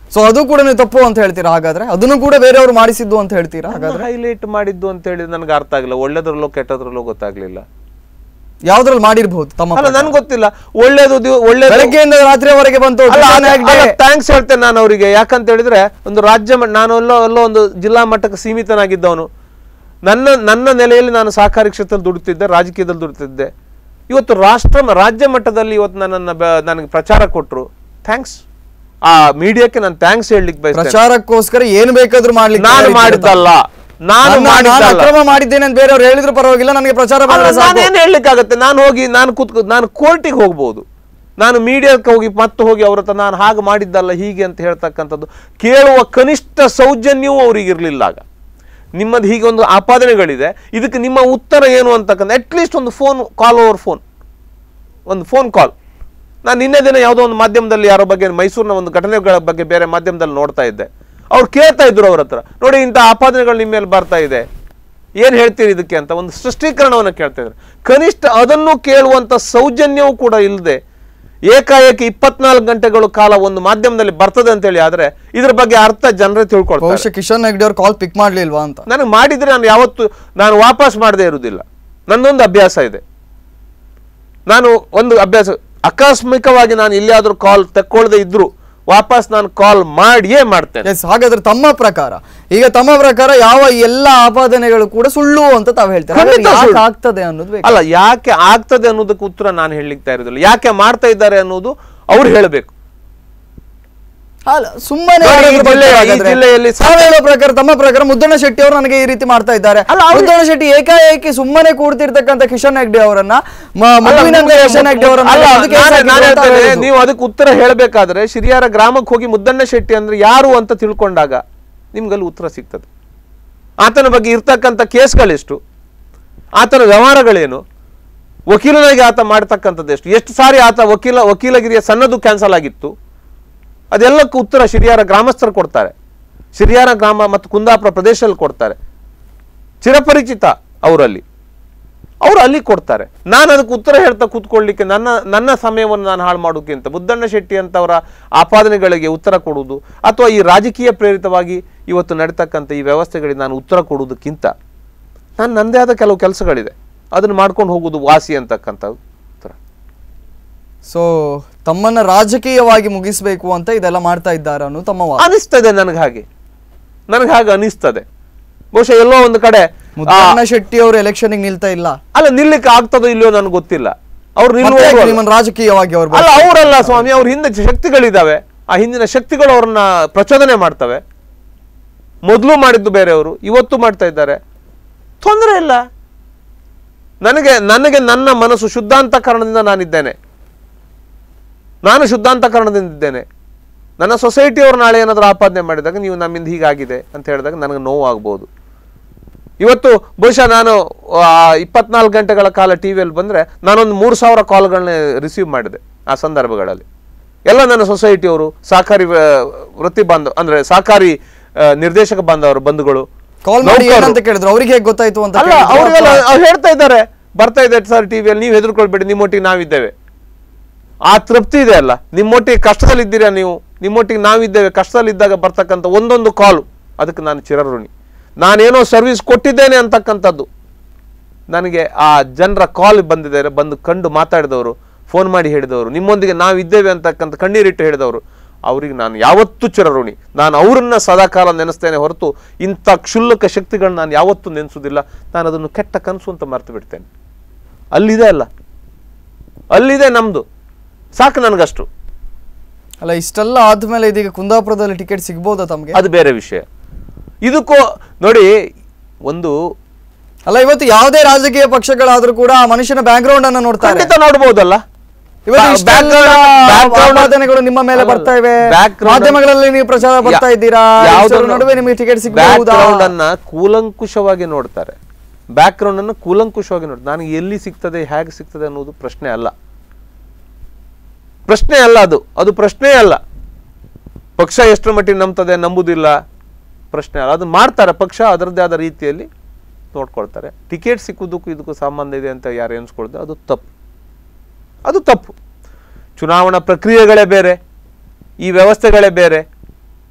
ಸೊ ಅದು ಕೂಡ ನೀವು ತಪ್ಪು ಅಂತ ಹೇಳ್ತೀರಾ ಹಾಗಾದ್ರೆ ಅದನ್ನು ಕೂಡ ಬೇರೆಯವರು ಮಾಡಿಸಿದ್ದು ಅಂತ ಹೇಳ್ತೀರಾ ಹಾಗಾದ್ರೆ ಹೈಲೈಟ್ ಮಾಡಿದ್ದು ಅಂತ ಹೇಳಿದ್ರೆ ನನಗೆ ಅರ್ಥ ಆಗಿಲ್ಲ ಒಳ್ಳೇದ್ರಲ್ಲೋ ಕೆಟ್ಟದ್ರಲ್ಲೋ ಗೊತ್ತಾಗ್ಲಿಲ್ಲ ಯಾವ್ದ್ರಲ್ಲಿ ಮಾಡಿರ್ಬಹುದು ತಮ್ಮ ಅಲ್ಲ ನನ್ಗೆ ಗೊತ್ತಿಲ್ಲ ಒಳ್ಳೇದು ದಿವ- ಒಳ್ಳೇದು ಬೆಳಗ್ಗೆಯಿಂದ ರಾತ್ರಿಯವರೆಗೆ ಬಂತು ಕಿಶನ್ ಹೆಗ್ಡೆ. ಥ್ಯಾಂಕ್ಸ್ ಹೇಳ್ತೇನೆ ನಾನು ಅವರಿಗೆ ಯಾಕಂತ ಹೇಳಿದ್ರೆ ಒಂದು ರಾಜ್ಯ ಮಟ್ಟ ನಾನು ಎಲ್ಲೋ ಎಲ್ಲೋ ಒಂದು ಜಿಲ್ಲಾ ಮಟ್ಟಕ್ಕೆ ಸೀಮಿತನಾಗಿದ್ದವನು ನನ್ನ ನನ್ನ ನೆಲೆಯಲ್ಲಿ ನಾನು ಸಹಕಾರಿ ಕ್ಷೇತ್ರದಲ್ಲಿ ದುಡಿತಿದ್ದೆ ರಾಜಕೀಯದಲ್ಲಿ ದುಡಿತಿದ್ದೆ ಇವತ್ತು ರಾಷ್ಟ್ರ ರಾಜ್ಯ ಮಟ್ಟದಲ್ಲಿ ಇವತ್ತು ನನ್ನನ್ನು ಬ- ನನಗೆ ಪ್ರಚಾರ ಕೊಟ್ಟರು ಥ್ಯಾಂಕ್ಸ್ ಆ ಮೀಡಿಯಾಕ್ಕೆ ನಾನು ಥ್ಯಾಂಕ್ಸ್ ಹೇಳಲಿಕ್ಕೆ ಬಯಸ್ತೇನೆ ಪ್ರಚಾರಕ್ಕೋಸ್ಕರ ಏನು ಬೇಕಾದ್ರೂ ಮಾಡ್ಲಿಕ್ಕೆ ನಾನು ತಯಾರಿದ್ದೀರಾ ಮಾಡಿದ್ದಲ್ಲ ನಾನು ನನ್ನ- ನಾನು ಮಾಡಿದ್ದಲ್ಲ ಅಕ್ರಮ ಮಾಡಿದ್ದೇನೆ ಅಂತ ಬೇರೆಯವ್ರು ಹೇಳಿದ್ರು ಪರವಾಗಿಲ್ಲ ನನಗೆ ಪ್ರಚಾರ ಅಲ್ಲ, ಬಂದ್ರೆ ಸಾಕು. ನಾನೇನ್ ಹೇಳಲಿಕ್ಕಾಗತ್ತೆ ನಾನು ಹೋಗಿ ನಾನು ಕೂತ್ ನಾನು ಕೋರ್ಟಿಗೆ ಹೋಗ್ಬೋದು ನಾನು ಮೀಡಿಯಾಕ್ಕೆ ಹೋಗಿ ಮತ್ತೆ ಹೋಗಿ ಅವ್ರ ಹತ್ರ ನಾನು ಹಾಗೆ ಮಾಡಿದ್ದಲ್ಲ ಹೀಗೆ ಅಂತ ಹೇಳ್ತಕ್ಕಂಥದ್ದು ಕೇಳುವ ಕನಿಷ್ಠ ಸೌಜನ್ಯವೂ ಅವ್ರಿಗೆ ಇರಲಿಲ್ಲ ಆಗ ನಿಮ್ಮದು ಹೀಗೆ ಒಂದು ಆಪಾದನೆಗಳಿದೆ ಇದಕ್ಕೆ ನಿಮ್ಮ ಉತ್ತರ ಏನು ಅಂತಕ್ಕಂಥ ಅಟ್ಲೀಸ್ಟ್ ಒಂದು ಫೋನ್ ಕಾಲ್ ಓವರ್ ಫೋನ್ ಒಂದು ಫೋನ್ ಕಾಲ್ ನಾನು ನಿನ್ನೆ ದಿನ ಯಾವುದೋ ಒಂದು ಮಾಧ್ಯಮದಲ್ಲಿ ಯಾರೋ ಬಗ್ಗೆ ಮೈಸೂರಿನ ಒಂದು ಘಟನೆಗಳ ಬಗ್ಗೆ ಬೇರೆ ಮಾಧ್ಯಮದಲ್ಲಿ ನೋಡ್ತಾ ಇದ್ದೆ ಅವ್ರು ಕೇಳ್ತಾ ಇದ್ರು ಅವ್ರ ಹತ್ರ ನೋಡಿ ಇಂಥ ಆಪಾದನೆಗಳು ನಿಮ್ಮ ಮೇಲೆ ಬರ್ತಾ ಇದೆ ಏನು ಹೇಳ್ತೀರಿ ಇದಕ್ಕೆ ಅಂತ ಒಂದು ಸೃಷ್ಟೀಕರಣವನ್ನು ಕೇಳ್ತಾ ಇದ್ರು ಕನಿಷ್ಠ ಅದನ್ನು ಕೇಳುವಂಥ ಸೌಜನ್ಯವೂ ಕೂಡ ಇಲ್ಲದೆ ಏಕಾಏಕಿ ಇಪ್ಪತ್ನಾಲ್ಕು ಗಂಟೆಗಳು ಕಾಲ ಒಂದು ಮಾಧ್ಯಮದಲ್ಲಿ ಬರ್ತದೆ ಅಂತೇಳಿ ಆದ್ರೆ ಇದ್ರ ಬಗ್ಗೆ ಅರ್ಥ ಜನರೇ ತಿಳ್ಕೊಳ್ತಾರೆ ಬಹುಶಃ ಕಿಶನ್ ಹೆಗ್ಡೆ ಅವ್ರು ಕಾಲ್ ಪಿಕ್ ಮಾಡ್ಲಿಲ್ವಾ ಅಂತ ನನಗೆ ಮಾಡಿದ್ರೆ ನಾನು ಯಾವತ್ತು ನಾನು ವಾಪಸ್ ಮಾಡದೇ ಇರುವುದಿಲ್ಲ ನನ್ನೊಂದು ಅಭ್ಯಾಸ ಇದೆ ನಾನು ಒಂದು ಅಭ್ಯಾಸ ಆಕಸ್ಮಿಕವಾಗಿ ನಾನು ಎಲ್ಲಿಯಾದ್ರೂ ಕಾಲ್ ತಕ್ಕೊಳ್ಳದೆ ಇದ್ರು ವಾಪಸ್ ನಾನು ಕಾಲ್ ಮಾಡಿಯೇ ಮಾಡ್ತೇನೆ ಎಸ್ ಹಾಗಾದ್ರೆ ತಮ್ಮ ಪ್ರಕಾರ ಈಗ ತಮ್ಮ ಪ್ರಕಾರ ಯಾವ ಎಲ್ಲ ಆಪಾದನೆಗಳು ಕೂಡ ಸುಳ್ಳು ಅಂತ ತಾವು ಹೇಳ್ತಾರೆ ಹಾಗಾದ್ರೆ ಖಂಡಿತ ಯಾಕೆ ಸುಳ್ಳು. ಆಗ್ತದೆ ಅನ್ನೋದು ಬೇಕು ಅಲ್ಲ ಯಾಕೆ ಆಗ್ತದೆ ಅನ್ನೋದಕ್ಕೆ ಉತ್ತರ ನಾನು ಹೇಳಲಿಕ್ತಾ ಇರೋದಿಲ್ಲ ಯಾಕೆ ಮಾಡ್ತಾ ಇದ್ದಾರೆ ಅನ್ನೋದು ಅವ್ರು ಹೇಳಬೇಕು ಅಲ್ಲ ಸುಮ್ಮನೆ ನೋಡಿ, ಈ ಯಾರಾದ್ರೂ ಜಿಲ್ಲೆ- ಬರ್ತಾರೆ ಈ ಹಾಗಾದ್ರೆ. ಜಿಲ್ಲೆಯಲ್ಲಿ ತಾವು ಹೇಳೋ ಪ್ರಕಾರ ತಮ್ಮ ಪ್ರಕಾರ ಮುದ್ದಣ್ಣ ಶೆಟ್ಟಿ ಅವರು ನನಗೆ ಈ ರೀತಿ ಮಾಡ್ತಾ ಇದ್ದಾರೆ ಅಲ್ಲ, ಅವ್ರು- ಮುದ್ದಣ್ಣ ಶೆಟ್ಟಿ ಏಕಾಏಕಿ ಸುಮ್ಮನೆ ಕೂಡ್ತಿರ್ತಕ್ಕಂಥ ಕಿಶನ್ ಹೆಗ್ಡೆ ಅವರನ್ನ ಮ- ಮಗುವಿನಂತೆ ಕಿಶನ್ ಹೆಗ್ಡೆ ಅವರನ್ನ ಅಲ್ಲ, ಅದಕ್ಕೆ ನಾನು- ಸಾಕಿದ್ರು ನಾನು ಅಂತ ಹೇಳ್ತೇನೆ, ಹೇಳೋದು. ನೀವು ಅದಕ್ಕೆ ಉತ್ತರ ಹೇಳಬೇಕಾದ್ರೆ ಶಿರಿಯಾರ ಗ್ರಾಮಕ್ಕೆ ಹೋಗಿ ಮುದ್ದಣ್ಣ ಶೆಟ್ಟಿ ಅಂದ್ರೆ ಯಾರು ಅಂತ ತಿಳ್ಕೊಂಡಾಗ ನಿಮ್ಗಲ್ಲಿ ಉತ್ತರ ಸಿಗ್ತದೆ ಆತನ ಬಗ್ಗೆ ಇರ್ತಕ್ಕಂಥ ಕೇಸ್ಗಳೆಷ್ಟು ಆತನ ವ್ಯವಹಾರಗಳೇನು ವಕೀಲನಾಗಿ ಆತ ಮಾಡ್ತಕ್ಕಂಥದ್ದು ಎಷ್ಟು ಎಷ್ಟು ಸಾರಿ ಆತ ವಕೀಲ ವಕೀಲಗಿರಿಯ ಸಣ್ಣದು ಕ್ಯಾನ್ಸಲ್ ಆಗಿತ್ತು ಅದೆಲ್ಲಕ್ಕೂ ಉತ್ತರ ಶಿರಿಯಾರ ಗ್ರಾಮಸ್ಥರು ಕೊಡ್ತಾರೆ ಶಿರಿಯಾರ ಗ್ರಾಮ ಮತ್ತು ಕುಂದಾಪುರ ಪ್ರದೇಶದಲ್ಲಿ ಕೊಡ್ತಾರೆ ಚಿರಪರಿಚಿತ ಅವರಲ್ಲಿ ಅವರು ಅಲ್ಲಿ ಕೊಡ್ತಾರೆ ನಾನು ಅದಕ್ಕೆ ಉತ್ತರ ಹೇಳ್ತಾ ಕೂತ್ಕೊಳ್ಳಿಕ್ಕೆ ನನ್ನ ನನ್ನ ಸಮಯವನ್ನು ನಾನು ಹಾಳು ಮಾಡೋಕ್ಕಿಂತ ಬುದ್ದಣ್ಣ ಶೆಟ್ಟಿ ಅಂತವರ ಆಪಾದನೆಗಳಿಗೆ ಉತ್ತರ ಕೊಡುವುದು ಅಥವಾ ಈ ರಾಜಕೀಯ ಪ್ರೇರಿತವಾಗಿ ಇವತ್ತು ನಡೀತಕ್ಕಂಥ ಈ ವ್ಯವಸ್ಥೆಗಳಿಗೆ ನಾನು ಉತ್ತರ ಕೊಡುವುದಕ್ಕಿಂತ ನಾನು ನನ್ನದೇ ಆದ ಕೆಲವು ಕೆಲಸಗಳಿದೆ ಅದನ್ನು ಮಾಡ್ಕೊಂಡು ಹೋಗುವುದು ವಾಸಿ ಅಂತಕ್ಕಂಥ ಉತ್ತರ ಸೊ ತಮ್ಮನ್ನ ರಾಜಕೀಯವಾಗಿ ಮುಗಿಸ್ಬೇಕು ಅಂತ ಇದೆಲ್ಲ ಮಾಡ್ತಾ ಇದ್ದಾರೆ ಅನ್ನೋ ತಮ್ಮ ವಾದ ಅನಿಸ್ತದೆ ನನಗೆ ಹಾಗೆ ನನಗೆ ಹಾಗೆ ಅನಿಸ್ತದೆ ಬಹುಶಃ ಎಲ್ಲೋ ಒಂದು ಕಡೆ ಆ, ಮುದ್ದಣ್ಣ ಶೆಟ್ಟಿ ಅವರು ಎಲೆಕ್ಷನ್ ನಿಲ್ತಾ ಇಲ್ಲ ಅಲ್ಲ ನಿಲ್ಲಿಕ್ಕೆ ಆಗ್ತದೋ ಇಲ್ಲೋ ನನಗೆ ಗೊತ್ತಿಲ್ಲ ಅವ್ರು ಮತ್ತೆ ಯಾಕೆ ನಿಲ್ಲುವ ನಿಮ್ಮನ್ನ ರಾಜಕೀಯವಾಗಿ ಅವರು ಅಲ್ಲ ಅವರಲ್ಲ ಸ್ವಾಮಿ ಅವ್ರ ಹಿಂದೆ ಶಕ್ತಿಗಳಿದ್ದಾವೆ ಆ ಹಿಂದಿನ ಶಕ್ತಿಗಳು ಅವ್ರನ್ನ ಪ್ರಚೋದನೆ ಮಾಡ್ತವೆ ಮೊದಲು ಮಾಡಿದ್ದು ಬೇರೆಯವರು ಇವತ್ತು ಮಾಡ್ತಾ ಇದ್ದಾರೆ ತೊಂದರೆ ಇಲ್ಲ ನನಗೆ ನನಗೆ ನನ್ನ ಮನಸ್ಸು ಶುದ್ಧಾಂತಕರಣದಿಂದ ನಾನಿದ್ದೇನೆ ನಾನು ಶುದ್ಧಾಂತಕರಣದಿಂದ ಇದ್ದೇನೆ ನನ್ನ ಸೊಸೈಟಿಯವರು ನಾಳೆ ಏನಾದರೂ ಆಪಾದನೆ ಮಾಡಿದಾಗ ನೀವು ನಮ್ಮಿಂದ ಹೀಗಾಗಿದೆ ಅಂತ ಹೇಳಿದಾಗ ನನಗೆ ನೋವು ಆಗ್ಬೋದು ಇವತ್ತು ಬಹುಶಃ ನಾನು ಇಪ್ಪತ್ನಾಲ್ಕು ಗಂಟೆಗಳ ಕಾಲ ಟಿ ವಿಯಲ್ಲಿ ಬಂದರೆ ನಾನೊಂದು ಮೂರು ಸಾವಿರ ಕಾಲ್ಗಳನ್ನ ರಿಸೀವ್ ಮಾಡಿದೆ ಆ ಸಂದರ್ಭಗಳಲ್ಲಿ ಎಲ್ಲ ನನ್ನ ಸೊಸೈಟಿಯವರು ಸಹಕಾರಿ ಆ, ವೃತ್ತಿ ಬಾಂಧವ ಅಂದರೆ ಸಹಕಾರಿ ಆ, ನಿರ್ದೇಶಕ ಬಾಂಧವರು ಬಂಧುಗಳು ಕಾಲ್ ಮಾಡಿ ನೌಕರರು. ಏನಂತ ಕೇಳಿದ್ರು ಅವ್ರಿಗೆ ಹೇಗೆ ಗೊತ್ತಾಯ್ತು ಅಂತ ಅಲ್ಲ ಕೇಳಿದ್ರು ಅವರಿಗೆಲ್ಲ ಅಥವಾ- ಅವ್ರು ಹೇಳ್ತಾ ಇದ್ದಾರೆ ಬರ್ತಾ ಇದೆ ಸರ್ ಟಿವಿಯಲ್ಲಿ ನೀವು ಹೆದರ್ಕೊಳ್ಬೇಡಿ ನಿಮ್ಮೊಟ್ಟಿಗೆ ನಾವಿದ್ದೇವೆ ಆ ತೃಪ್ತಿ ಇದೆ ಅಲ್ಲ ನಿಮ್ಮೊಟ್ಟಿಗೆ ಕಷ್ಟದಲ್ಲಿದ್ದೀರಾ ನೀವು ನಿಮ್ಮೊಟ್ಟಿಗೆ ನಾವಿದ್ದೇವೆ ಕಷ್ಟದಲ್ಲಿದ್ದಾಗ ಬರ್ತಕ್ಕಂಥ ಒಂದೊಂದು ಕಾಲು ಅದಕ್ಕೆ ನಾನು ಚಿರಋಣಿ ನಾನೇನೋ ಸರ್ವಿಸ್ ಕೊಟ್ಟಿದ್ದೇನೆ ಅಂತಕ್ಕಂಥದ್ದು ನನಗೆ ಆ ಜನರ ಕಾಲ್ ಬಂದಿದ್ದಾರೆ ಬಂದು ಕಂಡು ಮಾತಾಡಿದವರು ಫೋನ್ ಮಾಡಿ ಹೇಳಿದವರು ನಿಮ್ಮೊಂದಿಗೆ ನಾವಿದ್ದೇವೆ ಅಂತಕ್ಕಂಥ ಕಣ್ಣೀರಿಟ್ಟು ಹೇಳಿದವರು ಅವರಿಗೆ ನಾನು ಯಾವತ್ತೂ ಚಿರಋಣಿ ನಾನು ಅವರನ್ನ ಸದಾಕಾಲ ನೆನೆಸ್ತೇನೆ ಹೊರತು ಇಂಥ ಕ್ಷುಲ್ಲಕ ಶಕ್ತಿಗಳನ್ನ ನಾನು ಯಾವತ್ತೂ ನೆನೆಸೋದಿಲ್ಲ ನಾನು ಅದನ್ನು ಕೆಟ್ಟ ಕನಸು ಅಂತ ಮರ್ತು ಬಿಡ್ತೇನೆ ಅಲ್ಲಿದೆ ಅಲ್ಲ ಅಲ್ಲಿದೆ ನಮ್ಮದು ಸಾಕು ನನಗಷ್ಟು ಅಲ್ಲ ಇಷ್ಟೆಲ್ಲ ಆದ್ಮೇಲೆ ಇದೀಗ ಕುಂದಾಪುರದಲ್ಲಿ ಟಿಕೆಟ್ ಸಿಗ್ಬೋದಾ ತಮ್ಗೆ ಅದು ಬೇರೆ ವಿಷಯ ಇದಕ್ಕೂ ನೋಡಿ ಒಂದು ಅಲ್ಲ ಇವತ್ತು ಯಾವುದೇ ರಾಜಕೀಯ ಪಕ್ಷಗಳಾದ್ರೂ ಕೂಡ ಆ ಮನುಷ್ಯನ ಬ್ಯಾಕ್ ಗ್ರೌಂಡ್ ಅನ್ನ ನೋಡ್ತಾರೆ ಖಂಡಿತ ನೋಡ್ಬೋದಲ್ಲ ಇವತ್ತು ಬಾ- ಇಷ್ಟೆಲ್ಲ background- background- ಆಪಾದನೆಗಳು ನಿಮ್ಮ ಮೇಲೆ ಅಲ್ಲ, ಬರ್ತಾ ಇವೆ background- ಮಾಧ್ಯಮಗಳಲ್ಲಿ ನೀವು ಪ್ರಚಾರ ಬರ್ತಾ ಯಾ- ಇದ್ದೀರಾ ಯಾವುದನ್ನು- ಇಷ್ಟರ ನಡುವೆ ನಿಮಗೆ ಟಿಕೆಟ್ ಸಿಗಬಹುದಾ background ಅನ್ನ ಕೂಲಂಕುಷವಾಗಿ ನೋಡ್ತಾರೆ ಬ್ಯಾಕ್ಗ್ರೌಂಡ್ ಅನ್ನು ಕೂಲಂಕುಷವಾಗಿ ನೋಡ್ತಾರೆ ನನಗೆ ಎಲ್ಲಿ ಸಿಗ್ತದೆ ಹೇಗೆ ಸಿಗ್ತದೆ ಅನ್ನೋದು ಪ್ರಶ್ನೆ ಅಲ್ಲ ಪ್ರಶ್ನೆ ಅಲ್ಲ ಅದು ಅದು ಪ್ರಶ್ನೆ ಅಲ್ಲ ಪಕ್ಷ ಎಷ್ಟರ ಮಟ್ಟಿಗೆ ನಂಬ್ತದೆ ನಂಬುದಿಲ್ಲ ಪ್ರಶ್ನೆ ಅಲ್ಲ ಅದು ಮಾಡ್ತಾರೆ ಪಕ್ಷ ಅದರದ್ದೇ ಆದ ರೀತಿಯಲ್ಲಿ ನೋಡ್ಕೊಳ್ತಾರೆ ಟಿಕೆಟ್ ಸಿಕ್ಕುದಕ್ಕೂ ಇದಕ್ಕೂ ಸಂಬಂಧ ಇದೆ ಅಂತ ಯಾರು ಎನ್ಸ್ಕೊಳ್ತಾರೆ ಅದು ತಪ್ಪು ಅದು ತಪ್ಪು ಚುನಾವಣಾ ಪ್ರಕ್ರಿಯೆಗಳೇ ಬೇರೆ ಈ ವ್ಯವಸ್ಥೆಗಳೇ ಬೇರೆ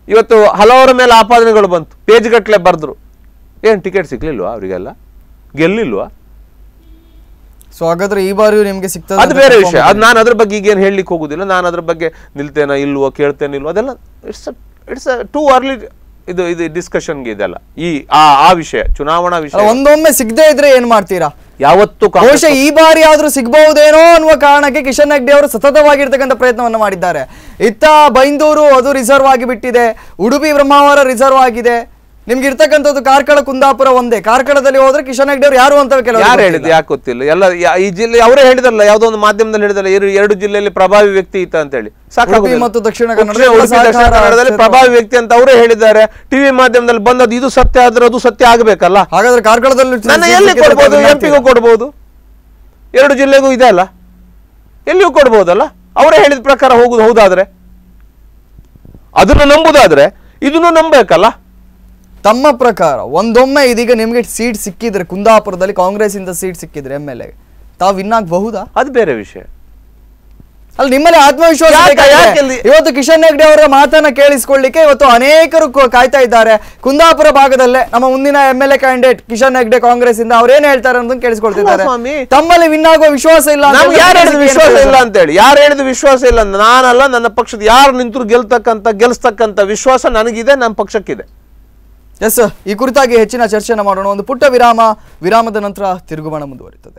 ಇವತ್ತು ಹಲವರ ಮೇಲೆ ಆಪಾದನೆಗಳು ಬಂತು ಪೇಜ್ ಗಟ್ಟಲೆ ಬರೆದ್ರು ಏನು ಟಿಕೆಟ್ ಸಿಗ್ಲಿಲ್ವಾ ಅವರಿಗೆಲ್ಲ ಗೆಲ್ಲಿಲ್ವಾ ಸೊ ಹಾಗಾದ್ರೆ ಈ ಬಾರಿಯೂ ನಿಮ್ಗೆ ಸಿಗ್ತದೆ ಅದು ಬೇರೆ ವಿಷಯ ಅದು ನಾನು ಅದ್ರ ಬಗ್ಗೆ ಈಗೇನು ಹೇಳಲಿಕ್ಕೆ ಹೋಗುದಿಲ್ಲ ನಾನು ಅದ್ರ ಬಗ್ಗೆ ನಿಲ್ತೇನೋ ಇಲ್ವೋ ಕೇಳ್ತೇನೆ ಇಲ್ವೋ ಅದೆಲ್ಲ ಇಟ್ಸ್ ಇಟ್ಸ್ ಟೂ ಅರ್ಲಿ ಇದು ಇದು ಡಿಸ್ಕಷನ್ಗೆ ಇದೆಲ್ಲ ಈ ಆ ಆ ವಿಷಯ ಚುನಾವಣಾ ವಿಷಯ ಅಲ್ಲ, ಒಂದೊಮ್ಮೆ ಸಿಗದೆ ಇದ್ರೆ ಏನ್ ಮಾಡ್ತೀರಾ ಯಾವತ್ತು ಕಾಂಗ್ರೆಸ್ ಬಹುಶಃ ಈ ಬಾರಿ ಆದ್ರೂ ಸಿಗಬಹುದೇನೋ ಅನ್ನುವ ಕಾರಣಕ್ಕೆ ಕಿಶನ್ ಹೆಗ್ಡೆ ಅವರು ಸತತವಾಗಿರ್ತಕ್ಕಂಥ ಪ್ರಯತ್ನವನ್ನ ಮಾಡಿದ್ದಾರೆ ಇತ್ತ ಬೈಂದೂರು ಅದು ರಿಸರ್ವ್ ಆಗಿ ಬಿಟ್ಟಿದೆ ಉಡುಪಿ ಬ್ರಹ್ಮಾವರ ರಿಸರ್ವ್ ಆಗಿದೆ ನಿಮ್ಗೆ ಇರ್ತಕ್ಕಂಥದ್ದು ಕಾರ್ಕಳ ಕುಂದಾಪುರ ಒಂದೇ ಕಾರ್ಕಳದಲ್ಲಿ ಹೋದ್ರೆ ಕಿಶನ್ ಹೆಗ್ಡೆ ಅವರು ಯಾರು ಅಂತ ಕೆಲವರು ಯಾರು ಹೇಳಿದ್ದು ಯಾಕೆ ಗೊತ್ತಿಲ್ಲ ಎಲ್ಲ ಯಾ- ಈ ಜಿಲ್ಲೆ ಅವರೇ ಹೇಳಿದ್ರಲ್ಲ ಯಾವುದೋ ಒಂದು ಮಾಧ್ಯಮದಲ್ಲಿ ಹೇಳಿದಲ್ಲ ಎರಡು ಎರಡು ಜಿಲ್ಲೆಯಲ್ಲಿ ಪ್ರಭಾವಿ ವ್ಯಕ್ತಿ ಇತ್ತ ಅಂತ ಹೇಳಿ ಉಡುಪಿ ಮತ್ತು ದಕ್ಷಿಣ ಕನ್ನಡ ಉಡುಪಿ, ಎಲ್ಲ ದಕ್ಷಿಣ ಸಹಕಾರ ಕನ್ನಡದಲ್ಲಿ ಸೇರುವ- ಪ್ರಭಾವಿ ವ್ಯಕ್ತಿ ಅಂತ ಅವರೇ ಹೇಳಿದ್ದಾರೆ ಟಿವಿ ಮಾಧ್ಯಮದಲ್ಲಿ ಬಂದದ್ದು ಇದು ಸತ್ಯ ಆದ್ರೆ ಅದು ಸತ್ಯ ಆಗಬೇಕಲ್ಲ ಹಾಗಾದ್ರೆ ಕಾರ್ಕಳದಲ್ಲಿ ನನ್ನ ಸೀಟ್ ಎಲ್ಲಿ ಸಿಕ್ಕಿದ್ರೆ ಕೊಡ್ಬೋದು ಅದನ್ನ ಎಂ ಪಿಗೂ ಕೊಡ್ಬೋದು ಎರಡು ಜಿಲ್ಲೆಗೂ ಇದೆ ಅಲ್ಲ ಎಲ್ಲಿಯೂ ಕೊಡ್ಬೋದಲ್ಲ ಅವರೇ ಹೇಳಿದ ಪ್ರಕಾರ ಹೋಗುದು ಹೌದಾದ್ರೆ ಅದನ್ನು ನಂಬುದಾದ್ರೆ ಇದನ್ನು ನಂಬೇಕಲ್ಲ ತಮ್ಮ ಪ್ರಕಾರ ಒಂದೊಮ್ಮೆ ಇದೀಗ ನಿಮ್ಗೆ ಸೀಟ್ ಸಿಕ್ಕಿದ್ರೆ ಕುಂದಾಪುರದಲ್ಲಿ ಕಾಂಗ್ರೆಸ್ ಇಂದ ಸೀಟ್ ಸಿಕ್ಕಿದ್ರೆ ಎಂ ಎಲ್ ಎ ತಾವು ವಿನ್ ಆಗಬಹುದಾ ಅದು ಬೇರೆ ವಿಷಯ ಅಲ್ಲಿ ನಿಮ್ಮಲ್ಲಿ ಆತ್ಮವಿಶ್ವಾಸ ಯಾಕೆ- ಬೇಕಾಗಿದೆ. ಯಾಕೆ ಇಲ್ಲಿ- ಇವತ್ತು ಕಿಶನ್ ಹೆಗ್ಡೆ ಅವರ ಮಾತನ್ನ ಕೇಳಿಸ್ಕೊಳ್ಳಿಕ್ಕೆ ಇವತ್ತು ಅನೇಕರು ಕೊ- ಕಾಯ್ತಾ ಇದ್ದಾರೆ ಕುಂದಾಪುರ ಭಾಗದಲ್ಲೇ ನಮ್ಮ ಮುಂದಿನ M L A candidate Kishan Hegde Congress ಇಂದ ಅವ್ರೇನ್ ಹೇಳ್ತಾರೆ ಅಂತ ಕೇಳಿಸ್ಕೊಳ್ತಿದ್ದಾರೆ ಅಲ್ಲ ಸ್ವಾಮಿ. ತಮ್ಮಲ್ಲಿ ವಿನ್ ಆಗುವ ವಿಶ್ವಾಸ ಇಲ್ಲ ಅಂತ ನಮ್ಗೆ ಯಾರು ಹೇಳಿದ ಹೇಳಿ ವಿಶ್ವಾಸ ಏನು ಇಲ್ಲ ಅಂತ ಹೇಳಿ ಯಾರು ಹೇಳಿದ ವಿಶ್ವಾಸ ಇಲ್ಲ ಅಂತ ನಾನಲ್ಲ ನನ್ನ ಪಕ್ಷದ ಯಾರು ನಿಂತರು ಗೆಲ್ತಕ್ಕಂತ ಗೆಲ್ಸ್ತಕ್ಕಂತ ವಿಶ್ವಾಸ ನನಗಿದೆ ನಮ್ಮ ಪಕ್ಷಕ್ಕಿದೆ ಎಸ್ ಈ ಕುರಿತಾಗಿ ಹೆಚ್ಚಿನ ಚರ್ಚೆನ ಮಾಡೋಣ ಒಂದು ಪುಟ್ಟ ವಿರಾಮ ವಿರಾಮದ ನಂತರ ತಿರುಗುಬಾಣ ಮುಂದುವರಿತದೆ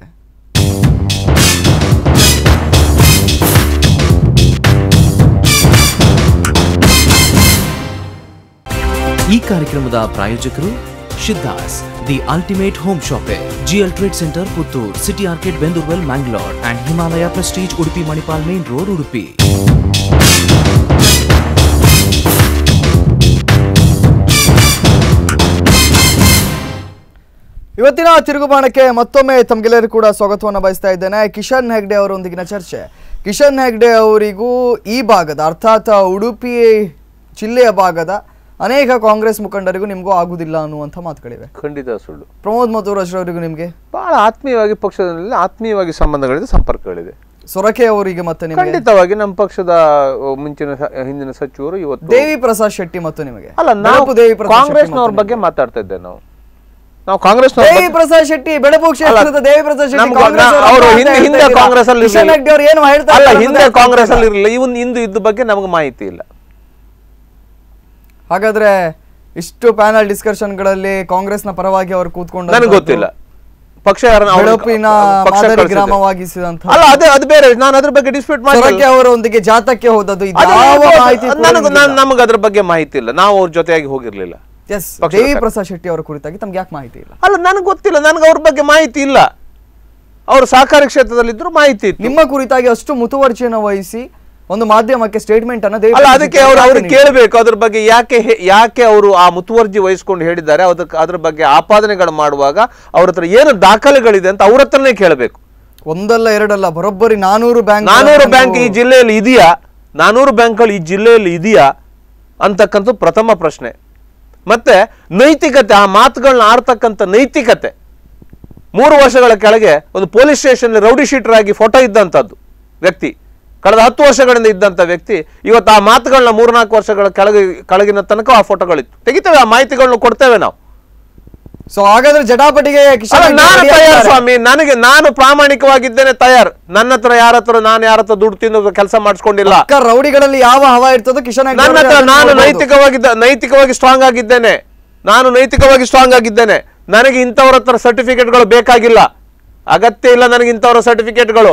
ಈ ಕಾರ್ಯಕ್ರಮದ ಪ್ರಾಯೋಜಕರು Shiddas the ultimate home shopping GL trade centre Puttur city ಆರ್ಕೆಟ್ Bendoorwell Mangalore and Himalaya prestige Udupi Manipal main road Udupi ಇವತ್ತಿನ ತಿರುಗುಬಾಣಕ್ಕೆ ಮತ್ತೊಮ್ಮೆ ತಮಗೆಲ್ಲರೂ ಕೂಡ ಸ್ವಾಗತವನ್ನು ಬಯಸ್ತಾ ಇದ್ದೇನೆ ಕಿಶನ್ ಹೆಗ್ಡೆ ಅವರೊಂದಿಗಿನ ಚರ್ಚೆ ಕಿಶನ್ ಹೆಗ್ಡೆ ಅವರಿಗೂ ಈ ಭಾಗದ ಅರ್ಥಾತ್ ಉಡುಪಿ ಜಿಲ್ಲೆಯ ಭಾಗದ ಅನೇಕ ಕಾಂಗ್ರೆಸ್ ಮುಖಂಡರಿಗೂ ನಿಮಗೂ ಆಗುದಿಲ್ಲ ಅನ್ನುವಂಥ ಮಾತುಗಳಿವೆ ಖಂಡಿತ ಸುಳ್ಳು ಪ್ರಮೋದ್ ಮಧುರಾಜ್ ಅವರಿಗೂ ನಿಮಗೆ ಬಹಳ ಆತ್ಮೀಯವಾಗಿ ಪಕ್ಷದಲ್ಲಿ ಆತ್ಮೀಯವಾಗಿ ಸಂಬಂಧಗಳಿದೆ ಸಂಪರ್ಕಗಳಿದೆ ಸೊರಕೆ ಅವರಿಗೆ ಮತ್ತೆ ನಿಮಗೆ ಖಂಡಿತವಾಗಿ ನಮ್ಮ ಪಕ್ಷದ ಅಹ್, ಮುಂಚಿನ ಸ- ಹಿಂದಿನ ಸಚಿವರು ಇವತ್ತು ದೇವಿ ಪ್ರಸಾದ್ ಶೆಟ್ಟಿ ಮತ್ತು ನಿಮಗೆ ಅಲ್ಲ ನಾವು ಬೆಳಪು ದೇವಿ ಪ್ರಸಾದ್ ಶೆಟ್ಟಿ ಕಾಂಗ್ರೆಸ್ನವ್ರ ಮತ್ತು ಬಗ್ಗೆ ಮಾತಾಡ್ತಾ ಇದ್ದೇವೆ ನಾವು ನಾವು ಕಾಂಗ್ರೆಸ್ನವ್ರ ದೇವಿ ಬಗ್ಗೆ- ಪ್ರಸಾದ್ ಶೆಟ್ಟಿ ಬೆಳಪು ಕ್ಷೇತ್ರದ ಅಲ್ಲ, ದೇವಿ ಪ್ರಸಾದ್ ಶೆಟ್ಟಿ ನಮ್ಗೆ ಕಾಂಗ್ರೆಸ್ ನಾ- ಅವರ ಅವರು ಅಂತ ಹಿಂದೆ ಹೇಳ್ತಾ ಹಿಂದೆ ಇದ್ದೀರಾ? ಕಾಂಗ್ರೆಸ್ ಅಲ್ಲಿ ಕಿಶನ್ ಹೆಗ್ಡೆ ಅವರು ಏನು ಹೇಳ್ತಾರೆ ಅಲ್ಲ ಅನ್ನೋದು ಹಿಂದೆ ಅರ್ಥ ಕಾಂಗ್ರೆಸ್ ಅಲ್ಲಿ ಆಗ್ತಿಲ್ಲ. ಇರಲಿಲ್ಲ ಇವನ್ ಇಂದು ಇದ್ದ ಬಗ್ಗೆ ನಮಗೆ ಮಾಹಿತಿ ಇಲ್ಲ ಹಾಗಾದ್ರೆ ಇಷ್ಟು ಪ್ಯಾನಲ್ ಡಿಸ್ಕಷನ್ಗಳಲ್ಲಿ ಕಾಂಗ್ರೆಸ್ನ ಪರವಾಗಿ ಅವರು ಕೂತ್ಕೊಂಡು ನನಗೆ ಗೊತ್ತಿಲ್ಲ ಪಕ್ಷ ಯಾರನ್ನ ಅವ್ರು- ಬೆಳಪಿನ ಪಕ್ಷ ಮಾದರಿ ಕಳ್ಸಿದೆ. ಗ್ರಾಮವಾಗಿಸಿದಂತ ಅಲ್ಲ ಅದೇ ಅದು ಬೇರೆ ನಾನು ಅದ್ರ ಬಗ್ಗೆ ಡಿಸ್ಪ್ಯೂಟ್ ಮಾಡಿ ಸೊರಕೆ ಅವರೊಂದಿಗೆ ಜಾತಕ್ಕೆ ಹೋದದ್ದು ಇದು ಅದು ಯಾವ ನನಗೆ ಮಾಹಿತಿ ಅದು ನನಗೆ ನಾನು ನಮಗೆ ಅದ್ರ ಬಗ್ಗೆ ಮಾಹಿತಿ ಇಲ್ಲ ನಾವು ಅವ್ರ ಜೊತೆಯಾಗಿ ಹೋಗಿರ್ಲಿಲ್ಲ ಎಸ್ ಪಕ್ಷದ ದೇವಿ ಕಡೆ. ಪ್ರಸಾದ್ ಶೆಟ್ಟಿ ಅವರ ಕುರಿತಾಗಿ ತಮ್ಗೆ ಯಾಕೆ ಮಾಹಿತಿ ಇಲ್ಲ ಅಲ್ಲ ನನಗೆ ಗೊತ್ತಿಲ್ಲ ನನಗೆ ಅವ್ರ ಬಗ್ಗೆ ಮಾಹಿತಿ ಇಲ್ಲ ಅವರು ಸಹಕಾರಿ ಕ್ಷೇತ್ರದಲ್ಲಿದ್ರು ಮಾಹಿತಿ ಇತ್ತು ನಿಮ್ಮ ಕುರಿತಾಗಿ ಅಷ್ಟು ಮುತುವರ್ಜಿಯನ್ನು ವಹಿಸಿ ಒಂದು ಮಾಧ್ಯಮಕ್ಕೆ ಸ್ಟೇಟ್ಮೆಂಟ್ ಅನ್ನ ದೇವಿ ಅಲ್ಲ ಪ್ರಸಾದ್ ಅದಕ್ಕೆ ಶೆಟ್ಟಿ ಅವರು ಯಾಕೆ ಅವ್ರು ನೀಡಿದ್ರು? ಕೇಳಬೇಕು ಅದ್ರ ಬಗ್ಗೆ ಯಾಕೆ ಹೆ- ಯಾಕೆ ಅವರು ಆ ಮುತುವರ್ಜಿ ವಹಿಸ್ಕೊಂಡು ಹೇಳಿದ್ದಾರೆ ಅದಕ್ಕೆ ಅದ್ರ ಬಗ್ಗೆ ಆಪಾದನೆಗಳು ಮಾಡುವಾಗ ಅವ್ರ ಹತ್ರ ಏನು ದಾಖಲೆಗಳಿದೆ ಅಂತ ಅವ್ರ ಹತ್ರನೇ ಕೇಳಬೇಕು ಒಂದಲ್ಲ ಎರಡಲ್ಲ ಬರೋಬ್ಬರಿ ನಾನೂರು ಬ್ಯಾಂಕ್ ನಾನೂರು ಬ್ಯಾಂಕ್ ಈ ಜಿಲ್ಲೆಯಲ್ಲಿ ಇದೆಯಾ ನಾನೂರು ಬ್ಯಾಂಕ್ಗಳು ಈ ಜಿಲ್ಲೆಯಲ್ಲಿ ಇದೆಯಾ ಅಂತಕ್ಕಂಥ ಪ್ರಥಮ ಪ್ರಶ್ನೆ ಮತ್ತೆ ನೈತಿಕತೆ ಆ ಮಾತುಗಳನ್ನ ಆಡ್ತಕ್ಕಂಥ ನೈತಿಕತೆ ಮೂರು ವರ್ಷಗಳ ಕೆಳಗೆ ಒಂದು ಪೊಲೀಸ್ ಸ್ಟೇಷನ್ ರೌಡಿ ಶೀಟರ್ ಆಗಿ ಫೋಟೋ ಇದ್ದಂಥದ್ದು ವ್ಯಕ್ತಿ ಕಳೆದ ಹತ್ತು ವರ್ಷಗಳಿಂದ ಇದ್ದಂಥ ವ್ಯಕ್ತಿ ಇವತ್ತು ಆ ಮಾತುಗಳನ್ನ ಮೂರ್ನಾಲ್ಕು ವರ್ಷಗಳ ಕೆಳಗೆ ಕೆಳಗಿನ ತನಕ ಆ ಫೋಟೋಗಳಿತ್ತು ತೆಗಿತೇವೆ ಆ ಮಾಹಿತಿಗಳನ್ನ ಕೊಡ್ತೇವೆ ನಾವು ಸೊ ಹಾಗಾದ್ರೆ ಜಟಾಪಟಿಗೆ ಕಿಶನ್ ಅಲ್ಲ ಹೆಗ್ಡೆ ನಾನು ready ತಯಾರು ಆಗಿದ್ದಾರೆ. ಸ್ವಾಮಿ ನನಗೆ ನಾನು ಪ್ರಾಮಾಣಿಕವಾಗಿದ್ದೇನೆ ತಯಾರು ನನ್ನ ಹತ್ರ ಯಾರ ಹತ್ರ ನಾನು ಯಾರ ಹತ್ರ ದುಡ್ಡು ತಿಂದು ಕೆಲಸ ಮಾಡಿಸ್ಕೊಂಡಿಲ್ಲ ಪಕ್ಕ ರೌಡಿಗಳಲ್ಲಿ ಯಾವ ಹವಾ ಇರ್ತದೋ ಕಿಶನ್ ಹೆಗ್ಡೆ ನನ್ನ ಅವರಿಗೆ ಹತ್ರ ಅದನ್ನ ನಾನು ನೋಡ್ಬೋದು. ನೈತಿಕವಾಗಿದ್ದ ನೈತಿಕವಾಗಿ ಸ್ಟ್ರಾಂಗ್ ಆಗಿದ್ದೇನೆ ನಾನು ನೈತಿಕವಾಗಿ ಸ್ಟ್ರಾಂಗ್ ಆಗಿದ್ದೇನೆ ನನಗೆ ಇಂಥವ್ರ ಹತ್ರ ಸರ್ಟಿಫಿಕೇಟ್ಗಳು ಬೇಕಾಗಿಲ್ಲ ಅಗತ್ಯ ಇಲ್ಲ ನನಗೆ ಇಂಥವ್ರ ಸರ್ಟಿಫಿಕೇಟ್ಗಳು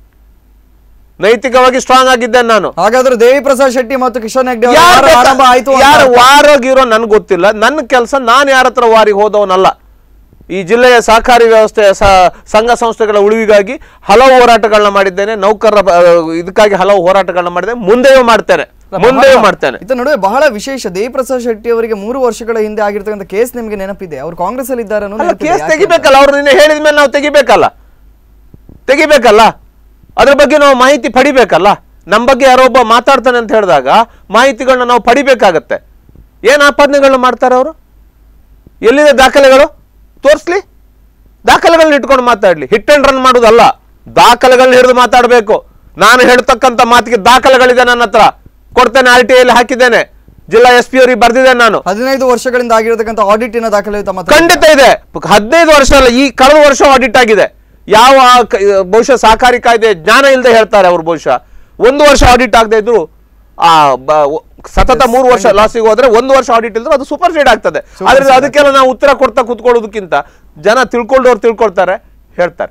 ನೈತಿಕವಾಗಿ ಸ್ಟ್ರಾಂಗ್ ಆಗಿದ್ದೇನೆ ನಾನು ಹಾಗಾದ್ರೆ ದೇವಿ ಪ್ರಸಾದ್ ಶೆಟ್ಟಿ ಮತ್ತು ಕಿಶನ್ ಹೆಗ್ಡೆ ಅವರ ಯಾರು ವಾರ ಬೇಕಾ- ಆರಂಭ ಆಯ್ತು ಅಂತ ಯಾರು ಅರ್ಥ. ವಾರೋಗಿರೋ ನನ್ಗೆ ಗೊತ್ತಿಲ್ಲ ನನ್ನ ಕೆಲಸ ನಾನು ಯಾರ ಹತ್ರ ವಾರಿಗೆ ಹೋದವನಲ್ಲ ಈ ಜಿಲ್ಲೆಯ ಸಹಕಾರಿ ವ್ಯವಸ್ಥೆಯ ಸ- ಸಂಘ ಸಂಸ್ಥೆಗಳ ಉಳಿವಿಗಾಗಿ ಹಲವು ಹೋರಾಟಗಳನ್ನ ಮಾಡಿದ್ದೇನೆ ನೌಕರರ ಬ- ಇದಕ್ಕಾಗಿ ಹಲವು ಹೋರಾಟಗಳನ್ನ ಮಾಡಿದ್ದೇನೆ ಮುಂದೆಯೂ ಮಾಡ್ತೇನೆ ಮುಂದೆಯೂ ಬಹಳ- ಮಾಡ್ತೇನೆ ಇದರ ನಡುವೆ ಬಹಳ ವಿಶೇಷ ದೇವಿ ಪ್ರಸಾದ್ ಶೆಟ್ಟಿ ಅವರಿಗೆ ಮೂರು ವರ್ಷಗಳ ಹಿಂದೆ ಆಗಿರ್ತಕ್ಕಂಥ ಕೇಸ್ ನಿಮಗೆ ನೆನಪಿದೆ ಅವರು ಕಾಂಗ್ರೆಸ್ ಅಲ್ಲಿ ಇದ್ದಾರೆ ಅನ್ನೋದು ಅಲ್ಲ ನೆನಪಿದೆ. ಕೇಸ್ ಯಾಕೆ ಅಂತ? ತೆಗಿಬೇಕಲ್ಲ ಅವ್ರು ನಿನ್ನೆ ಹೇಳಿದ ಮೇಲೆ ನಾವು ತೆಗಿಬೇಕಲ್ಲ ತೆಗಿಬೇಕಲ್ಲ ಅದ್ರ ಬಗ್ಗೆ ನಾವು ಮಾಹಿತಿ ಪಡಿಬೇಕಲ್ಲ ನಮ್ಮ ಬಗ್ಗೆ ಯಾರೋ ಒಬ್ಬ ಮಾತಾಡ್ತಾನೆ ಅಂತ ಹೇಳಿದಾಗ ಮಾಹಿತಿಗಳನ್ನ ನಾವು ಪಡಿಬೇಕಾಗತ್ತೆ ಏನು ಆಪಾದನೆಗಳನ್ನ ಮಾಡ್ತಾರೆ ಅವರು ಎಲ್ಲಿದೆ ದಾಖಲೆಗಳು ತೋರಿಸ್ಲಿ ದಾಖಲೆಗಳನ್ನ ಇಟ್ಕೊಂಡು ಮಾತಾಡ್ಲಿ ಹಿಟ್ ಅಂಡ್ ರನ್ ಮಾಡೋದಲ್ಲ ದಾಖಲೆಗಳನ್ನ ಹಿಡಿದು ಮಾತಾಡಬೇಕು ನಾನು ಹೇಳ್ತಕ್ಕಂಥ ಮಾತಿಗೆ ದಾಖಲೆಗಳಿದೆ ನನ್ನ ಹತ್ರ ಕೊಡ್ತೇನೆ ಆರ್ ಟಿ ಐಲಿ ಹಾಕಿದ್ದೇನೆ ಜಿಲ್ಲಾ ಎಸ್ ಪಿ ಅವರಿಗೆ ಬರ್ದಿದ್ದೇನೆ ನಾನು ಹದಿನೈದು ವರ್ಷಗಳಿಂದ ಆಗಿರತಕ್ಕಂಥ ಆಡಿಟಿನ ದಾಖಲೆ ತಮ್ಮ ಹತ್ರ ಖಂಡಿತ ಇದೆ ಹದಿನೈದು ವರ್ಷ ಅಲ್ಲ ಈ ಕಳೆದ ವರ್ಷ ಆಡಿಟ್ ಆಗಿದೆ ಯಾವ ಕ- ಬಹುಶಃ ಸಹಕಾರಿ ಕಾಯ್ದೆ ಜ್ಞಾನ ಇಲ್ಲದೆ ಹೇಳ್ತಾರೆ ಅವ್ರು ಬಹುಶಃ ಒಂದು ವರ್ಷ ಆಡಿಟ್ ಆಗದೆ ಇದ್ರು ಆ ಬ- ಒ- ಸತತ ಮೂರು ವರ್ಷ ಲಾಸಿಗೆ ಹೋದ್ರೆ ಒಂದು ವರ್ಷ ಆಡಿಟ್ ಇಲ್ದ್ರೆ ಅದು ಸೂಪರ್ ಸೀಡ್ ಆಗ್ತದೆ ಆದ್ರೆ ಅದಕ್ಕೆಲ್ಲ ನಾವು ಉತ್ತರ ಕೊಡ್ತಾ ಕುತ್ಕೊಳ್ಳೋದಕ್ಕಿಂತ ಜನ ತಿಳ್ಕೊಂಡವ್ರು ತಿಳ್ಕೊಳ್ತಾರೆ ಹೇಳ್ತಾರೆ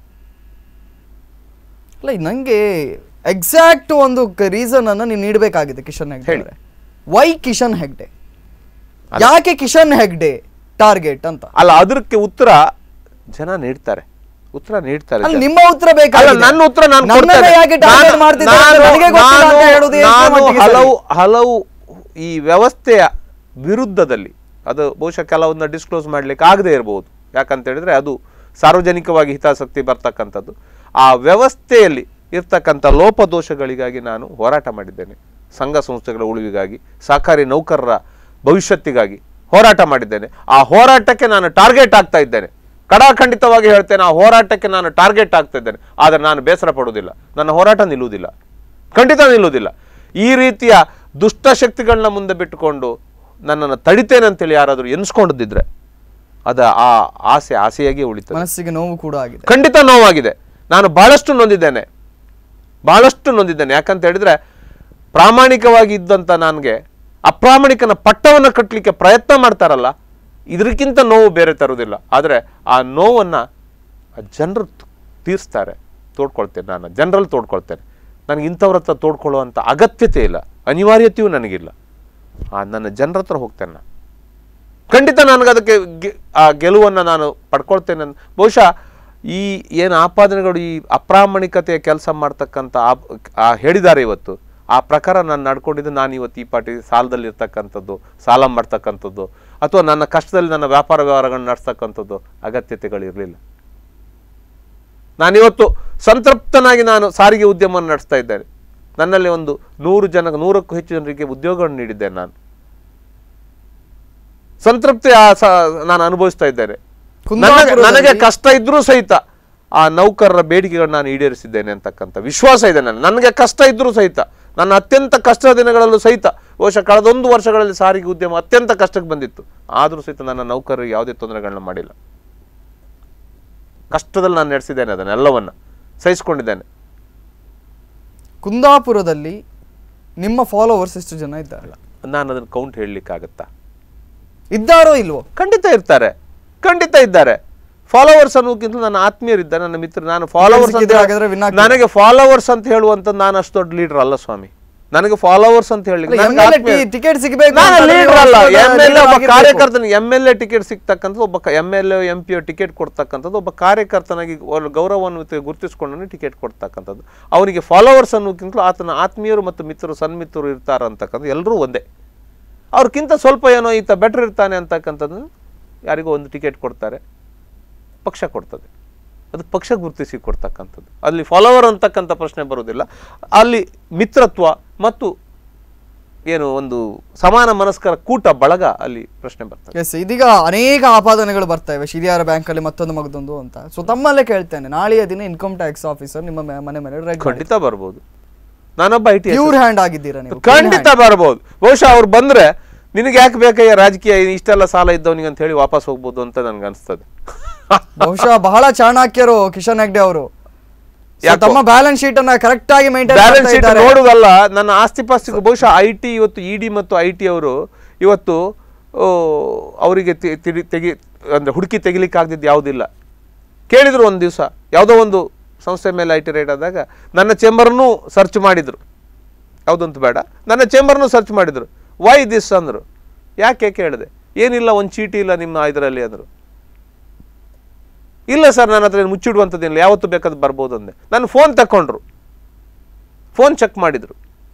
ಅಲ್ಲ ನಂಗೆ ಎಕ್ಸಾಕ್ಟ್ ಒಂದು ರೀಸನ್ ಅನ್ನ ನೀವು ನೀಡಬೇಕಾಗಿದೆ ಕಿಶನ್ ಹೆಗ್ಡೆ ಹೇಳಿ. ಅವರೇ. ವೈ ಕಿಶನ್ ಹೆಗ್ಡೆ ಯಾಕೆ ಕಿಶನ್ ಹೆಗ್ಡೆ ಟಾರ್ಗೆಟ್ ಅಂತ ಅಲ್ಲ ಅದಕ್ಕೆ ಉತ್ತರ ಜನ ನೀಡ್ತಾರೆ ಉತ್ತರ ನೀಡ್ತಾರೆ ಅಲ್ಲಿ ಜನ. ನಿಮ್ಮ ಉತ್ತರ ಬೇಕಾಗಿದೆ. ಅಲ್ಲ, ನನ್ನ ಉತ್ತರ ನಾನು ನನ್ನನ್ನೇ ಕೊಡ್ತೇನೆ. ಯಾಕೆ target ನಾನು- ಮಾಡ್ತಿದ್ದಾರೆ ಅಂತ ನಾನು- ನನಗೆ ಗೊತ್ತಿಲ್ಲ ಅಂತ ನಾನು- ಹೇಳೋದು ಎಷ್ಟು ನಾನು ಮಟ್ಟಿಗೆ ಸರಿ? ಹಲವು ಹಲವು ಈ ವ್ಯವಸ್ಥೆಯ ವಿರುದ್ಧದಲ್ಲಿ ಅದು ಬಹುಶಃ ಕೆಲವನ್ನ ಡಿಸ್ಕ್ಲೋಸ್ ಮಾಡ್ಲಿಕ್ಕೆ ಆಗದೆ ಇರಬಹುದು ಯಾಕಂತ ಹೇಳಿದ್ರೆ ಅದು ಸಾರ್ವಜನಿಕವಾಗಿ ಹಿತಾಸಕ್ತಿ ಬರ್ತಕ್ಕಂಥದ್ದು ಆ ವ್ಯವಸ್ಥೆಯಲ್ಲಿ ಇರ್ತಕ್ಕಂಥ ಲೋಪದೋಷಗಳಿಗಾಗಿ ನಾನು ಹೋರಾಟ ಮಾಡಿದ್ದೇನೆ ಸಂಘ ಸಂಸ್ಥೆಗಳ ಉಳಿವಿಗಾಗಿ ಸಹಕಾರಿ ನೌಕರರ ಭವಿಷ್ಯತ್ತಿಗಾಗಿ ಹೋರಾಟ ಮಾಡಿದ್ದೇನೆ ಆ ಹೋರಾಟಕ್ಕೆ ನಾನು ಟಾರ್ಗೆಟ್ ಆಗ್ತಾ ಇದ್ದೇನೆ ಕಡಾಖಂಡಿತವಾಗಿ ಹೇಳ್ತೇನೆ ಆ ಹೋರಾಟಕ್ಕೆ ನಾನು ಟಾರ್ಗೆಟ್ ಆಗ್ತಾ ಇದ್ದೇನೆ ಆದರೆ ನಾನು ಬೇಸರ ಪಡುವುದಿಲ್ಲ ನನ್ನ ಹೋರಾಟ ನಿಲ್ಲುವುದಿಲ್ಲ ಖಂಡಿತ ನಿಲ್ಲುವುದಿಲ್ಲ ಈ ರೀತಿಯ ದುಷ್ಟಶಕ್ತಿಗಳನ್ನ ಮುಂದೆ ಬಿಟ್ಟುಕೊಂಡು ನನ್ನನ್ನು ತಡಿತೇನೆ ಅಂತೇಳಿ ಯಾರಾದರೂ ಎನ್ಸ್ಕೊಂಡಿದ್ದಿದ್ರೆ ಅದ ಆ ಆಸೆ ಆಸೆಯಾಗಿ ಉಳಿತದೆ ಮನಸ್ಸಿಗೆ ನೋವು ಕೂಡ ಆಗಿದೆ ಖಂಡಿತ ನೋವಾಗಿದೆ ನಾನು ಬಹಳಷ್ಟು ನೊಂದಿದ್ದೇನೆ ಬಹಳಷ್ಟು ನೊಂದಿದ್ದೇನೆ ಯಾಕಂತ ಹೇಳಿದ್ರೆ ಪ್ರಾಮಾಣಿಕವಾಗಿ ಇದ್ದಂಥ ನನಗೆ ಅಪ್ರಾಮಾಣಿಕನ ಪಟ್ಟವನ್ನು ಕಟ್ಟಲಿಕ್ಕೆ ಪ್ರಯತ್ನ ಮಾಡ್ತಾರಲ್ಲ ಇದಕ್ಕಿಂತ ನೋವು ಬೇರೆ ತರುವುದಿಲ್ಲ ಆದರೆ ಆ ನೋವನ್ನು ಜನರು ತೀರಿಸ್ತಾರೆ ತೋಡ್ಕೊಳ್ತೇನೆ ನಾನು ಜನರಲ್ಲಿ ತೋಡ್ಕೊಳ್ತೇನೆ ನನಗೆ ಇಂಥವ್ರ ಹತ್ರ ತೋಡ್ಕೊಳ್ಳುವಂಥ ಅಗತ್ಯತೆ ಇಲ್ಲ ಅನಿವಾರ್ಯತೆಯೂ ನನಗಿಲ್ಲ ಆ ನನ್ನ ಜನರ ಹತ್ರ ಹೋಗ್ತೇನೆ ನಾನು ಖಂಡಿತ ನನಗೆ ಅದಕ್ಕೆ ಗೆ- ಆ ಗೆಲುವನ್ನು ನಾನು ಪಡ್ಕೊಳ್ತೇನೆ ಅಂತ ಬಹುಶಃ ಈ ಏನು ಆಪಾದನೆಗಳು ಈ ಅಪ್ರಾಮಾಣಿಕತೆಯ ಕೆಲಸ ಮಾಡ್ತಕ್ಕಂಥ ಆಪ್- ಆ ಹೇಳಿದ್ದಾರೆ ಇವತ್ತು ಆ ಪ್ರಕಾರ ನಾನು ನಡ್ಕೊಂಡಿದ್ದು ನಾನು ಇವತ್ತು ಈ ಪಾರ್ಟಿ ಸಾಲದಲ್ಲಿ ಇರ್ತಕ್ಕಂಥದ್ದು ಸಾಲ ಮಾಡ್ತಕ್ಕಂಥದ್ದು ಅಥವಾ ನನ್ನ ಕಷ್ಟದಲ್ಲಿ ನನ್ನ ವ್ಯಾಪಾರ ವ್ಯವಹಾರಗಳನ್ನ ನಡೆಸ್ತಕ್ಕಂಥದ್ದು ಅಗತ್ಯತೆಗಳಿರಲಿಲ್ಲ ನಾನಿವತ್ತು ಸಂತೃಪ್ತನಾಗಿ ನಾನು ಸಾರಿಗೆ ಉದ್ಯಮವನ್ನು ನಡೆಸ್ತಾ ಇದ್ದೇನೆ ನನ್ನಲ್ಲಿ ಒಂದು ನೂರು ಜನ ನೂರಕ್ಕೂ ಹೆಚ್ಚು ಜನರಿಗೆ ಉದ್ಯೋಗವನ್ನು ನೀಡಿದ್ದೇನೆ ನಾನು ಸಂತೃಪ್ತಿ ಆ ಸ- ನಾನು ಅನುಭವಿಸ್ತಾ ಇದ್ದೇನೆ ನನಗೆ ಕುಂದಾಪುರದಲ್ಲಿ- ನನಗೆ ಕಷ್ಟ ಇದ್ರೂ ಸಹಿತ ಆ ನೌಕರರ ಬೇಡಿಕೆಗಳನ್ನ ನಾನು ಈಡೇರಿಸಿದ್ದೇನೆ ಅಂತಕ್ಕಂಥ ವಿಶ್ವಾಸ ಇದೆ ನನಗೆ ನನಗೆ ಕಷ್ಟ ಇದ್ರೂ ಸಹಿತ ನನ್ನ ಅತ್ಯಂತ ಕಷ್ಟದ ದಿನಗಳಲ್ಲೂ ಸಹಿತ ಬಹುಶಃ ಕಳೆದೊಂದು ವರ್ಷಗಳಲ್ಲಿ ಸಾರಿಗೆ ಉದ್ಯಮ ಅತ್ಯಂತ ಕಷ್ಟಕ್ಕೆ ಬಂದಿತ್ತು ಆದರೂ ಸಹಿತ ನನ್ನ ನೌಕರರಿಗೆ ಯಾವುದೇ ತೊಂದರೆಗಳನ್ನ ಮಾಡಿಲ್ಲ ಕಷ್ಟದಲ್ಲಿ ನಾನು ನಡೆಸಿದ್ದೇನೆ ಅದನ್ನೆಲ್ಲವನ್ನ ಸಹಿಸ್ಕೊಂಡಿದ್ದೇನೆ ಕುಂದಾಪುರದಲ್ಲಿ ನಿಮ್ಮ ಫಾಲೋವರ್ಸ್ ಎಷ್ಟು ಜನ ಇದ್ದಾರೆ ನಾನು ಅದನ್ನು ಕೌಂಟ್ ಹೇಳಲಿಕ್ಕಾಗತ್ತಾ ಇದ್ದಾರೋ ಇಲ್ವೋ ಖಂಡಿತ ಇರ್ತಾರೆ ಖಂಡಿತ ಇದ್ದಾರೆ ಫಾಲೋವರ್ಸ್ ಅನ್ನೋಕ್ಕಿಂತ ನನ್ನ ಆತ್ಮೀಯರಿದ್ದಾರೆ ನನ್ನ ಮಿತ್ರ ನಾನು ಫಾಲೋವರ್ಸ್ ಅಂತ ಸಿಕ್ಕಿದ್ರೆ ಹಾಗಾದ್ರೆ win ಆಗ್ತೀರಾ? ನನಗೆ ಫಾಲೋವರ್ಸ್ ಅಂತ ಹೇಳುವಂತ ನಾನು ಅಷ್ಟು ದೊಡ್ಡ ಲೀಡರ್ ಅಲ್ಲ ಸ್ವಾಮಿ ನನಗೆ ಫಾಲೋವರ್ಸ್ ಅಂತ ಹೇಳಿ ಎಮ್ ಎಲ್ ಎ ಟಿಕೆಟ್ ಸಿಗಬೇಕು ನಾನು ಅಂತ ಲೀಡರ್ ಅಲ್ಲ ನೀವು ಎಮ್ ಎಲ್ ಎ ಒಬ್ಬ ಆಗಿರ್ಬೇಕು. ಕಾರ್ಯಕರ್ತನಿಗೆ ಎಮ್ ಎಲ್ ಎ ಟಿಕೆಟ್ ಸಿಗ್ತಕ್ಕಂಥದ್ದು ಒಬ್ಬ M L A M P ticket ಕೊಡ್ತಕ್ಕಂಥದ್ದು ಒಬ್ಬ ಕಾರ್ಯಕರ್ತನಾಗಿ ಅವ್ರ ಗೌರವವನ್ನು ಗುರುತಿಸ್ಕೊಂಡು ಟಿಕೆಟ್ ಕೊಡ್ತಕ್ಕಂಥದ್ದು ಅವನಿಗೆ ಫಾಲೋವರ್ಸ್ ಅನ್ನೋಕ್ಕಿಂತಲೂ ಆತನ ಆತ್ಮೀಯರು ಮತ್ತು ಮಿತ್ರರು ಸನ್ಮಿತ್ರರು ಇರ್ತಾರ ಅಂತಕ್ಕಂಥ ಎಲ್ಲರೂ ಒಂದೇ ಅವ್ರಿಗಿಂತ ಸ್ವಲ್ಪ ಏನೋ ಈತ ಬೆಟರ್ ಇರ್ತಾನೆ ಅಂತಕ್ಕಂಥದ್ದು ಯಾರಿಗೋ ಒಂದು ಟಿಕೆಟ್ ಕೊಡ್ತಾರೆ ಪಕ್ಷ ಕೊಡ್ತದೆ ಅದು ಪಕ್ಷ ಗುರುತಿಸಿ ಕೊಡ್ತಕ್ಕಂಥದ್ದು ಅಲ್ಲಿ ಫಾಲೋವರ್ ಅಂತಕ್ಕಂಥ ಪ್ರಶ್ನೆ ಬರುವುದಿಲ್ಲ ಅಲ್ಲಿ ಮಿತ್ರತ್ವ ಮತ್ತು ಏನು ಒಂದು ಸಮಾನ ಮನಸ್ಕರ ಕೂಟ ಬಳಗ ಅಲ್ಲಿ ಪ್ರಶ್ನೆ ಬರ್ತದೆ ಎಸ್ ಇದೀಗ ಅನೇಕ ಆಪಾದನೆಗಳು ಬರ್ತಾ ಇವೆ ಶಿರಿಯಾರ ಬ್ಯಾಂಕ್ ಅಲ್ಲಿ ಮತ್ತೊಂದು ಮಗದೊಂದು ಅಂತ ಸೊ ತಮ್ಮಲ್ಲೇ ಕೇಳ್ತೇನೆ ನಾಳೆಯ ದಿನ ಇನ್ಕಮ್ ಟ್ಯಾಕ್ಸ್ ಆಫೀಸರ್ ನಿಮ್ಮ ಮೆ- ಮನೆ ಮೇಲೆ ರೈಡ್ ಖಂಡಿತ ಬರ್ಬೋದು ನಾನೊಬ್ಬ ಐ ಟಿ ಪ್ಯೂರ್ ಹ್ಯಾಂಡ್ ಆಗಿದ್ದೀರಾ ನೀವು ಖಂಡಿತ ಬರ್ಬೋದು ಬಹುಶಃ ಅವ್ರು ಬಂದ್ರೆ ನಿನಗೆ ಯಾಕೆ ಬೇಕಯ್ಯ ರಾಜಕೀಯ ಇಷ್ಟೆಲ್ಲ ಸಾಲ ಇದ್ದವನಿಗೆ ಅಂತ ಹೇಳಿ ವಾಪಸ್ ಹೋಗ್ಬೋದು ಅಂತ ನನ್ಗೆ ಅನಿಸ್ತದೆ ಬಹುಶಃ ಬಹಳ ಚಾಣಾಕ್ಯರು ಕಿಶನ್ ಹೆಗ್ಡೆ ಅವರು So, ಯಾಕೋ? ತಮ್ಮ ಬ್ಯಾಲೆನ್ಸ್ ಶೀಟ್ ಅನ್ನ ಕರೆಕ್ಟ್ ಆಗಿ ಮೇಂಟೈನ್ ಬ್ಯಾಲೆನ್ಸ್ ಮಾಡ್ತಾ ಶೀಟ್ ಇದ್ದಾರೆ ನೋಡುದಲ್ಲ ನನ್ನ ಆಸ್ತಿ ಪಾಸ್ತಿ ಬಹುಶಃ ಐ ಟಿ ಇವತ್ತು ಇ ಡಿ ಮತ್ತು ಐ ಟಿ ಅವರು ಇವತ್ತು ಓ, ಅವರಿಗೆ ತಿ- ತಿಳಿ ತೆಗಿ ಅಂದ್ರೆ ಹುಡುಕಿ ತೆಗಿಲಿಕ್ಕೆ ಆಗ್ದಿದ್ದು ಯಾವುದಿಲ್ಲ ಕೇಳಿದ್ರು ಒಂದು ದಿವಸ ಯಾವುದೋ ಒಂದು ಸಂಸ್ಥೆ ಮೇಲೆ ಐ ಟಿ ರೈಡ್ ಆದಾಗ ನನ್ನ ಚೇಂಬರ್ನೂ ಸರ್ಚ್ ಮಾಡಿದ್ರು ಯಾವುದಂತ ಬೇಡ ನನ್ನ ಚೇಂಬರ್ನು ಸರ್ಚ್ ಮಾಡಿದ್ರು ವೈ ದಿಸ್ ಅಂದರು ಯಾಕೆ ಕೇಳಿದೆ ಏನಿಲ್ಲ ಒಂದು ಚೀಟಿ ಇಲ್ಲ ನಿಮ್ಮ ಇದರಲ್ಲಿ ಅಂದರು ಇಲ್ಲ ಸರ್ ನನ್ನ ಹತ್ರ ಏನು ಮುಚ್ಚಿಡುವಂಥದ್ದೇನಿಲ್ಲ ಯಾವತ್ತು ಬೇಕಾದ್ರೂ ಬರ್ಬೋದು ಅಂದೆ ನನ್ನ ಫೋನ್ ತಗೊಂಡ್ರು ಫೋನ್ ಚೆಕ್ ಮಾಡಿದ್ರು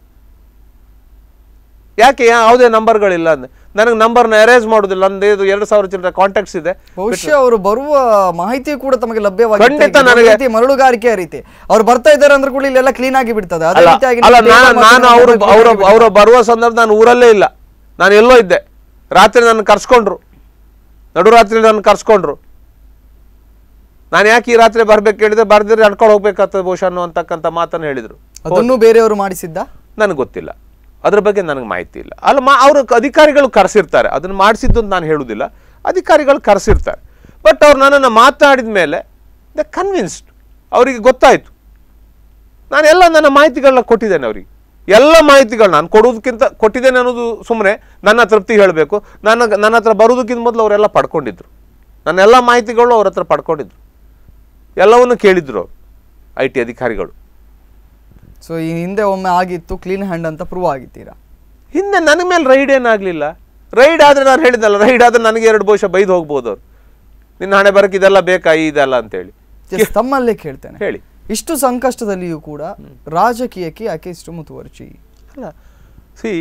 ಯಾಕೆ ಯಾ- ಯಾವುದೇ ನಂಬರ್ಗಳಿಲ್ಲ ಅಂದೆ ನನಗೆ ನಂಬರ್ನ ಅರೇಂಜ್ ಮಾಡೋದಿಲ್ಲ ಅಂದೆ ಇದು ಎರಡು ಸಾವಿರ ಚಿಲ್ಲರೆ ಕಾಂಟ್ಯಾಕ್ಟ್ಸ್ ಇದೆ ಬಹುಶಃ ಅವರು ಬರುವ ಮಾಹಿತಿ ಕೂಡ ತಮಗೆ ಲಭ್ಯವಾಗಿದೆ ಖಂಡಿತ ಇದೊಂದು ನನಗೆ- ರೀತಿ ಮರಳುಗಾರಿಕೆಯ ರೀತಿ ಅವ್ರು ಬರ್ತಾ ಇದ್ದಾರೆ ಅಂದ್ರೆ ಕೂಡ ಇಲ್ಲೆಲ್ಲ ಕ್ಲೀನ್ ಆಗಿ ಬಿಡ್ತದೆ ಅದೇ ಅಲ್ಲ ರೀತಿಯಾಗಿ ಅಲ್ಲ ನಿಮ್ಮ ನಾನು paper ಮತ್ತು ನಾನು ನಿಮ್ಮ ಅವರು mobile ಅವರ clean ಆಗಿ ಅವರ ಬರುವ ಸಂದರ್ಭ ನಾನು ಊರಲ್ಲೇ ಇಲ್ಲ ನಾನು ಎಲ್ಲೋ ಇದ್ದೆ ರಾತ್ರಿ ನನ್ನ ಕರ್ಸ್ಕೊಂಡ್ರು ನಡುರಾತ್ರಿ ನನ್ನ ಕರ್ಸ್ಕೊಂಡ್ರು ನಾನು ಯಾಕೆ ಈ ರಾತ್ರಿ ಬರ್ಬೇಕು ಹೇಳಿದ್ರೆ ಬರ್ದಿದ್ರೆ ನಡ್ಕೊಂಡು ಹೋಗ್ಬೇಕಾಗ್ತದೆ ಬಹುಶಃ ಅನ್ನುವಂತಕ್ಕಂಥ ಮಾತನ್ನು ಹೇಳಿದ್ರು ಅದನ್ನು ಬೇರೆಯವರು ಮಾಡಿಸಿದ್ದ ನನಗೆ ಗೊತ್ತಿಲ್ಲ ಅದ್ರ ಬಗ್ಗೆ ನನಗೆ ಮಾಹಿತಿ ಇಲ್ಲ ಅಲ್ಲ ಮಾ ಅವರು ಅಧಿಕಾರಿಗಳು ಕರೆಸಿರ್ತಾರೆ ಅದನ್ನು ಮಾಡಿಸಿದ್ದು ಅಂತ ನಾನು ಹೇಳುವುದಿಲ್ಲ ಅಧಿಕಾರಿಗಳು ಕರೆಸಿರ್ತಾರೆ ಬಟ್ ಅವ್ರು ನನ್ನನ್ನು ಮಾತನಾಡಿದ ಮೇಲೆ ದ ಕನ್ವಿನ್ಸ್ಡ್ ಅವರಿಗೆ ಗೊತ್ತಾಯಿತು ನಾನು ಎಲ್ಲ ನನ್ನ ಮಾಹಿತಿಗಳನ್ನ ಕೊಟ್ಟಿದ್ದೇನೆ ಅವರಿಗೆ ಎಲ್ಲ ಮಾಹಿತಿಗಳು ನಾನು ಕೊಡೋದಕ್ಕಿಂತ ಕೊಟ್ಟಿದ್ದೇನೆ ಅನ್ನೋದು ಸುಮ್ಮನೆ ನನ್ನ ತೃಪ್ತಿ ಹೇಳಬೇಕು ನನ್ನ ನನ್ನ ಹತ್ರ ಬರೋದಕ್ಕಿಂತ ಮೊದಲು ಅವರೆಲ್ಲ ಪಡ್ಕೊಂಡಿದ್ರು ನನ್ನ ಎಲ್ಲ ಮಾಹಿತಿಗಳು ಅವ್ರ ಹತ್ರ ಪಡ್ಕೊಂಡಿದ್ರು ಎಲ್ಲವನ್ನು ಕೇಳಿದ್ರು ಅವರು ಐ ಟಿ ಅಧಿಕಾರಿಗಳು ಸೊ ಈ ಹಿಂದೆ ಒಮ್ಮೆ ಆಗಿತ್ತು ಕ್ಲೀನ್ ಹ್ಯಾಂಡ್ ಅಂತ ಪ್ರೂವ್ ಆಗಿದ್ದೀರಾ ಹಿಂದೆ ನನ್ನ ಮೇಲೆ ರೈಡ್ ಏನಾಗಲಿಲ್ಲ ರೈಡ್ ಆದರೆ ನಾನು ಹೇಳಿದ್ದಲ್ಲ ರೈಡ್ ಆದರೆ ನನಗೆ ಎರಡು ಬಹುಶಃ ಬೈದು ಹೋಗ್ಬೋದು ಅವರು ನಿನ್ನ ಹಣೆ ಬರಕ್ಕೆ ಇದೆಲ್ಲ ಬೇಕಾ ಇದೆಲ್ಲ ಅಂತೇಳಿ Yes, ತಮ್ಮಲ್ಲೇ ಕೇಳ್ತೇನೆ ಹೇಳಿ ಇಷ್ಟು ಸಂಕಷ್ಟದಲ್ಲಿಯೂ ಕೂಡ ರಾಜಕೀಯಕ್ಕೆ ಯಾಕೆ ಇಷ್ಟು ಮುತುವರ್ಜಿ ಅಲ್ಲ ಸಿ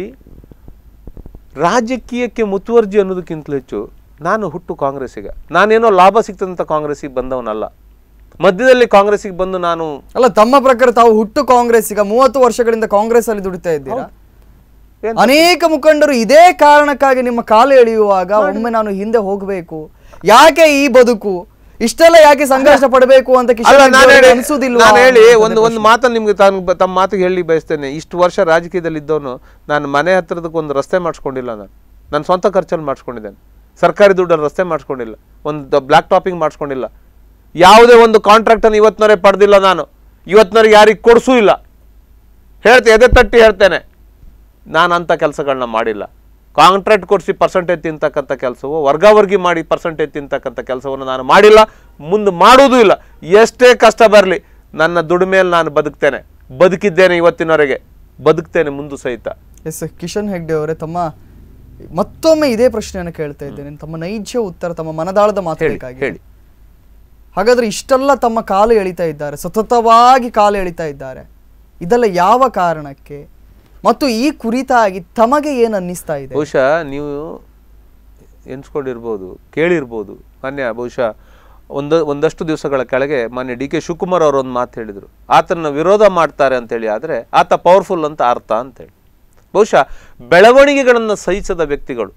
ರಾಜಕೀಯಕ್ಕೆ ಮುತುವರ್ಜಿ ಅನ್ನೋದಕ್ಕಿಂತಲೂ ಹೆಚ್ಚು ನಾನು ಹುಟ್ಟು ಕಾಂಗ್ರೆಸ್ಸಿಗೆ ನಾನೇನೋ ಲಾಭ ಸಿಗ್ತದಂತ ಕಾಂಗ್ರೆಸ್ಸಿಗೆ ಬಂದವನಲ್ಲ ಮಧ್ಯದಲ್ಲಿ ಕಾಂಗ್ರೆಸ್ಸಿಗೆ ಬಂದು ನಾನು ಅಲ್ಲ ತಮ್ಮ ಪ್ರಕಾರ ತಾವು ಹುಟ್ಟು ಕಾಂಗ್ರೆಸ್ ಈಗ ಮೂವತ್ತು ವರ್ಷಗಳಿಂದ ಕಾಂಗ್ರೆಸ್ ಅಲ್ಲಿ ದುಡಿತಾ ಇದ್ದೀರಾ ಏನ್ ಅನೇಕ ಮುಖಂಡರು ಇದೇ ಕಾರಣಕ್ಕಾಗಿ ನಿಮ್ಮ ಕಾಲು ಎಳೆಯುವಾಗ ಒಮ್ಮೆ ನಾನು ಹಿಂದೆ ಹೋಗಬೇಕು ಯಾಕೆ ಈ ಬದುಕು ಇಷ್ಟೆಲ್ಲ ಯಾಕೆ ಸಂಘರ್ಷ ಪಡಬೇಕು ಅಂತ ಕಿಶೋರ್ ಅಲ್ಲ ರೆಡ್ಡಿ ನಾನು ಅವರಿಗೆ ಹೇಳಿ ಅನ್ಸುದಿಲ್ವಾ ನಾನು ಹೇಳಿ ಅನ್ನೋದೇ ಒಂದು ಒಂದು ಪ್ರಶ್ನೆ. ಮಾತನ್ನು ನಿಮ್ಗೆ ತಾನು ಬ- ತಮ್ಮ ಮಾತಿಗೆ ಹೇಳಿ ಬಯಸ್ತೇನೆ ಇಷ್ಟು ವರ್ಷ ರಾಜಕೀಯದಲ್ಲಿ ಇದ್ದವನು ನಾನು ಮನೆ ಹತ್ರದಕ್ಕೆ ಒಂದು ರಸ್ತೆ ಮಾಡಿಸ್ಕೊಂಡಿಲ್ಲ ನಾನು ನನ್ನ ಸ್ವಂತ ಖರ್ಚಲ್ಲಿ ಮಾಡಿಸ್ಕೊಂಡಿದ್ದೇನೆ ಸರ್ಕಾರಿ ದುಡ್ಡಲ್ಲಿ ರಸ್ತೆ ಮಾಡಿಸ್ಕೊಂಡಿಲ್ಲ ಒಂದು ಬ್ಲ್ಯಾಕ್ ಟಾಪಿಂಗ್ ಮಾಡಿಸ್ಕೊಂಡಿಲ್ಲ ಯಾವುದೇ ಒಂದು ಕಾಂಟ್ರಾಕ್ಟನ್ನು ಇವತ್ತಿನವರೆಗೆ ಪಡೆದಿಲ್ಲ ನಾನು ಇವತ್ತಿನವರೆಗೆ ಯಾರಿಗೆ ಕೊಡಿಸೂ ಇಲ್ಲ ಹೇಳ್ತೆ ಎದೆ ತಟ್ಟಿ ಹೇಳ್ತೇನೆ ನಾನು ಅಂಥ ಕೆಲಸಗಳನ್ನ ಮಾಡಿಲ್ಲ ಕಾಂಟ್ರಾಕ್ಟ್ ಕೊಡಿಸಿ ಪರ್ಸೆಂಟೇಜ್ ತಿಂತಕ್ಕಂಥ ಕೆಲಸವು ವರ್ಗಾವರ್ಗಿ ಮಾಡಿ ಪರ್ಸೆಂಟೇಜ್ ತಿಂತಕ್ಕಂಥ ಕೆಲಸವನ್ನು ನಾನು ಮಾಡಿಲ್ಲ ಮುಂದೆ ಮಾಡೋದೂ ಇಲ್ಲ ಎಷ್ಟೇ ಕಷ್ಟ ಬರಲಿ ನನ್ನ ದುಡಿಮೆಯಲ್ಲಿ ನಾನು ಬದುಕ್ತೇನೆ ಬದುಕಿದ್ದೇನೆ ಇವತ್ತಿನವರೆಗೆ ಬದುಕ್ತೇನೆ ಮುಂದೆ ಸಹಿತ ಎಸ್ ಕಿಶನ್ ಹೆಗ್ಡೆ ಅವರೇ ತಮ್ಮ ಮತ್ತೊಮ್ಮೆ ಇದೇ ಪ್ರಶ್ನೆಯನ್ನು ಕೇಳ್ತಾ ಇದ್ದೇನೆ ತಮ್ಮ ನೈಜ ಉತ್ತರ ತಮ್ಮ ಮನದಾಳದ ಮಾತು ಹೇಳಿ ಬೇಕಾಗಿದೆ ಹೇಳಿ ಹಾಗಾದ್ರೆ ಇಷ್ಟೆಲ್ಲ ತಮ್ಮ ಕಾಲು ಎಳಿತಾ ಇದ್ದಾರೆ ಸತತವಾಗಿ ಕಾಲು ಎಳಿತಾ ಇದ್ದಾರೆ ಇದೆಲ್ಲ ಯಾವ ಕಾರಣಕ್ಕೆ ಮತ್ತು ಈ ಕುರಿತಾಗಿ ತಮಗೆ ಏನು ಅನ್ನಿಸ್ತಾ ಇದೆ ಬಹುಶಃ ನೀವು ಎನ್ಸ್ಕೊಂಡಿರ್ಬೋದು ಕೇಳಿರ್ಬೋದು ಮಾನ್ಯ ಬಹುಶಃ ಒಂದು ಒಂದಷ್ಟು ದಿವಸಗಳ ಕೆಳಗೆ ಮಾನ್ಯ ಡಿ ಕೆ ಶಿವಕುಮಾರ್ ಅವರು ಒಂದು ಮಾತು ಹೇಳಿದರು ಆತನ ವಿರೋಧ ಮಾಡ್ತಾರೆ ಅಂತೇಳಿ ಆದರೆ ಆತ ಪವರ್ಫುಲ್ ಅಂತ ಅರ್ಥ ಅಂತೇಳಿ ಬಹುಶಃ ಬೆಳವಣಿಗೆಗಳನ್ನು ಸಹಿಸದ ವ್ಯಕ್ತಿಗಳು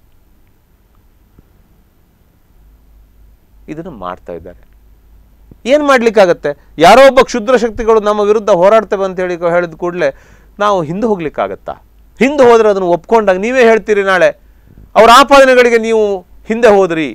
ಇದನ್ನು ಮಾಡ್ತಾ ಇದ್ದಾರೆ ಏನು ಮಾಡ್ಲಿಕ್ಕಾಗತ್ತೆ ಯಾರೋ ಒಬ್ಬ ಕ್ಷುದ್ರ ಶಕ್ತಿಗಳು ನಮ್ಮ ವಿರುದ್ಧ ಹೋರಾಡ್ತೇವೆ ಅಂತ ಹೇಳಿ ಹೇಳಿದ ಕೂಡಲೇ ನಾವು ಹಿಂದೆ ಹೋಗ್ಲಿಕ್ಕಾಗತ್ತಾ ಹಿಂದೆ ಹೋದ್ರೆ ಅದನ್ನು ಒಪ್ಕೊಂಡಾಗ ನೀವೇ ಹೇಳ್ತೀರಿ ನಾಳೆ ಅವರ ಆಪಾದನೆಗಳಿಗೆ ನೀವು ಹಿಂದೆ ಹೋದ್ರಿ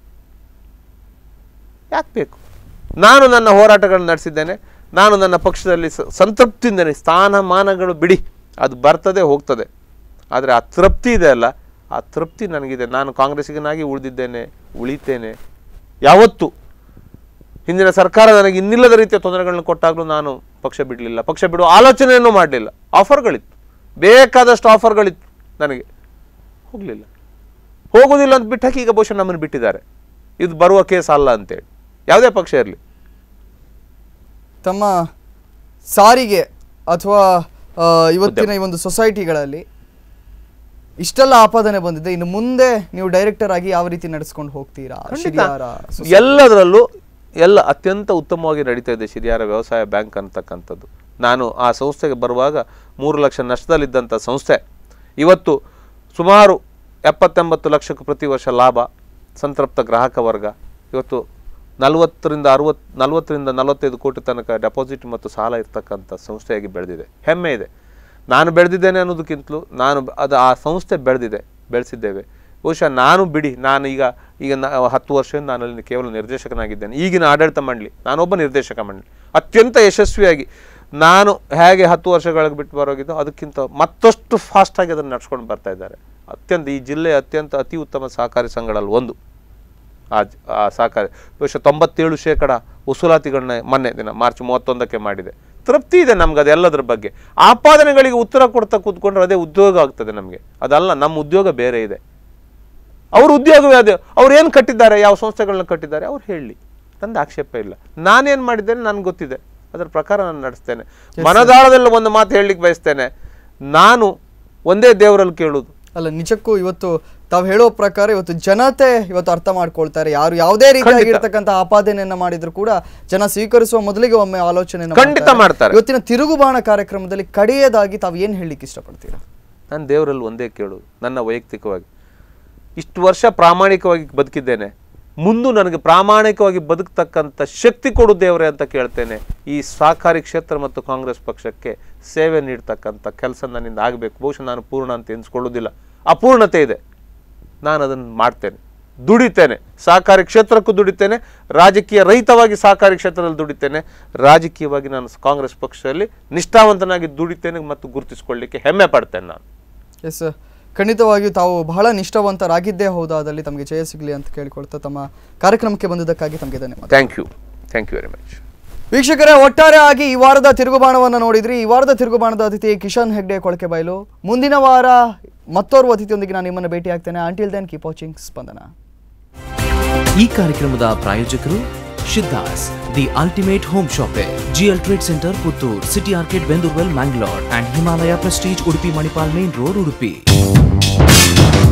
ಯಾಕೆ ಬೇಕು ನಾನು ನನ್ನ ಹೋರಾಟಗಳನ್ನು ನಡೆಸಿದ್ದೇನೆ ನಾನು ನನ್ನ ಪಕ್ಷದಲ್ಲಿ ಸ- ಸಂತೃಪ್ತಿಯಿಂದೇನೆ ಸ್ಥಾನಮಾನಗಳು ಬಿಡಿ ಅದು ಬರ್ತದೆ ಹೋಗ್ತದೆ ಆದರೆ ಆ ತೃಪ್ತಿ ಇದೆ ಅಲ್ಲ ಆ ತೃಪ್ತಿ ನನಗಿದೆ ನಾನು ಕಾಂಗ್ರೆಸ್ಸಿಗನಾಗಿ ಉಳಿದಿದ್ದೇನೆ ಉಳಿತೇನೆ ಯಾವತ್ತೂ ಹಿಂದಿನ ಸರ್ಕಾರ ನನಗೆ ಇನ್ನಿಲ್ಲದ ರೀತಿಯ ತೊಂದರೆಗಳನ್ನು ಕೊಟ್ಟಾಗಲೂ ನಾನು ಪಕ್ಷ ಬಿಡಲಿಲ್ಲ ಪಕ್ಷ ಬಿಡುವ ಆಲೋಚನೆಯನ್ನು ಮಾಡಲಿಲ್ಲ ಆಫರ್ಗಳಿತ್ತು ಬೇಕಾದಷ್ಟು ಆಫರ್ಗಳಿತ್ತು ನನಗೆ ಹೋಗಲಿಲ್ಲ ಹೋಗೋದಿಲ್ಲ ಅಂತ ಬಿಟ್ಟಾಕಿ ಈಗ ಬಹುಶಃ ನಮ್ಮನ್ನು ಬಿಟ್ಟಿದ್ದಾರೆ ಇದು ಬರುವ ಕೇಸ್ ಅಲ್ಲ ಅಂತೇಳಿ ಯಾವುದೇ ಪಕ್ಷ ಇರಲಿ ತಮ್ಮ ಸಾರಿಗೆ ಅಥವಾ ಆ, ಇವತ್ತಿನ ಈ ಒಂದು ಸೊಸೈಟಿಗಳಲ್ಲಿ ಇಷ್ಟೆಲ್ಲ ಆಪಾದನೆ ಬಂದಿದೆ ಇನ್ನು ಮುಂದೆ ನೀವು ಡೈರೆಕ್ಟರ್ ಆಗಿ ಯಾವ ರೀತಿ ನಡೆಸ್ಕೊಂಡು ಹೋಗ್ತೀರಾ ಶಿರಿಯಾರ ಎಲ್ಲದರಲ್ಲೂ ಎಲ್ಲ ಅತ್ಯಂತ ಉತ್ತಮವಾಗಿ ನಡೀತಾ ಇದೆ ಶಿರಿಯಾರ ವ್ಯವಸಾಯ ಬ್ಯಾಂಕ್ ಅಂತಕ್ಕಂಥದ್ದು ನಾನು ಆ ಸಂಸ್ಥೆಗೆ ಬರುವಾಗ ಮೂರು ಲಕ್ಷ ನಷ್ಟದಲ್ಲಿದ್ದಂಥ ಸಂಸ್ಥೆ ಇವತ್ತು ಸುಮಾರು ಎಪ್ಪತ್ತೆಂಬತ್ತು ಲಕ್ಷಕ್ಕೆ ಪ್ರತಿ ವರ್ಷ ಲಾಭ ಸಂತೃಪ್ತ ಗ್ರಾಹಕ ವರ್ಗ ಇವತ್ತು ನಲವತ್ತರಿಂದ ಅರವತ್ತು ನಲವತ್ತರಿಂದ ನಲವತ್ತೈದು ಕೋಟಿ ತನಕ ಡೆಪಾಸಿಟ್ ಮತ್ತು ಸಾಲ ಇರ್ತಕ್ಕಂಥ ಸಂಸ್ಥೆಯಾಗಿ ಬೆಳೆದಿದೆ ಹೆಮ್ಮೆ ಇದೆ ನಾನು ಬೆಳೆದಿದ್ದೇನೆ ಅನ್ನೋದಕ್ಕಿಂತಲೂ ನಾನು ಬ- ಅದು ಆ ಸಂಸ್ಥೆ ಬೆಳೆದಿದೆ ಬೆಳೆಸಿದ್ದೇವೆ ಬಹುಶಃ ನಾನು ಬಿಡಿ ನಾನು ಈಗ ಈಗ ನಾ ಹತ್ತು ವರ್ಷದಿಂದ ನಾನು ಅಲ್ಲಿ ಕೇವಲ ನಿರ್ದೇಶಕನಾಗಿದ್ದೇನೆ ಈಗಿನ ಆಡಳಿತ ಮಂಡಳಿ ನಾನೊಬ್ಬ ನಿರ್ದೇಶಕ ಮಂಡಳಿ ಅತ್ಯಂತ ಯಶಸ್ವಿಯಾಗಿ ನಾನು ಹೇಗೆ ಹತ್ತು ವರ್ಷಗಳಿಗೆ ಬಿಟ್ಟು ಬರೋಗಿದ್ದೋ ಅದಕ್ಕಿಂತ ಮತ್ತಷ್ಟು ಫಾಸ್ಟಾಗಿ ಅದನ್ನು ನಡ್ಸ್ಕೊಂಡು ಬರ್ತಾ ಇದ್ದಾರೆ ಅತ್ಯಂತ ಈ ಜಿಲ್ಲೆಯ ಅತ್ಯಂತ ಅತಿ ಉತ್ತಮ ಸಹಕಾರಿ ಸಂಘಗಳಲ್ಲಿ ಒಂದು ಆ ಜ- ಆ ಸಹಕಾರಿ ಬಹುಶಃ ತೊಂಬತ್ತೇಳು ಶೇಕಡ ವಸೂಲಾತಿಗಳನ್ನ ಮೊನ್ನೆ ದಿನ ಮಾರ್ಚ್ ಮೂವತ್ತೊಂದಕ್ಕೆ ಮಾಡಿದೆ ತೃಪ್ತಿ ಇದೆ ನಮ್ಗೆ ಅದೆಲ್ಲದ್ರ ಬಗ್ಗೆ ಆಪಾದನೆಗಳಿಗೆ ಉತ್ತರ ಕೊಡ್ತಾ ಕೂತ್ಕೊಂಡ್ರೆ ಅದೇ ಉದ್ಯೋಗ ಆಗ್ತದೆ ನಮಗೆ ಅದಲ್ಲ ನಮ್ಮ ಉದ್ಯೋಗ ಬೇರೆ ಇದೆ ಅವ್ರ ಉದ್ಯೋಗವೇ ಅದು ಅವ್ರು ಏನು ಕಟ್ಟಿದ್ದಾರೆ ಯಾವ ಸಂಸ್ಥೆಗಳನ್ನ ಕಟ್ಟಿದ್ದಾರೆ ಅವ್ರು ಹೇಳಿ ನಂದು ಆಕ್ಷೇಪ ಇಲ್ಲ ನಾನೇನು ಮಾಡಿದ್ದೇನೆ ನನಗೆ ಗೊತ್ತಿದೆ ಅದರ ಪ್ರಕಾರ ನಾನು ನಡೆಸ್ತೇನೆ ಮನದಾಳದಲ್ಲಿ ಒಂದು ಮಾತು ಹೇಳಲಿಕ್ಕೆ ಬಯಸ್ತೇನೆ ನಾನು ಒಂದೇ ದೇವರಲ್ಲಿ ಕೇಳುವುದು ಅಲ್ಲ ನಿಜಕ್ಕೂ ಇವತ್ತು ತಾವು ಹೇಳೋ ಪ್ರಕಾರ ಇವತ್ತು ಜನತೆ ಇವತ್ತು ಅರ್ಥ ಮಾಡ್ಕೊಳ್ತಾರೆ ಯಾರು ಯಾವುದೇ ರೀತಿಯಾಗಿರ್ತಕ್ಕಂಥ ಆಪಾದನೆಯನ್ನ ಮಾಡಿದ್ರು ಕೂಡ ಜನ ಸ್ವೀಕರಿಸುವ ಮೊದಲಿಗೆ ಒಮ್ಮೆ ಆಲೋಚನೆ ಖಂಡಿತ ಮಾಡ್ತಾರೆ. ಇವತ್ತಿನ ತಿರುಗುಬಾಣ ಕಾರ್ಯಕ್ರಮದಲ್ಲಿ ಕಡೆಯದಾಗಿ ತಾವು ಏನ್ ಹೇಳಲಿಕ್ಕೆ ಇಷ್ಟಪಡ್ತೀರಾ ನಾನು ದೇವರಲ್ಲಿ ಒಂದೇ ಕೇಳೋದು ನನ್ನ ವೈಯಕ್ತಿಕವಾಗಿ ಇಷ್ಟು ವರ್ಷ ಪ್ರಾಮಾಣಿಕವಾಗಿ ಬದುಕಿದ್ದೇನೆ ಮುಂದೆ ನನಗೆ ಪ್ರಾಮಾಣಿಕವಾಗಿ ಬದುಕ್ತಕ್ಕಂಥ ಶಕ್ತಿ ಕೊಡು ದೇವರೇ ಅಂತ ಕೇಳ್ತೇನೆ ಈ ಸಹಕಾರಿ ಕ್ಷೇತ್ರ ಮತ್ತು ಕಾಂಗ್ರೆಸ್ ಪಕ್ಷಕ್ಕೆ ಸೇವೆ ನೀಡ್ತಕ್ಕಂಥ ಕೆಲಸ ನನ್ನಿಂದ ಆಗಬೇಕು ಬಹುಶಃ ನಾನು ಪೂರ್ಣ ಅಂತ ಎನ್ಸ್ಕೊಳ್ಳೋದಿಲ್ಲ ಅಪೂರ್ಣತೆ ಇದೆ ನಾನು ಅದನ್ನು ಮಾಡ್ತೇನೆ ದುಡಿತೇನೆ ಸಹಕಾರಿ ಕ್ಷೇತ್ರಕ್ಕೂ ದುಡಿತೇನೆ ರಾಜಕೀಯ ರಹಿತವಾಗಿ ಸಹಕಾರಿ ಕ್ಷೇತ್ರದಲ್ಲಿ ದುಡಿತೇನೆ ರಾಜಕೀಯವಾಗಿ ನಾನು ಕಾಂಗ್ರೆಸ್ ಪಕ್ಷದಲ್ಲಿ ನಿಷ್ಠಾವಂತನಾಗಿ ದುಡಿತೇನೆ ಮತ್ತು ಗುರುತಿಸಿಕೊಳ್ಳಿಕ್ಕೆ ಹೆಮ್ಮೆ ಪಡ್ತೇನೆ ನಾನು ಎಸ್ ಖಂಡಿತವಾಗಿಯೂ ತಾವು ಬಹಳ ನಿಷ್ಠಾವಂತರಾಗಿದ್ದೇ ಹೌದಾದಲ್ಲಿ ತಮಗೆ ಜಯ ಸಿಗಲಿ ಅಂತ ಕೇಳಿಕೊಳ್ತಾ ತಮ್ಮ ಕಾರ್ಯಕ್ರಮಕ್ಕೆ ಬಂದಿದ್ದಕ್ಕಾಗಿ ತಮಗೆ ಧನ್ಯವಾದ thank you thank you very much ವೀಕ್ಷಕರೇ ಒಟ್ಟಾರೆ ಆಗಿ ಈ ವಾರದ ತಿರುಗುಬಾಣವನ್ನು ನೋಡಿದ್ರಿ ಈ ವಾರದ ತಿರುಗುಬಾಣದ ಅತಿಥಿ ಕಿಶನ್ ಹೆಗ್ಡೆ ಕೊಳಕೆ ಬಯಲು ಮುಂದಿನ ವಾರ ಮತ್ತೋರ್ವ ಅತಿಥಿಯೊಂದಿಗೆ ನಾನು ನಿಮ್ಮನ್ನು ಭೇಟಿ ಆಗ್ತೇನೆ until then keep watching Spandana ಈ ಕಾರ್ಯಕ್ರಮದ ಪ್ರಾಯೋಜಕರು Shiddas the ultimate home shopping GL trade centre Puttur city ಆರ್ಕೆಟ್ Bendoorwell Mangalore and Himalaya prestige Udupi Manipal main road Udupi